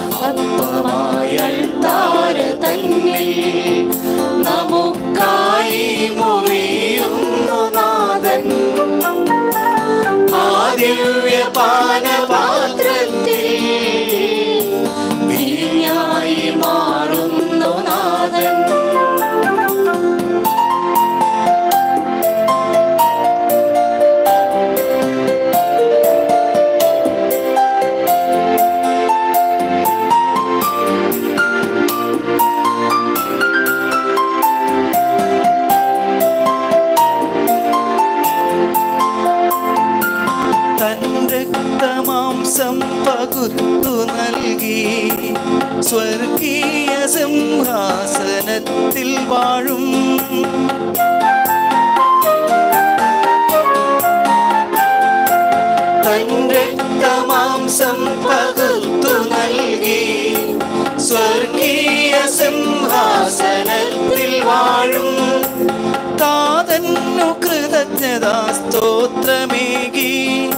അപ്പമായൾത്താര തന്നിൽ നമുക്കായി മുറിയുന്നു നാഥൻ ആ ദിവ്യപാനപാത്രത്തിൽ വീഞ്ഞായി മാറുന്നു നാഥൻ തൻ രക്തമാംസം പകുത്തു നൽകി സ്വർഗീയ സിംഹാസനത്തിൽ വാഴും തൻ രക്തമാംസം പകുത്തു നൽകി സ്വർഗീയ സിംഹാസനത്തിൽ വാഴും താതന്നു കൃതജ്ഞതാ സ്തോത്രമേകി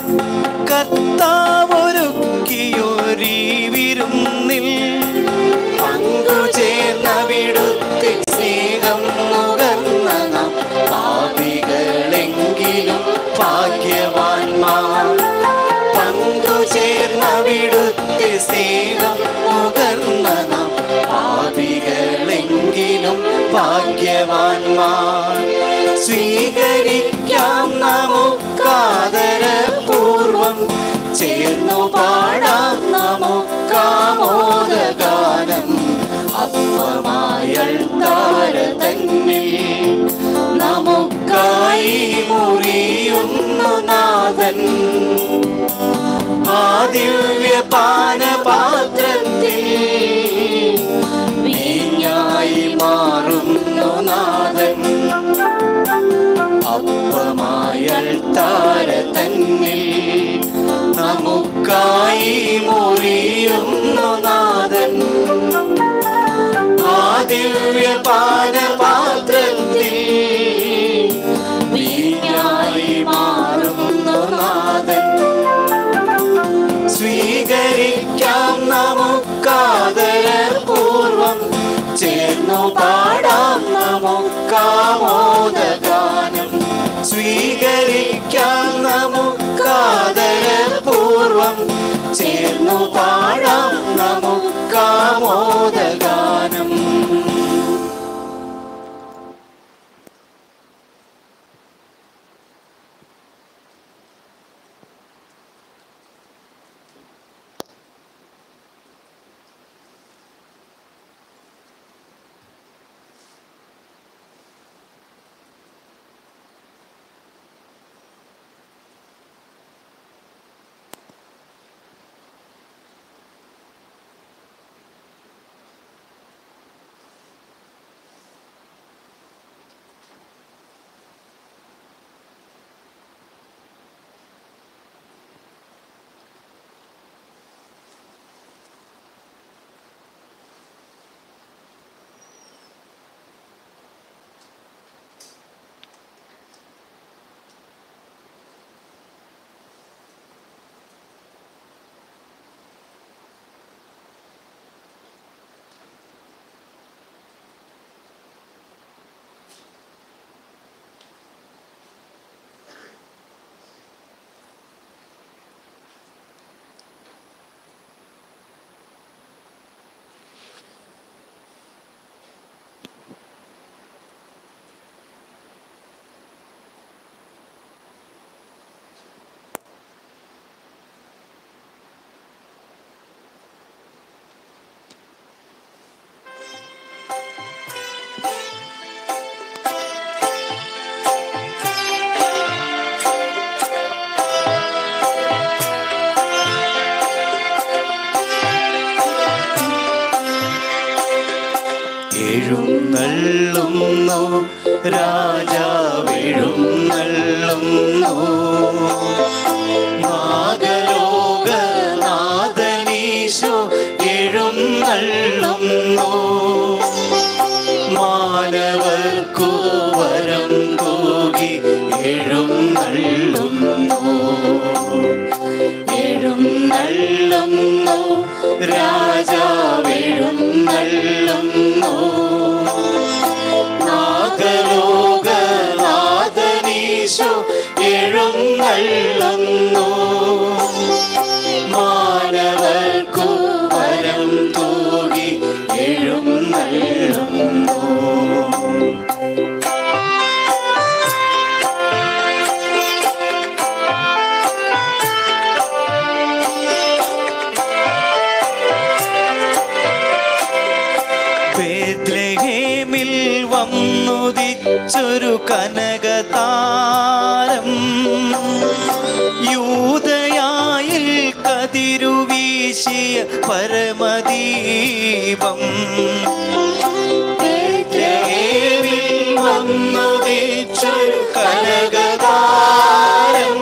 കർത്താവൊരുക്കിയൊരീ വിരുന്നിൽ പങ്കുചേർന്ന വിടുത്തി സ്നേഹം നുകർന്ന നാം പാപികളെങ്കിലും ഭാഗ്യവാന്മാർ പങ്കുചേർന്ന വിടുത്തി സ്നേഹം നുകർന്ന നാം പാപികളെങ്കിലും ഭാഗ്യവാന്മാർ സ്വീകരിക്കാം നമുക്കാദരപൂർവം ചേർന്നു പാടാം നമുക്കാമോദഗാനം അപ്പമായൾത്താര തന്നിൽ നമുക്കായി മുറിയുന്നു നാഥൻ ആ ദിവ്യപാനപാത്രത്തിൽ വീഞ്ഞായി മാറുന്നു നാഥൻ അപ്പമായൾത്താര തന്നിൽ നമുക്കായി മുറിയുന്നു നാഥൻ ആ ദിവ്യപാനപാത്രത്തിൽ വീഞ്ഞായി മാറുന്നു നാഥൻ സ്വീകരിക്കാം നമുക്കാദരപൂർവം ചേർന്നു പാടാം നമുക്കാമോദഗാനം സ്വീകരിക്കാം നമുക്കാദരപൂർവം ചേർന്നു പാടാം നമുക്കാമോദഗാനം എഴുന്നള്ളുന്നു രാജാവെഴുന്നള്ളുന്നു നാഗലോകനാഥനീശോ എഴുന്നള്ളുന്നു മാനവർക്കു വരം തൂകി എഴുന്നള്ളുന്നു എഴുന്നള്ളുന്നു രാജാവെഴുന്നള്ളുന്നു നാഗലോകനാഥനീശോ എഴുന്നള്ളുന്നു മാനവർക്കു വരം തൂകി എഴുന്നള്ളുന്നു ബേത്ലഹേമിൽ വന്നുദിച്ചൊരു കനകതാരം യൂതയായിൽ കതിരുവീശിയ പരമദീപം ബേത്ലഹേമിൽ വന്നുദിച്ചൊരു കനകതാരം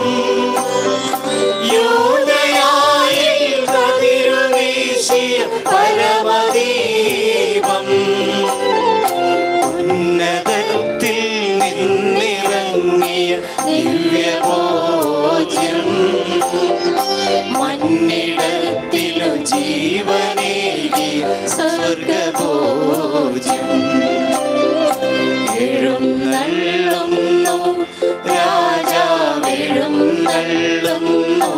യൂതയായിൽ കതിരുവീശിയ പരമദീപം ഉന്നതത്തിൽ നിന്നിറങ്ങിയ ദിവ്യബോധ്യം മണ്ണിടത്തിലു ജീവനേകിയ സ്വർഗബോധ്യം എഴുന്നള്ളുന്നു രാജാവെഴുന്നള്ളുന്നു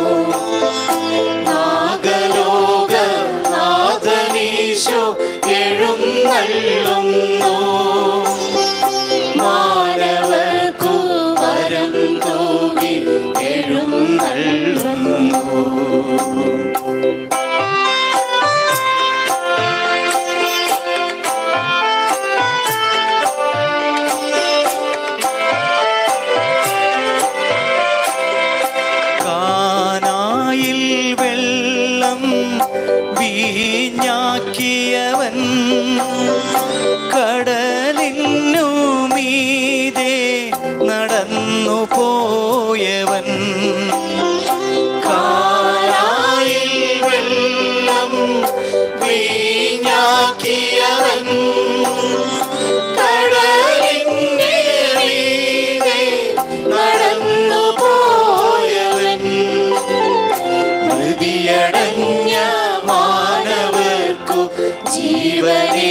നാഗലോക നാഥനീശോ എഴുന്നള്ളുന്നു മാനവർക്കു വരം തൂകി എഴുന്നള്ളുന്നു കാനായിൽ വെള്ളം വീഞ്ഞാക്കിയവൻ കടലിനു മീതെ നടന്നു പോയവൻ കാനായിൽ വെള്ളം വീഞ്ഞാക്കിയവൻ കടലിന്റെ മീതെ നടന്നു പോയവൻ മൃതിയടഞ്ഞ മാനവർക്കു ജീവനേ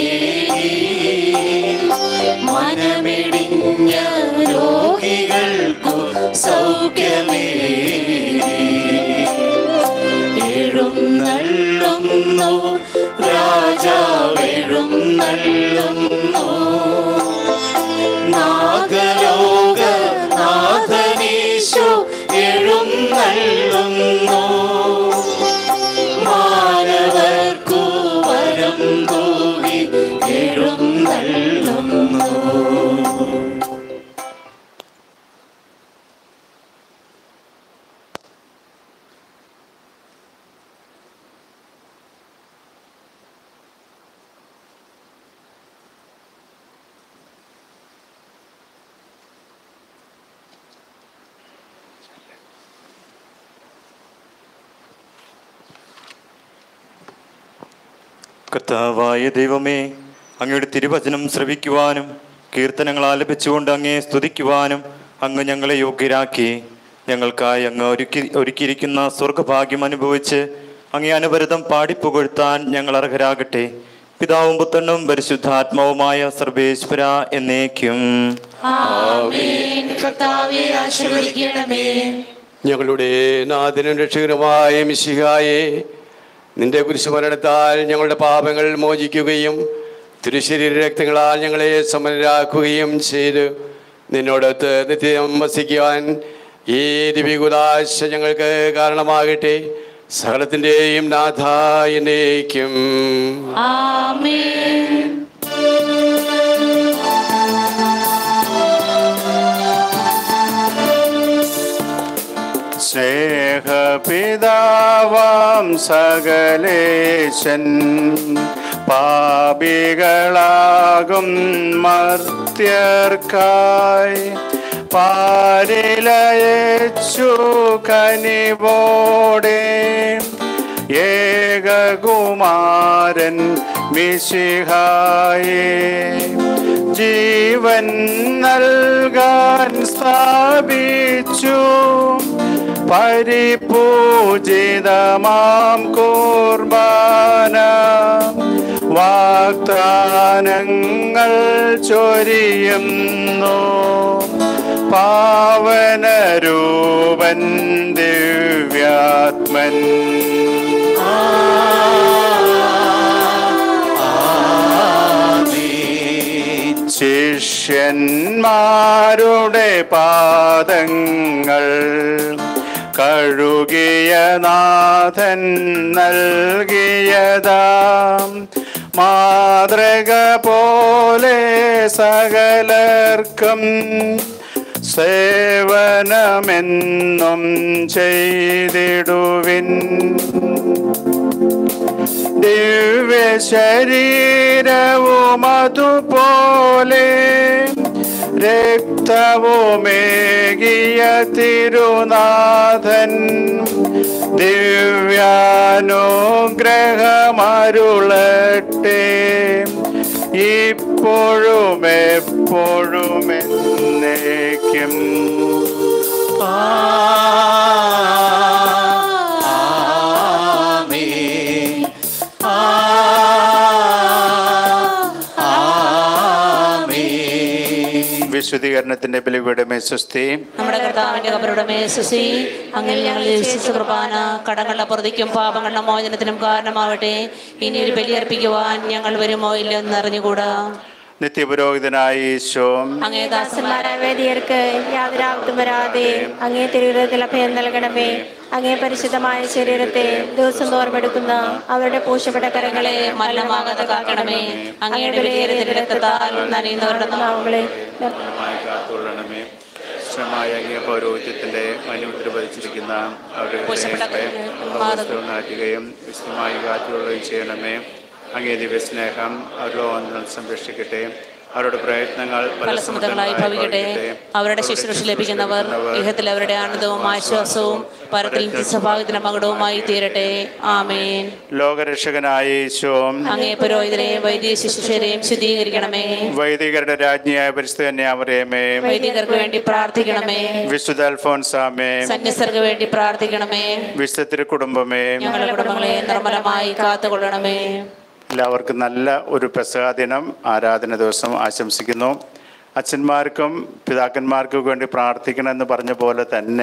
മനമിടിഞ്ഞ രോഗികൾക്കു സൗഖ്യമേ എഴുന്നള്ളുന്നു രാജാവെഴുന്നള്ളുന്നു നാഗലോക നാഥനീശോ എഴുന്നള്ളുന്നു മാനവർക്കു വരം തൂകി എഴുന്നള്ളുന്നു കർത്താവായ ദൈവമേ അങ്ങയുടെ തിരുവചനം ശ്രവിക്കുവാനും കീർത്തനങ്ങൾ ആലപിച്ചുകൊണ്ട് അങ്ങേ സ്തുതിക്കുവാനും അങ്ങ് ഞങ്ങളെ യോഗ്യരാക്കി ഞങ്ങൾക്കായി അങ്ങ് ഒരുക്കി ഒരുക്കിയിരിക്കുന്ന സ്വർഗഭാഗ്യം അനുഭവിച്ച് അങ്ങേ അനവരതം പാടിപ്പുകഴ്ത്താൻ ഞങ്ങൾ അർഹരാകട്ടെ പിതാവും പുത്രനും പരിശുദ്ധാത്മാവുമായ സർവേശ്വര എന്നേക്കും ആമേൻ കർത്താവെ ആശീർവദിക്കണമേ ഞങ്ങളുടെ നാഥനും രക്ഷകനുമായ മിശിഹായെ നിന്റെ കുരിശുമരണത്താൽ ഞങ്ങളുടെ പാപങ്ങൾ മോചിക്കുകയും തിരുശരീര രക്തങ്ങളാൽ ഞങ്ങളെ സമരാക്കുകയും ചെയ്ത് നിന്നോടൊത്ത് നിത്യം വസിക്കുവാൻ ഈ ദിവ്യകുദാശ ഞങ്ങൾക്ക് കാരണമാകട്ടെ സകലത്തിൻ്റെയും നാഥ എന്നേക്കും ആമേൻ സ്നേഹപിതാവാം സകലേശൻ പാപികളാകും മർത്യർക്കായി പാരിലയച്ചു കനിവോടെ ഏകകുമാരൻ മിശിഹായേ ജീവൻ നൽകാൻ സ്ഥാപിച്ചു പരിപൂജിതമാം കുർബാന വാഗ്ദാനങ്ങൾ ചൊരിയുന്നു പാവനരൂപൻ ദിവ്യാത്മൻ ശിഷ്യന്മാരുടെ പാദങ്ങൾ കഴുകിയ നാഥൻ നൽകിയതാം മാതൃക പോലെ സകലർക്കും സേവനമെന്നും ചെയ്തിടുവിൻ ദിവ്യ ശരീരവും അതുപോലെ രക്തവുമേകിയ തിരുനാഥൻ ദിവ്യാനുഗ്രഹമരുളട്ടെ ഇപ്പോഴും എപ്പോഴും എന്നേക്കും വിശുദ്ധീകരണത്തിന്റെ ബലിപീഠമേ സ്വസ്തി നമ്മുടെ കർത്താവിന്റെ കബറുടമേ സുസി അങ്ങനെ ഞങ്ങൾ വിശ്വസിച്ച കുർബാന കടങ്ങളുടെ പ്രതിക്കും പാപങ്ങളുടെ മോചനത്തിനും കാരണമാവട്ടെ ഇനി ഒരു ബലിയർപ്പിക്കുവാൻ ഞങ്ങൾ വരുമോ ഇല്ലെന്ന് അറിഞ്ഞുകൂടാ നിത്യപുരോഹിതനായ ഈശോ അങ്ങേ ദാസന്മാരായ ദാസന്മാരായ വേദിയർക്ക് യാതൊരു ആപത്തും വരാതെ അങ്ങേ തിരുവിധത്തിൽ അഭയം നൽകണമേ അങ്ങേ പരിശുദ്ധമായ ശരീരത്തെ ദിവസം തോർമെടുക്കുന്ന അവരുടെ പൂശപ്പെട്ട കരങ്ങളെ മരണമാകാതെ കാക്കണമേ അങ്ങയുടെ വിലയേറിയ രക്തത്താൽ നനയുന്നവരുടെ നാവുകളെ കാത്തുകൊള്ളണമേ ശ്രമമായ അങ്ങേ പൗരോഹിത്യത്തിന്റെ മനുമുദ്ര പതിച്ചിരിക്കുന്ന അവരുടെ ഹൃദയങ്ങളെ വസ്ത്രവും നാറ്റുകയും വിശുദ്ധമായി കാത്തുകൊള്ളുകയും ചെയ്യണമേ അങ്ങേ ദിവ്യസ്നേഹം അവരുടെ സംരക്ഷിക്കട്ടെ അവരുടെ പ്രയത്നങ്ങൾ പല സമുദ്രങ്ങളായി ഭവിക്കട്ടെ അവരുടെ ശുശ്രൂഷ ലഭിക്കുന്നവർ ഇഹത്തിൽ അവരുടെ ആനന്ദവും ആശ്വാസവും പരത്തിൽ നിസ്സഭാഗത്തിന് മകുടവുമായി തീരട്ടെ ആമേൻ ലോകരക്ഷകനായ ഈശോ അങ്ങേ പുരോഹിതരെയും വൈദ്യ ശുശ്രൂഷരെയും ശുദ്ധീകരിക്കണമേ വൈദികരുടെ രാജ്ഞിയായ പരിസ്ഥിതി കന്യാമറിയമേ വൈദികർക്ക് വേണ്ടി പ്രാർത്ഥിക്കണമേ വിശുദ്ധ അൽഫോൻസാമേ സന്യസ്തർക്ക് വേണ്ടി പ്രാർത്ഥിക്കണമേ വിശുദ്ധ തിരുക്കുടുംബമേ ഞങ്ങളുടെ കുടുംബങ്ങളെ നിർമ്മലമായി കാത്തുകൊള്ളണമേ എല്ലാവർക്കും നല്ല ഒരു പെസഹ ദിനം ആരാധന ദിവസം ആശംസിക്കുന്നു അച്ഛന്മാർക്കും പിതാക്കന്മാർക്കും വേണ്ടി പ്രാർത്ഥിക്കണം എന്ന് പറഞ്ഞ പോലെ തന്നെ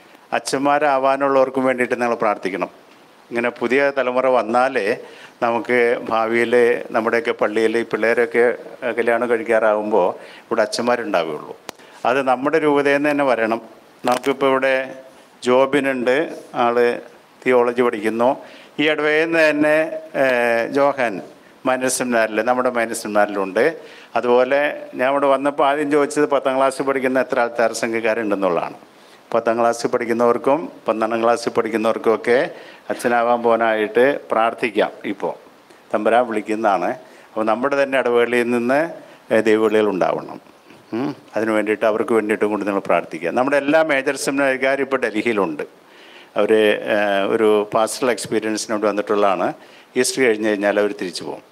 അച്ഛന്മാരാവാനുള്ളവർക്കും വേണ്ടിയിട്ട് നിങ്ങൾ പ്രാർത്ഥിക്കണം ഇങ്ങനെ പുതിയ തലമുറ വന്നാലേ നമുക്ക് ഭാവിയിൽ നമ്മുടെയൊക്കെ പള്ളിയിൽ ഈ പിള്ളേരൊക്കെ ഏഹ്, കല്യാണം കഴിക്കാറാകുമ്പോൾ ഇവിടെ അച്ഛന്മാരുണ്ടാവുകയുള്ളൂ അത് നമ്മുടെ രൂപതയിൽ നിന്ന് തന്നെ വരണം നമുക്കിപ്പോൾ ഇവിടെ ജോബിനുണ്ട് ആള് തിയോളജി പഠിക്കുന്നു ഈ ഇടവയിൽ നിന്ന് തന്നെ ഏഹ്, ജോഹാൻ മൈനസ് സെമിനാറിൽ നമ്മുടെ മൈനസ് സെമിനാറിലുണ്ട് അതുപോലെ ഞാൻ ഇവിടെ വന്നപ്പോൾ ആദ്യം ചോദിച്ചത് പത്താം ക്ലാസ്സിൽ പഠിക്കുന്ന എത്ര ആൾക്കാർ സംഘക്കാരുണ്ടെന്നുള്ളതാണ് പത്താം ക്ലാസ്സിൽ പഠിക്കുന്നവർക്കും പന്ത്രണ്ടാം ക്ലാസ്സിൽ പഠിക്കുന്നവർക്കും ഒക്കെ അച്ഛനാവാൻ പോകാനായിട്ട് പ്രാർത്ഥിക്കാം ഇപ്പോൾ തമ്പരാൻ വിളിക്കുന്നതാണ് അപ്പോൾ നമ്മുടെ തന്നെ ഇടവേളയിൽ നിന്ന് ഏഹ്, ദൈവവിളികൾ ഉണ്ടാവണം ഉം. അതിന് വേണ്ടിയിട്ട് അവർക്ക് വേണ്ടിയിട്ടും കൊണ്ട് നിങ്ങൾ പ്രാർത്ഥിക്കുക നമ്മുടെ എല്ലാ മേജർ സെമിനാരിക്കാരും ഇപ്പോൾ ഡൽഹിയിലുണ്ട് അവർ ഒരു പാസ്റ്റൽ എക്സ്പീരിയൻസിന് വേണ്ടി വന്നിട്ടുള്ളതാണ് ഈസ്റ്റർ കഴിഞ്ഞ് കഴിഞ്ഞാൽ അവർ തിരിച്ചു പോകും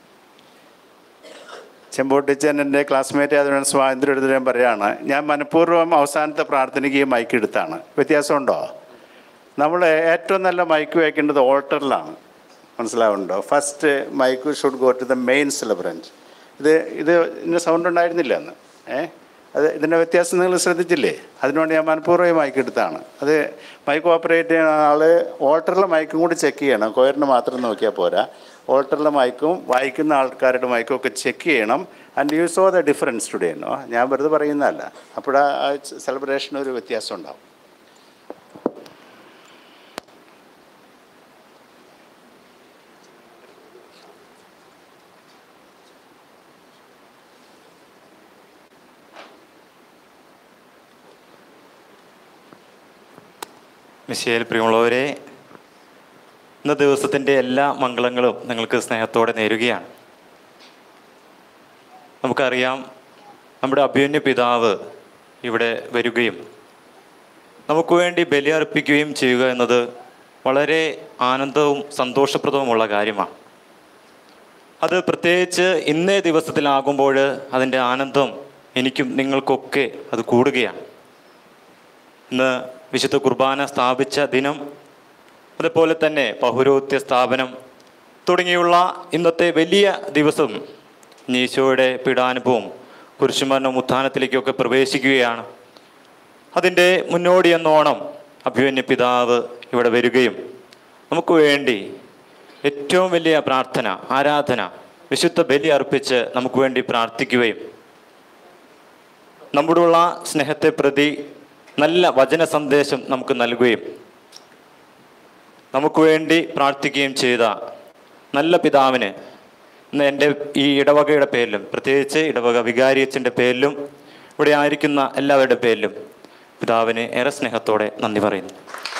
ചെമ്പോട്ടിച്ചൻ എൻ്റെ ക്ലാസ്മേറ്റ് അതിനോട് സ്വാതന്ത്ര്യം എടുത്തിട്ട് ഞാൻ പറയുകയാണ് ഞാൻ മനഃപൂർവ്വം അവസാനത്തെ പ്രാർത്ഥനയ്ക്ക് ഈ മൈക്ക് എടുത്താണ് വ്യത്യാസമുണ്ടോ നമ്മൾ ഏറ്റവും നല്ല മൈക്ക് വയ്ക്കേണ്ടത് ഓൾട്ടറിലാണ് മനസ്സിലാവുന്നുണ്ടോ first mic should go to the main celebrant ഇത് ഇത് ഇതിൻ്റെ സൗണ്ട് ഉണ്ടായിരുന്നില്ല അന്ന് ഏ അത് ഇതിൻ്റെ വ്യത്യാസം നിങ്ങൾ ശ്രദ്ധിച്ചില്ലേ അതിനുവേണ്ടി ഞാൻ മനഃപൂർവ്വം ഈ മൈക്ക് എടുത്താണ് അത് മൈക്ക് ഓപ്പറേറ്റ് ചെയ്യുന്ന ആൾ ഓൾട്ടറിലെ മൈക്കും കൂടി ചെക്ക് ചെയ്യണം കൊയറിന് മാത്രം നോക്കിയാൽ പോരാ ഓൾട്ടറിലെ മൈക്കും വായിക്കുന്ന ആൾക്കാരുടെ മൈക്കും ഒക്കെ ചെക്ക് ചെയ്യണം and you saw the difference today no ഞാൻ വെറുതെ പറയുന്നതല്ല അപ്പോൾ ആ സെലിബ്രേഷൻ ഒരു വ്യത്യാസം ഉണ്ടാവും മിശേൽ പ്രിയമുള്ളവരെ ഇന്ന ദിവസത്തിൻ്റെ എല്ലാ മംഗളങ്ങളും നിങ്ങൾക്ക് സ്നേഹത്തോടെ നേരുകയാണ് നമുക്കറിയാം നമ്മുടെ അഭിമന്യ പിതാവ് ഇവിടെ വരികയും നമുക്ക് വേണ്ടി ബലിയർപ്പിക്കുകയും ചെയ്യുക എന്നത് വളരെ ആനന്ദവും സന്തോഷപ്രദവുമുള്ള കാര്യമാണ് അത് പ്രത്യേകിച്ച് ഇന്നേ ദിവസത്തിലാകുമ്പോൾ അതിൻ്റെ ആനന്ദം എനിക്കും നിങ്ങൾക്കൊക്കെ അത് കൂടുകയാണ് ഇന്ന് വിശുദ്ധ കുർബാന സ്ഥാപിച്ച ദിനം അതുപോലെ തന്നെ പൗരോത്യ സ്ഥാപനം തുടങ്ങിയുള്ള ഇന്നത്തെ വലിയ ദിവസം ഈശോയുടെ പീഡാനുഭവം കുരിശുമരണ ഉത്ഥാനത്തിലേക്കൊക്കെ പ്രവേശിക്കുകയാണ് അതിൻ്റെ മുന്നോടി എന്നോണം അഭിമന്യ പിതാവ് ഇവിടെ വരികയും നമുക്ക് വേണ്ടി ഏറ്റവും വലിയ പ്രാർത്ഥന ആരാധന വിശുദ്ധ ബലി അർപ്പിച്ച് നമുക്ക് വേണ്ടി പ്രാർത്ഥിക്കുകയും നമ്മുടെയുള്ള സ്നേഹത്തെ പ്രതി നല്ല വചന സന്ദേശം നമുക്ക് നൽകുകയും നമുക്ക് വേണ്ടി പ്രാർത്ഥിക്കുകയും ചെയ്ത നല്ല പിതാവിന് ഇന്ന് എൻ്റെ ഈ ഇടവകയുടെ പേരിലും പ്രത്യേകിച്ച് ഇടവക വികാരിയച്ഛൻ്റെ പേരിലും ഇവിടെ ആയിരിക്കുന്ന എല്ലാവരുടെ പേരിലും പിതാവിന് ഏറെ സ്നേഹത്തോടെ നന്ദി പറയുന്നു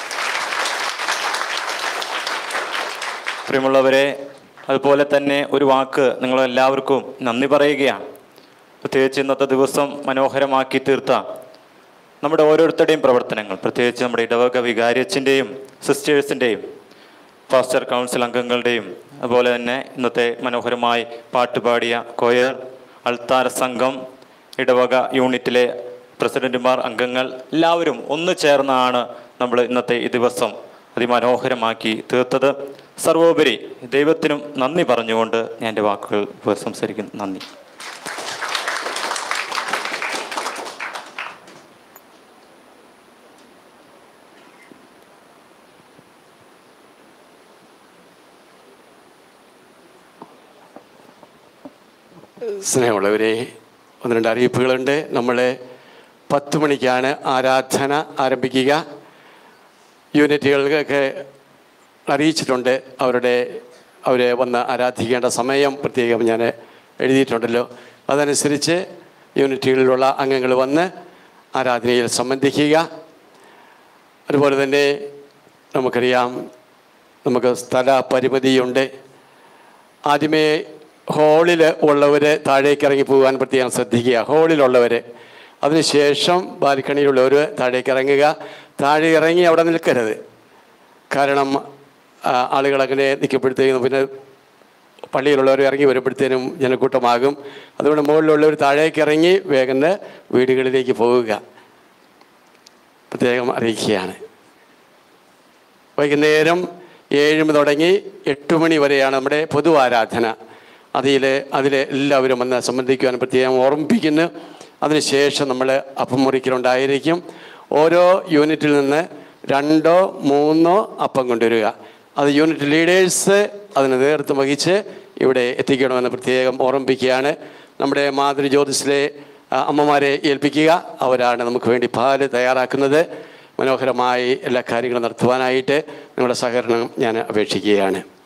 പ്രിയമുള്ളവരെ അതുപോലെ തന്നെ ഒരു വാക്ക് നിങ്ങളെല്ലാവർക്കും നന്ദി പറയുകയാണ് പ്രത്യേകിച്ച് ഇന്നത്തെ ദിവസം മനോഹരമാക്കി തീർത്ത നമ്മുടെ ഓരോരുത്തരുടെയും പ്രവർത്തനങ്ങൾ പ്രത്യേകിച്ച് നമ്മുടെ ഇടവക വികാരിയച്ഛൻ്റെയും സിസ്റ്റേഴ്സിൻ്റെയും ഫാസ്റ്റർ കൗൺസിൽ അംഗങ്ങളുടെയും അതുപോലെ തന്നെ ഇന്നത്തെ മനോഹരമായി പാട്ടുപാടിയ കൊയർ അൾത്താര സംഘം ഇടവക യൂണിറ്റിലെ പ്രസിഡന്റുമാർ അംഗങ്ങൾ എല്ലാവരും ഒന്ന് ചേർന്നാണ് നമ്മൾ ഇന്നത്തെ ഈ ദിവസം അതിമനോഹരമാക്കി തീർത്തത് സർവോപരി ദൈവത്തിനും നന്ദി പറഞ്ഞുകൊണ്ട് ഞാൻ എൻ്റെ വാക്കുകൾ സംസാരിക്കുന്നു നന്ദി സ്നേഹമുള്ളവരെ ഒന്ന് രണ്ട് അറിയിപ്പുകളുണ്ട് നമ്മൾ പത്ത് മണിക്കാണ് ആരാധന ആരംഭിക്കുക യൂണിറ്റുകൾക്കൊക്കെ അറിയിച്ചിട്ടുണ്ട് അവരുടെ അവരെ വന്ന് ആരാധിക്കേണ്ട സമയം പ്രത്യേകം ഞാൻ എഴുതിയിട്ടുണ്ടല്ലോ അതനുസരിച്ച് യൂണിറ്റുകളിലുള്ള അംഗങ്ങൾ വന്ന് ആരാധനയിൽ സംബന്ധിക്കുക അതുപോലെ തന്നെ നമുക്കറിയാം നമുക്ക് സ്ഥല പരിമിതിയുണ്ട് ആദ്യമേ ഹോളിൽ ഉള്ളവർ താഴേക്ക് ഇറങ്ങി പോകാൻ പ്രത്യേകം ശ്രദ്ധിക്കുക ഹോളിലുള്ളവർ അതിനുശേഷം ബാൽക്കണിയിലുള്ളവർ താഴേക്ക് ഇറങ്ങുക താഴെ ഇറങ്ങി അവിടെ നിൽക്കരുത് കാരണം ആ, ആളുകൾ അങ്ങനെ നിൽക്കുമ്പോഴത്തേക്കും പിന്നെ പള്ളിയിലുള്ളവർ ഇറങ്ങി വരുമ്പോഴത്തേനും ജനക്കൂട്ടമാകും അതുകൊണ്ട് മുകളിലുള്ളവർ താഴേക്ക് ഇറങ്ങി വേഗം വീടുകളിലേക്ക് പോവുക പ്രത്യേകം അറിയിക്കുകയാണ് വൈകുന്നേരം ഏഴ് മണി തുടങ്ങി എട്ട് മണി വരെയാണ് നമ്മുടെ പൊതു ആരാധന അതിൽ അതിൽ എല്ലാവരും വന്ന് സംബന്ധിക്കുവാൻ പ്രത്യേകം ഓർമ്മിപ്പിക്കുന്നു അതിനുശേഷം നമ്മൾ അപ്പം മുറിക്കലുണ്ടായിരിക്കും ഓരോ യൂണിറ്റിൽ നിന്ന് രണ്ടോ മൂന്നോ അപ്പം കൊണ്ടുവരിക അത് യൂണിറ്റ് ലീഡേഴ്സ് അതിന് നേതൃത്വം വഹിച്ച് ഇവിടെ എത്തിക്കണമെന്ന് പ്രത്യേകം ഓർമ്മിപ്പിക്കുകയാണ് നമ്മുടെ മാതൃ ജ്യോതിസിലെ ആ, അമ്മമാരെ ഏൽപ്പിക്കുക അവരാണ് നമുക്ക് വേണ്ടി പാല് തയ്യാറാക്കുന്നത് മനോഹരമായി എല്ലാ കാര്യങ്ങളും നടത്തുവാനായിട്ട് നിങ്ങളുടെ സഹകരണം ഞാൻ അപേക്ഷിക്കുകയാണ്